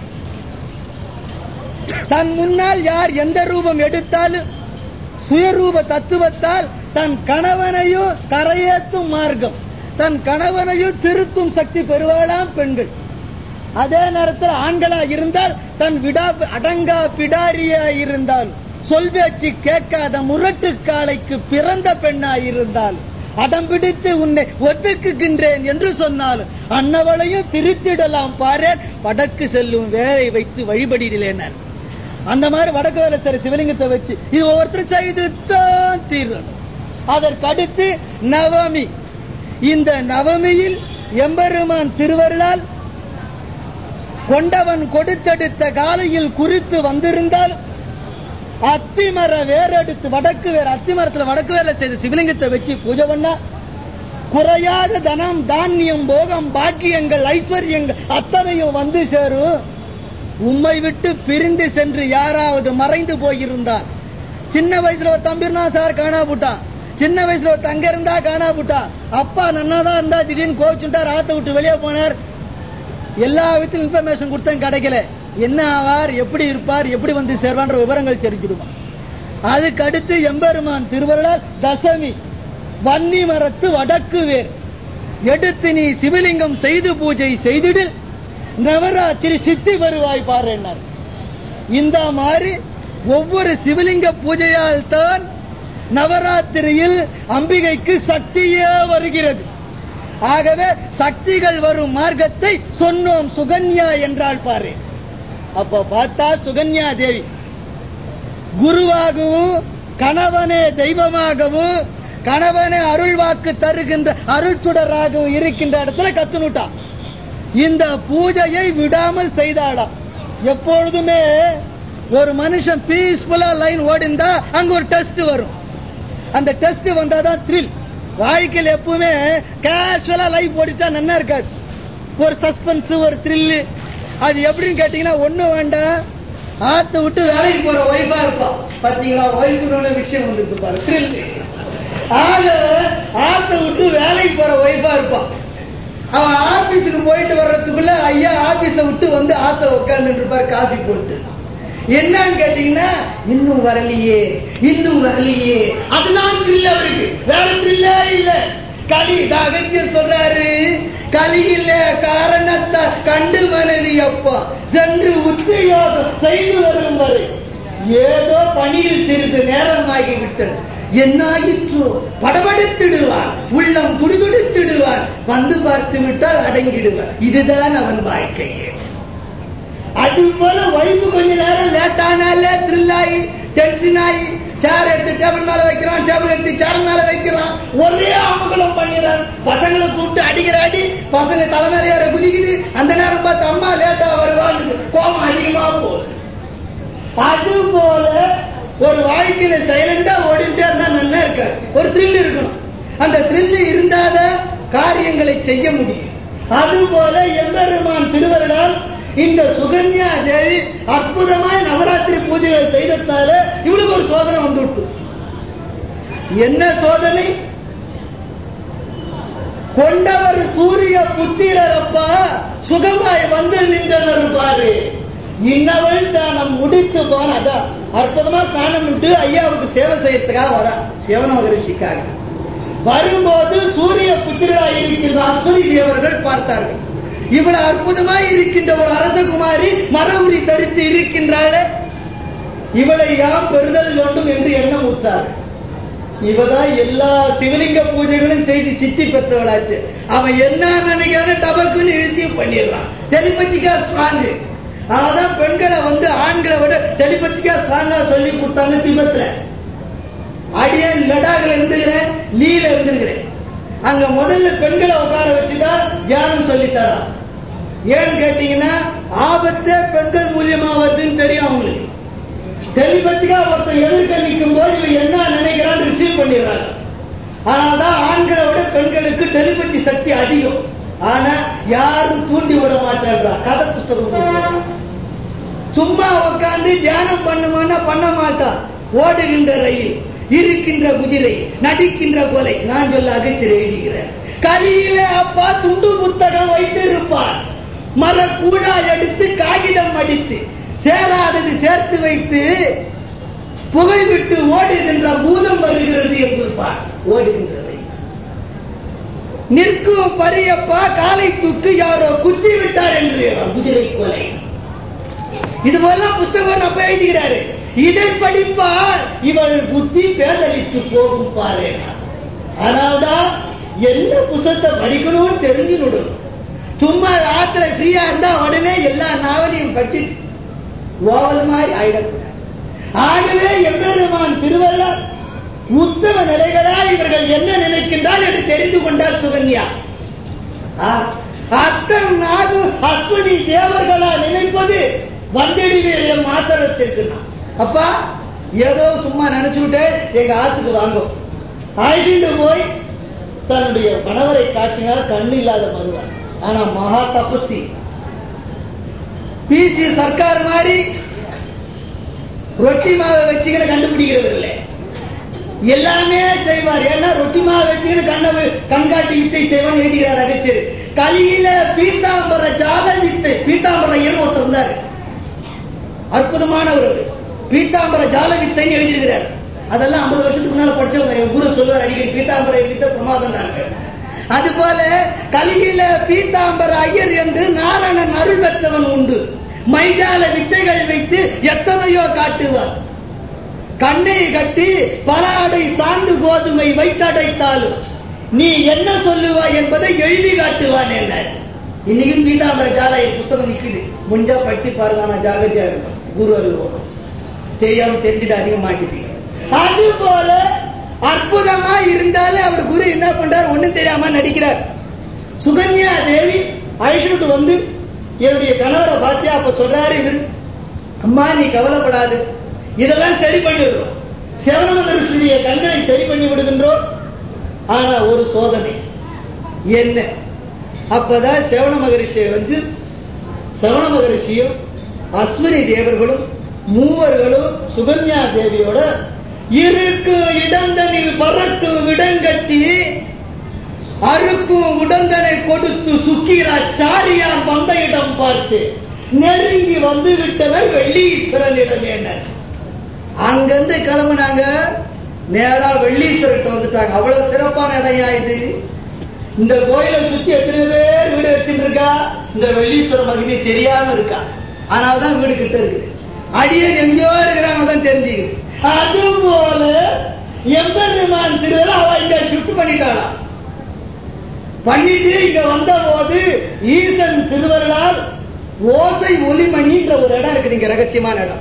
தன் முன்னால் யார் எந்த ரூபம் எடுத்தாலும் சுயரூப தத்துவத்தால் தன் கணவனையும் கரையேற்றும் மார்க்கம் தன் கணவனையும் திருத்தும் சக்தி பெறுவாளாம் பெண்கள் அதே நேரத்தில் ஆண்களா இருந்தால் தன் விடா அடங்கா பிடாரியா இருந்தால் சொல் பேச்சு கேட்காத முரட்டு காளைக்கு பிறந்த பெண்ணா இருந்தால் அடம் பிடித்து உன்னை ஒதுக்குகின்றேன் என்று சொன்னாலும் அன்னவளையும் திருத்திடலாம் பாரு வடக்கு செல்லும் வேலை வைத்து வழிபடிடலேனர் அந்த மாதிரி வடக்கு வேலை சரி சிவலிங்கத்தை வச்சு இது ஒவ்வொருத்தரும் செய்து தான் தீரணும் அதற்கு அடுத்து நவமி இந்த நவமியில் எம்பெருமான் திருவருளால் கொண்டவன் கொடுத்தெடுத்த காலையில் குறித்து வந்திருந்தால் அத்திமர வேரெடுத்து வடக்கு வேர் அத்திமரத்துல வடக்கு வேர்ல செய்த சிவலிங்கத்தை வச்சு பூஜை பண்ணா குறையாத தனம் தானியம் போகம் பாக்கியங்கள் ஐஸ்வர்யங்கள் அத்தனையும் வந்து சேரும் உம்மை விட்டு பிரிந்து சென்று யாராவது மறைந்து போயிருந்தார் சின்ன வயசுல ஒரு தம்பி இருந்தான் சார் காணா போட்டான் சின்ன வயசுல ஒரு தங்க இருந்தா காணா போட்டா அப்பா நன்னாதான் இருந்தா திடீர்னு கோவிச்சுட்டார் ஆத்த விட்டு வெளியே போனார் எல்லா விதத்திலும் இன்ஃபர்மேஷன் கொடுத்தேன் கிடைக்கல என்ன ஆவார் எப்படி இருப்பார் எப்படி வந்து சேர்வான்ற விவரங்கள் தெரிஞ்சிடுமா அதுக்கு அடுத்து எம்பெருமான் திருவருளால் தசமி வன்னி மரத்து வடக்கு வேர் எடுத்து நீ சிவலிங்கம் செய்து பூஜை செய்திடில் நவராத்திரி சித்தி வருவாய் பாரு என்னார் இந்த மாதிரி ஒவ்வொரு சிவலிங்க பூஜையால் தான் நவராத்திரியில் அம்பிகைக்கு சக்தியே வருகிறது ஆகவே சக்திகள் வரும் மார்க்கத்தை சொன்னோம் சுகன்யா என்றால் பாரு அப்ப பார்த்தா சுகன்யா தேவி குருவாகவும் கணவனே தெய்வமாகவும் கணவனே அருள் வாக்கு தருகின்ற அருள்சுடராகவும் இருக்கின்ற இடத்துல கத்துனுட்டான் இந்த பூஜையை விடாமல் செய்தாடாம் எப்பொழுதுமே ஒரு மனுஷன் பீஸ்ஃபுல்லா லைன் ஓடிந்தா அங்க ஒரு டெஸ்ட் வரும் அந்த டெஸ்ட் வந்தாதான் த்ரில் வாழ்க்கையில் எப்பவுமே கேஷுவலா லைஃப் ஓடிச்சா நல்லா இருக்காது ஒரு சஸ்பென்ஸ் ஒரு த்ரில் அது எப்படின்னு கேட்டீங்கன்னா ஒண்ணும் வேண்டாம் ஆத்த விட்டு வேலைக்கு போற ஒய்ஃபா இருப்பா பாத்தீங்களா ஒய்ஃபுன்னு விஷயம் வந்துருக்கு பாரு த்ரில் ஆக ஆத்த விட்டு வேலைக்கு போற ஒய்ஃபா இருப்பா அவன் ஆபீஸுக்கு போயிட்டு வர்றதுக்குள்ள ஐயா ஆபீஸ விட்டு வந்து ஆத்துல உட்கார்ந்துட்டு இருப்பார் காஃபி போட்டு என்னன்னு கேட்டீங்கன்னா இன்னும் வரலையே இன்னும் வரலையே அதுதான் த்ரில் அவருக்கு வேற த்ரில்லே இல்ல களி அகத்தியர் சொல்றாரு கலியில காரணத்தை கண்டு மனைவி அப்பா சென்று உத்தியோகம் செய்து வரும் வரை ஏதோ பணியில் சிறிது நேரமாகி விட்டது என்னாயிற்றோ படபடுத்திடுவான் உள்ளம் துடிதுடித்திடுவான் வந்து பார்த்து விட்டால் அடங்கிடுவான் இதுதான் அவன் வாழ்க்கையே அது போல வைப்பு கொஞ்ச நேரம் லேட் ஆனாலே த்ரில் ஆகி டென்ஷன் ஆகி சேர் எடுத்து டேபிள் மேல வைக்கிறான் டேபிள் எடுத்து சேர் மேல வைக்கிறான் ஒரே அமகலம் பண்ணிடுறான் பசங்களை கூப்பிட்டு அடிக்கிற அடி பசங்க தலைமையில ஏற குதிக்குது அந்த நேரம் பார்த்து அம்மா லேட்டா வருவான்னு கோபம் அதிகமா போகுது அது போல ஒரு வாழ்க்கையில சைலண்டா ஓடிட்டே இருந்தா நல்லா இருக்காது ஒரு த்ரில் இருக்கணும் அந்த த்ரில் இருந்தாதான் காரியங்களை செய்ய முடியும் அது போல எம்பெருமான் திருவருளால் இந்த சுகன்யா தேவி அற்புதமாய் நவராத்திரி பூஜைகளை செய்ததால இவளுக்கு ஒரு சோதனை வந்து விட்டு என்ன சோதனை கொண்டவர் சூரிய புத்திரரப்பா சுகமாய் வந்து நின்றனர் பாரு இன்னவள் தானம் முடித்து போன அதான் அற்புதமா ஸ்நானம் விட்டு ஐயாவுக்கு சேவை செய்யறதுக்காக வரா சிவன மகரிஷிக்காக வரும்போது சூரிய புத்திரராய் இருக்கின்ற அஸ்வதி தேவர்கள் பார்த்தார்கள் இவ்வளவு அற்புதமாய் இருக்கின்ற ஒரு அரசகுமாரி மர உரி தரித்து இருக்கின்றாளே இவளை யாம் பெறுதல் வேண்டும் என்று எண்ணம் உற்றார் இவதான் எல்லா சிவலிங்க பூஜைகளும் செய்து சித்தி பெற்றவளாச்சு அவன் என்ன நினைக்கிறான டபக்குன்னு இழுச்சி பண்ணிடுறான் டெலிபத்திக்கா ஸ்ட்ராங்கு அதான் பெண்களை வந்து ஆண்களை விட டெலிபத்திக்கா ஸ்ட்ராங்கா சொல்லி கொடுத்தாங்க திபத்துல அடியே லடாக்ல இருந்துக்கிறேன் லீல இருந்துக்கிறேன் அங்க முதல்ல பெண்களை உட்கார வச்சுதான் தியானம் சொல்லித்தரா ஏன்னு கேட்டீங்கன்னா ஆபத்தே பெண்கள் மூலியமா வருதுன்னு தெரியும் அவங்களுக்கு டெலிபத்திக்கா ஒருத்தன் எதிர்க்க நிற்கும் போது இவன் என்ன நினைக்கிறான்னு ரிசீவ் பண்ணிடுறாங்க ஆனாதான் ஆண்களை விட பெண்களுக்கு டெலிபதி சக்தி அதிகம் ஆனா யாரும் தூண்டி விட மாட்டேன்றா கதை புஸ்தகம் கொடுக்குறாங்க. சும்மா உட்கார்ந்து தியானம் பண்ணுமான்னா பண்ண மாட்டான் ஓடுகின்ற ரயில் இருக்கின்ற குதிரை நடிக்கின்ற கொலை நான் சொல்ல அகச்சர் எழுதுகிறேன் கலியில அப்பா துண்டு புத்தகம் வைத்திருப்பார் மர கூடா எடுத்து காகிதம் அடித்து சேராதது சேர்த்து வைத்து புகை விட்டு ஓடுகின்ற பூதம் வருகிறது என்பார் ஓடுகின்ற ரயில் நிற்கும் பரியப்பா காலை தூக்கு யாரோ குத்தி விட்டார் என்று குதிரை கொலை இது போல புஸ்தகம் நம்ம எழுதுகிறாரு இதை படிப்பால் இவள் புத்தி பேதலித்து போகும் பாரு ஆனால்தான் என்ன புஸ்தகத்தை படிக்கணும்னு தெரிஞ்சுடும் சும்மா ஆத்துல ஃப்ரீயா இருந்தா உடனே எல்லா நாவலையும் படிச்சுட்டு ஓவல் மாதிரி ஆயிடக்கூடாது ஆகவே எம்பெருமான் திருவள்ளார் உத்தம நிலைகளா இவர்கள் என்ன நினைக்கின்றால் என்று தெரிந்து கொண்டார் சுகன்யா ஆ, அத்தம் நாகு அஸ்வதி தேவர்களா நினைப்பது வந்தடிவேல் எம் ஆசனத்திற்கு நான் அப்பா ஏதோ சும்மா நினைச்சுக்கிட்டே எங்க ஆத்துக்கு வாங்கும் அழைச்சிட்டு போய் தன்னுடைய கணவரை காட்டினால் கண்ணு இல்லாத மருவார் ஆனா மகா தபஸ்வி பிசி சர்க்கார் மாதிரி ரொட்டி மாவை வச்சுக்கின்னு கண்டுபிடிக்கிறது இல்லை எல்லாமே செய்வார் ஏன்னா ரொட்டி மாவை வச்சுக்கின்னு கண்ண கண்காட்டி வித்தை செய்வான்னு எழுதுகிறார் அகச்சர் கலியில பீத்தாம்பர ஜால வித்தை பீத்தாம்பர ஐயர்னு ஒருத்தர் இருந்தார் அற்புதமானவர் அவரு. பீத்தாம்பர ஜால வித்தைன்னு எழுதியிருக்கிறார் அதெல்லாம் ஐம்பது வருஷத்துக்கு முன்னால படிச்சவங்க என் குரு சொல்லுவார் அடிக்கடி பீத்தாம்பர வித்தை பிரமாதம் அது போல கலியில பீத்தாம்பர ஐயர் என்று நாரணன் அருள் பெற்றவன் உண்டு மைஜால வித்தைகள் வைத்து எத்தனையோ காட்டுவார் கண்ணை கட்டி பலாடை சார்ந்து கோதுமை வைத்தடைத்தாலும் நீ என்ன சொல்லுவாய் என்பதை எழுதி காட்டுவான் என்ன இன்னைக்கும் பீதாம்பர ஜாலைய புஸ்தகம் நிக்குது முடிஞ்சா படிச்சு பாருங்க நான் ஜாகிரதையா இருக்கும் குரு அருள் தெரியாம தெரிஞ்சுட்டு அதிக மாட்டிப்பீங்க அது போல அற்புதமா இருந்தாலே அவர் குரு என்ன பண்றார் ஒண்ணும் தெரியாம நடிக்கிறார் சுகன்யா தேவி அழைச்சிட்டு வந்து என்னுடைய கணவரை பார்த்தியா அப்ப சொல்றாரு இவர் அம்மா நீ கவலைப்படாது இதெல்லாம் சரி பண்ணிடுறோம் சிவன மகரிஷியுடைய கண்களை சரி பண்ணி விடுகின்றோம் ஆனா ஒரு சோதனை என்ன அப்பதான் சிவன மகரிஷியை வந்து சிவன மகரிஷியும் அஸ்வினி தேவர்களும் மூவர்களும் சுகன்யா தேவியோட இருக்கு இடந்தனில் பறக்கும் விடங்கட்டி அறுக்கும் உடந்தனை கொடுத்து சுக்கீரா சாரியார் வந்த இடம் பார்த்து நெருங்கி வந்து விட்டவர் வெள்ளீஸ்வரனிடம் என்ன அங்கிருந்து கிளம்புனாங்க நேரா வெள்ளீஸ்வரர்கிட்ட வந்துட்டாங்க அவ்வளவு சிறப்பான இடம்யா இது இந்த கோயிலை சுத்தி எத்தனை பேர் வீடு வச்சுட்டு இருக்கா இந்த வெள்ளீஸ்வர மகிமை தெரியாம இருக்கா ஆனால் தான் வீடு கிட்ட இருக்குது அடியன் எங்கேயோ இருக்கிறாங்க தான் தெரிஞ்சுக்குது அது போல எம்பெருமான் திருவிழா அவ இங்க ஷிஃப்ட் பண்ணிட்டாளா பண்ணிட்டு இங்க வந்த போது ஈசன் திருவருளால் ஓசை ஒலிமணின்ற ஒரு இடம் இருக்குது இங்க ரகசியமான இடம்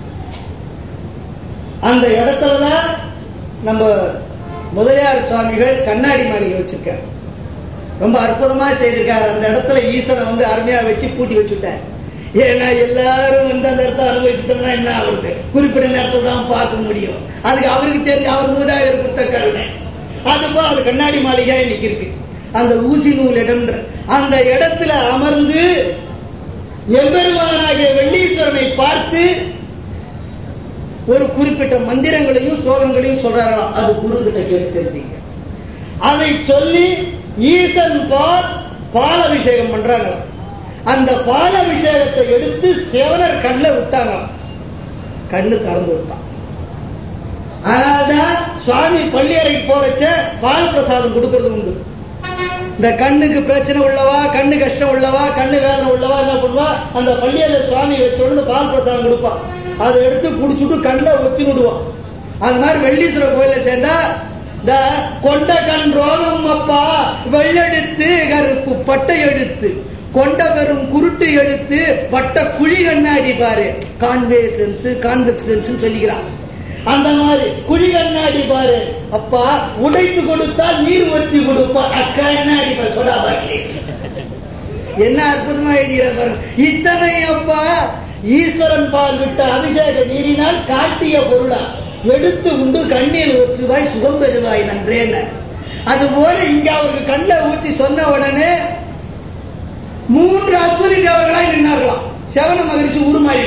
அந்த இடத்துலதான் நம்ம முதலியார் சுவாமிகள் கண்ணாடி மாளிகை வச்சிருக்காரு ரொம்ப அற்புதமா செய்திருக்காரு அந்த இடத்துல ஈசனை வந்து அருமையா வச்சு பூட்டி வச்சுட்டார் ஏன்னா எல்லாரும் வந்து அந்த இடத்த அனுபவிச்சுட்டோம்னா என்ன ஆகுது குறிப்பிட்ட நேரத்தை தான் பார்க்க முடியும் அதுக்கு அவருக்கு தெரிஞ்ச அவர் மூதாதையர் கொடுத்த கருணை அது போல அது கண்ணாடி மாளிகை இன்னைக்கு இருக்கு அந்த ஊசி நூல் இடம்ன்ற அந்த இடத்துல அமர்ந்து எம்பெருமானாகிய வெள்ளீஸ்வரனை பார்த்து ஒரு குறிப்பிட்ட மந்திரங்களையும் ஸ்லோகங்களையும் சொல்றாராம் அது குரு கிட்ட கேட்டு தெரிஞ்சுங்க அதை சொல்லி ஈசன் பால் பாலாபிஷேகம் பண்றாங்க அந்த பாலாபிஷேகத்தை எடுத்து சிவனர் கண்ணுல விட்டாங்க கண்ணு திறந்து விட்டான் அதனால்தான் சுவாமி பள்ளியறைக்கு போறச்ச பால் பிரசாதம் கொடுக்கறது உண்டு இந்த கண்ணுக்கு பிரச்சனை உள்ளவா கண்ணு கஷ்டம் உள்ளவா கண்ணு வேதனை உள்ளவா என்ன பண்ணுவா அந்த பள்ளியில சுவாமி வச்ச உடனே பால் பிரசாதம் கொடுப்பான் அதை எடுத்து குடிச்சுட்டு கண்ணில் ஒத்தி விடுவான் அது மாதிரி வெள்ளீஸ்வரர் கோயில சேர்ந்தா இந்த கொண்ட கண் ரோகம் அப்பா வெள்ளெடுத்து கருப்பு பட்டை எடுத்து கொண்ட பெரும் குருட்டு எடுத்து வட்ட குழி கண்ணாடி பாரு கான்வேஸ் லென்ஸ் கான்வெக்ஸ் லென்ஸ் சொல்லிக்கிறான் அந்த மாதிரி குழி கண்ணாடி பாரு அப்பா உடைத்து கொடுத்தால் நீர் வச்சு கொடுப்பா அக்கண்ணாடி பாரு சொடா பாட்டிலே என்ன அற்புதமா எழுதுகிற பாருங்க இத்தனை அப்பா ஈஸ்வரன் பால் விட்ட அபிஷேக நீரினால் காட்டிய பொருளா எடுத்து உண்டு கண்ணீர் ஊற்றுவாய் சுகம் பெறுவாய் நன்றேன்னு அது போல இங்க அவருக்கு கண்ணில் ஊற்றி சொன்ன உடனே மூன்று அஸ்வதி தேவர்களாய் நின்னார்களாம் செவன மகரிஷி உருமாறி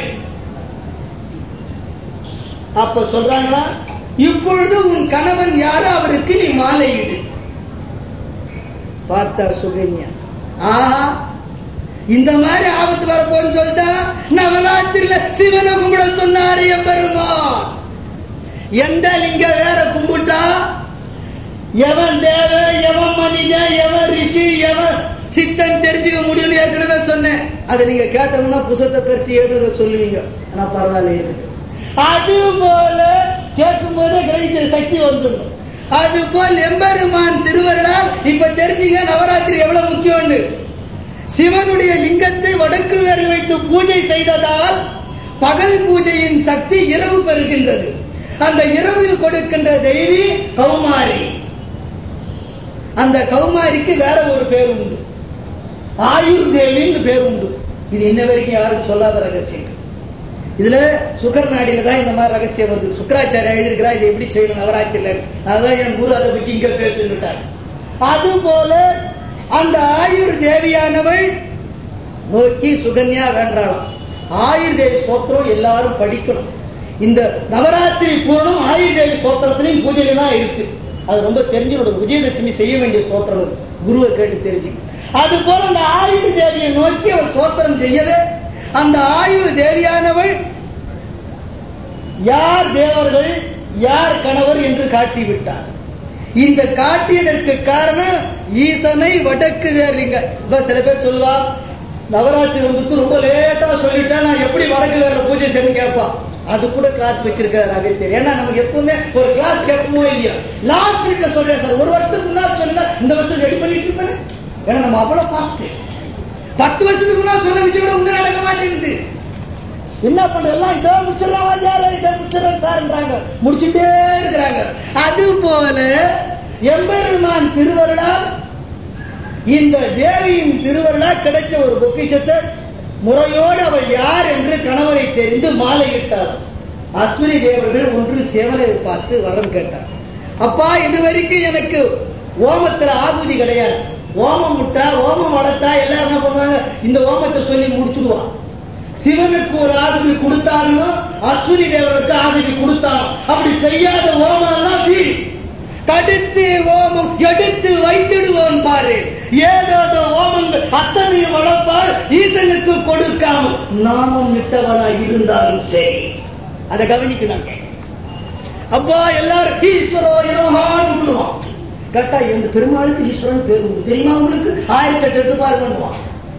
அப்ப சொல்றாங்களா இப்பொழுது உன் கணவன் யாரு அவருக்கு நீ மாலையிடு பார்த்தா சுகன்யா ஆஹா இந்த மாதிரி ஆபத்து வரப்போன்னு சொல்லிட்டா நவராத்திரியில சிவனை கும்பிட சொன்னாரு எம்பெருமான் எந்த லிங்க வேற கும்பிட்டா எவன் தேவ எவன் மனிதன் எவன் ரிஷி எவன் சித்தன் தெரிஞ்சுக்க முடியும்னு ஏற்கனவே சொன்னேன் அதை நீங்க கேட்டோம்னா புசத்தை பற்றி எழுத சொல்லுவீங்க ஆனா பரவாயில்ல இருக்கு அது போல கேட்கும் போதே கிரகிக்கிற சக்தி வந்துடும் அது போல் எம்பெருமான் திருவருளால் இப்ப தெரிஞ்சுங்க நவராத்திரி எவ்வளவு முக்கியம்னு சிவனுடைய லிங்கத்தை வடக்கு வேறு வைத்து பூஜை செய்ததால் பகல் பூஜையின் சக்தி இரவு பெறுகின்றது அந்த இரவில் கொடுக்கின்ற தெய்வி கௌமாரி அந்த கௌமாரிக்கு வேற ஒரு பேர் உண்டு ஆயுர் தேவின்னு பேர் உண்டு இது இன்ன வரைக்கும் யாரும் சொல்லாத ரகசியம் இதுல சுக்கர் நாடியில தான் இந்த மாதிரி ரகசியம் வருது சுக்கராச்சாரியா எழுதியிருக்கிறா இதை எப்படி செய்யணும் நவராத்திரில அதான் என் குரு அதை பத்தி இங்க பேசுன்னுட்டார் அது போல அந்த ஆயுர் தேவியானவள் நோக்கி சுகன்யா வேண்டாளாம் ஆயுர் தேவி ஸ்தோத்திரம் எல்லாரும் படிக்கணும் இந்த நவராத்திரி பூரணம் ஆயுர் தேவி ஸ்தோத்திரத்திலையும் பூஜையிலாம் இருக்கு அது ரொம்ப தெரிஞ்சுக்கணும் விஜயதசமி செய்ய வேண்டிய ஸ்தோத்திரம் அது. குருவை கேட்டு தெரிஞ்சு அது போல அந்த ஆயுர் தேவியை நோக்கி அவள் ஸ்தோத்திரம் செய்யவே அந்த ஆயுர் தேவியானவள் யார் தேவர்கள் யார் கணவர் என்று காட்டிவிட்டார் இந்த காட்டியதற்கு காரணம் ஈசனை வடக்கு வேறீங்க இப்ப சில பேர் சொல்லுவா நவராத்திரி வந்துட்டு ரொம்ப லேட்டா சொல்லிட்டா நான் எப்படி வடக்கு வேற பூஜை செய்யணும் கேட்பான் அது கூட கிளாஸ் வச்சிருக்காரு அதே தெரியும் ஏன்னா நமக்கு எப்பவுமே ஒரு கிளாஸ் கேட்போமோ இல்லையா லாஸ்ட் வீக்ல சொல்றேன் சார் ஒரு வருஷத்துக்கு முன்னாடி சொல்லுங்க இந்த வருஷம் ரெடி பண்ணிட்டு இருப்பாரு ஏன்னா நம்ம அவ்வளவு ஃபாஸ்ட் பத்து வருஷத்துக்கு முன்னாடி சொன்ன விஷயம் கூட ஒன்றும் நடக்க மாட்டேங்குது என்ன பண்றது எல்லாம் இதோ முடிச்சிடலாம் வாத்தியார இதை முடிச்சிடறோம் சார்ன்றாங்க முடிச்சுட்டே இருக்கிறாங்க அது போல எம்பெருமான் திருவருளால் இந்த தேவியின் திருவருளா கிடைச்ச ஒரு பொக்கிஷத்தை முறையோடு அவள் யார் என்று கணவரை தெரிந்து மாலையிட்டார் அஸ்வினி தேவர்கள் ஒன்று சேவலை பார்த்து வரம் கேட்டார் அப்பா இது வரைக்கும் எனக்கு ஓமத்துல ஆகுதி கிடையாது ஓமம் விட்டா ஓமம் வளர்த்தா எல்லாரும் என்ன பண்ணுவாங்க இந்த ஓமத்தை சொல்லி முடிச்சுடுவான் சிவனுக்கு ஒரு ஆகுதி கொடுத்தாலும் அஸ்வினி தேவனுக்கு ஆகுதி கொடுத்தாலும் அப்படி செய்யாத ஓமம் எல்லாம் வீண் கடித்து ஓமம் எடுத்து வைத்திடுவோம் பாரு ஏதோ ஓமங்கள் அத்தனையும் வளர்ப்பார் ஈசனுக்கு கொடுக்காமல் நாமம் விட்டவனா இருந்தாலும் சரி அதை கவனிக்கணும் அப்பா எல்லாரும் ஈஸ்வரோ இரோஹான்னு சொல்லுவான் கேட்டா எந்த பெருமாளுக்கு ஈஸ்வரன் பேர் உண்டு. தெரியுமா உங்களுக்கு ஆயிரத்தி எட்டு எடுத்து பாரு பண்ணுவான்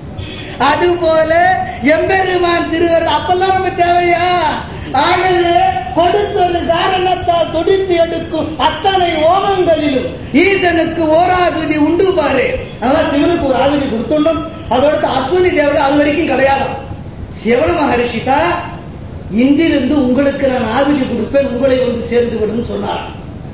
அது போல எம்பெருமான் திருவர் அப்பெல்லாம் நம்ம தேவையா ஆகவே கொடுத்தொரு காரணத்தால் தொடித்து எடுக்கும் அத்தனை ஓமங்களிலும் ஈசனுக்கு ஓராகுதி உண்டு பாரு அதான் சிவனுக்கு ஒரு ஆகுதி கொடுத்துள்ளோம் அதோட அஸ்வினி தேவதை அது வரைக்கும் கிடையாதாம் சிவன மகரிஷி தான் இன்றிலிருந்து உங்களுக்கு நான் ஆகுதி கொடுப்பேன் உங்களை வந்து சேர்ந்து விடும் சொன்னார்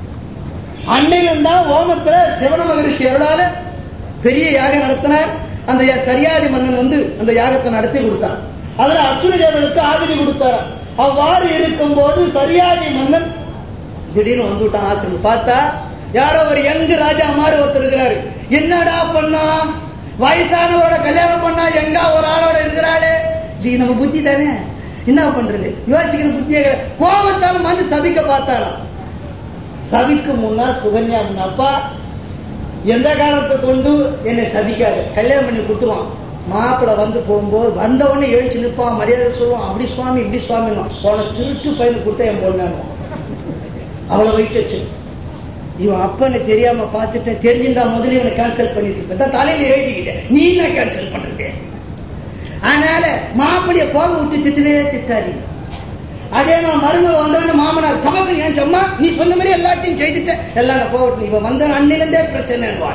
அன்னையிலும் தான் ஓமத்துல சிவன மகரிஷி அருளால பெரிய யாகம் நடத்தினார் அந்த யா- சரியாதி மன்னன் வந்து அந்த யாகத்தை நடத்தி கொடுத்தான் அதுல அசுர தேவனுக்கு ஆகுதி கொடுத்தார் அவ்வாறு இருக்கும்போது சரியாதி மன்னன் திடீர்னு வந்து விட்டான் ஆசிரமம் பார்த்தா யாரோ ஒரு யங்கு ராஜா மாதிரி ஒருத்தர் இருக்கிறாரு என்னடா பண்ணா வயசானவரோட கல்யாணம் பண்ணா எங்க ஒரு ஆளோட இருக்கிறாளே இது நம்ம புத்தி தானே என்ன பண்றது யோசிக்கிற புத்தியே கிடையாது. கோபத்தால வந்து சபிக்க பார்த்தாராம் சபிக்கு முன்னா சுகன்யா முன்னா, அப்பா எந்த காரணத்தை கொண்டு என்னை சபிக்காது கல்யாணம் பண்ணி கொடுத்துருவான் மாப்பிள்ளை வந்து போகும்போது வந்த உடனே எழுச்சி நிற்பான் மரியாதை சொல்லுவான் அப்படி சுவாமி இப்படி சுவாமி போன திருட்டு பையனுக்கு கொடுத்த என் பொண்ணானு அவளை வயிற்று வச்சு இவன் அப்பனை தெரியாம பார்த்துட்டேன் தெரிஞ்சிருந்தா முதல்ல இவனை கேன்சல் பண்ணிட்டு இருப்பேன் தான் தலையில எழுதிக்கிட்டேன் நீ என்ன கேன்சல் பண்றது அதனால மாப்பிள்ளைய போக விட்டு திட்டவே திட்டாதீங்க அதே நான் மருமக வந்தவன மாமனார் கமக்கு ஏன் சம்மா நீ சொன்ன மாதிரி எல்லாத்தையும் செய்துட்டேன் எல்லாம் நான் போகட்டும் இவன் வந்த அன்னிலிருந்தே பிரச்சனை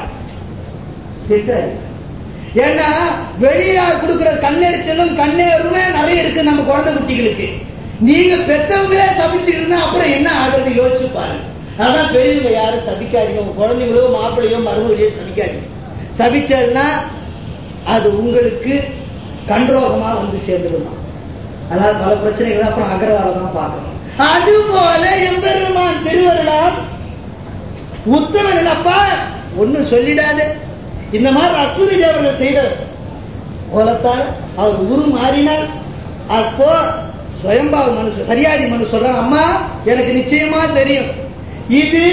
திட்டாரு ஏன்னா வெளியார் கொடுக்கிற கண்ணெரிச்சலும் கண்ணேருமே நிறைய இருக்கு நம்ம குழந்தை குட்டிகளுக்கு நீங்க பெத்தவங்களே சபிச்சுட்டு இருந்தா அப்புறம் என்ன ஆகுறது யோசிச்சு பாருங்க அதான் பெரியவங்க யாரும் சபிக்காதீங்க உங்க குழந்தைங்களோ மாப்பிள்ளையோ மருமகளையோ சபிக்காதீங்க சபிச்சல்னா அது உங்களுக்கு கண்ரோகமா வந்து சேர்ந்துடுமா அதாவது பல பிரச்சனைகள் அப்புறம் அகரவால தான் பார்க்கணும் அது போல எம்பெருமான் திருவருளால் உத்தமன் அப்பா ஒண்ணும் சொல்லிடாதே இந்த மாதிரி அஸ்வினி தேவர்கள் செய்த கோலத்தால் அவர் உரு மாறினார் அப்போ சுயம்பாவு மனு சரியாதி மனு சொல்றான் அம்மா எனக்கு நிச்சயமா தெரியும் இது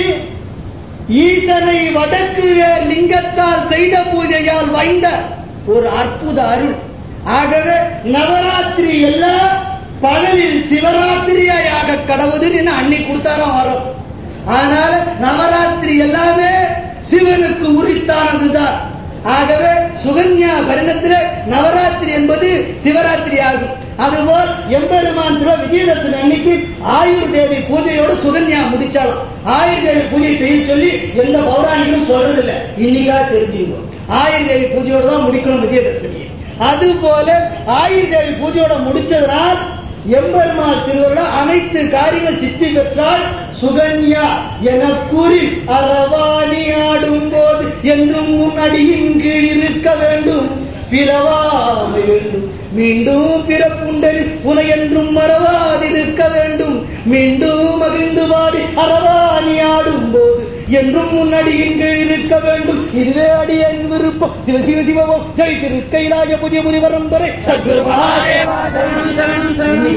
ஈசனை வடக்கு வேர் லிங்கத்தால் செய்த பூஜையால் வைந்த ஒரு அற்புத அருள் ஆகவே நவராத்திரி எல்லாம் பகலில் சிவராத்திரியாக கடவுதுன்னு அன்னை கொடுத்தாராம் வரும் ஆனால் நவராத்திரி எல்லாமே சிவனுக்கு உரித்தானதுதான் ஆகவே சுகன்யா வருணத்திலே நவராத்திரி என்பது சிவராத்திரி ஆகும் அதுபோல் எம்பெருமான் திரு விஜயதசமி அன்னைக்கு ஆயுர் தேவி பூஜையோட சுகன்யா முடிச்சாலும் ஆயுர் தேவி பூஜை செய்ய சொல்லி எந்த பௌராணிகளும் சொல்றது இல்ல இன்னைக்கா தெரிஞ்சுங்க ஆயுர் தேவி பூஜையோட தான் முடிக்கணும் விஜயதசமி அது போல ஆயுர் தேவி பூஜையோட முடிச்சதனால் எம்பெருமாள் திருவிழா அனைத்து காரியங்கள் சித்தி பெற்றால் சுகன்யா என கூறி அறவாணி ஆடும் போது என்றும் முன்னடியின் கீழ் இருக்க வேண்டும் பிறவாமை வேண்டும் மீண்டும் பிறப்புண்டரில் உனை என்றும் மறவாதிருக்க வேண்டும் மீண்டும் மகிழ்ந்து பாடி அறவாணி ஆடும் போது என்றும் முன்னடியின் கீழ் இருக்க வேண்டும் இதுவே அடியன் விருப்பம் சிவ சிவ சிவம் ஜெய் திரு கைலாய புதிய முனிவரம் வரை சத்குரு மகாதேவா சரணம் சரணம் சரணம்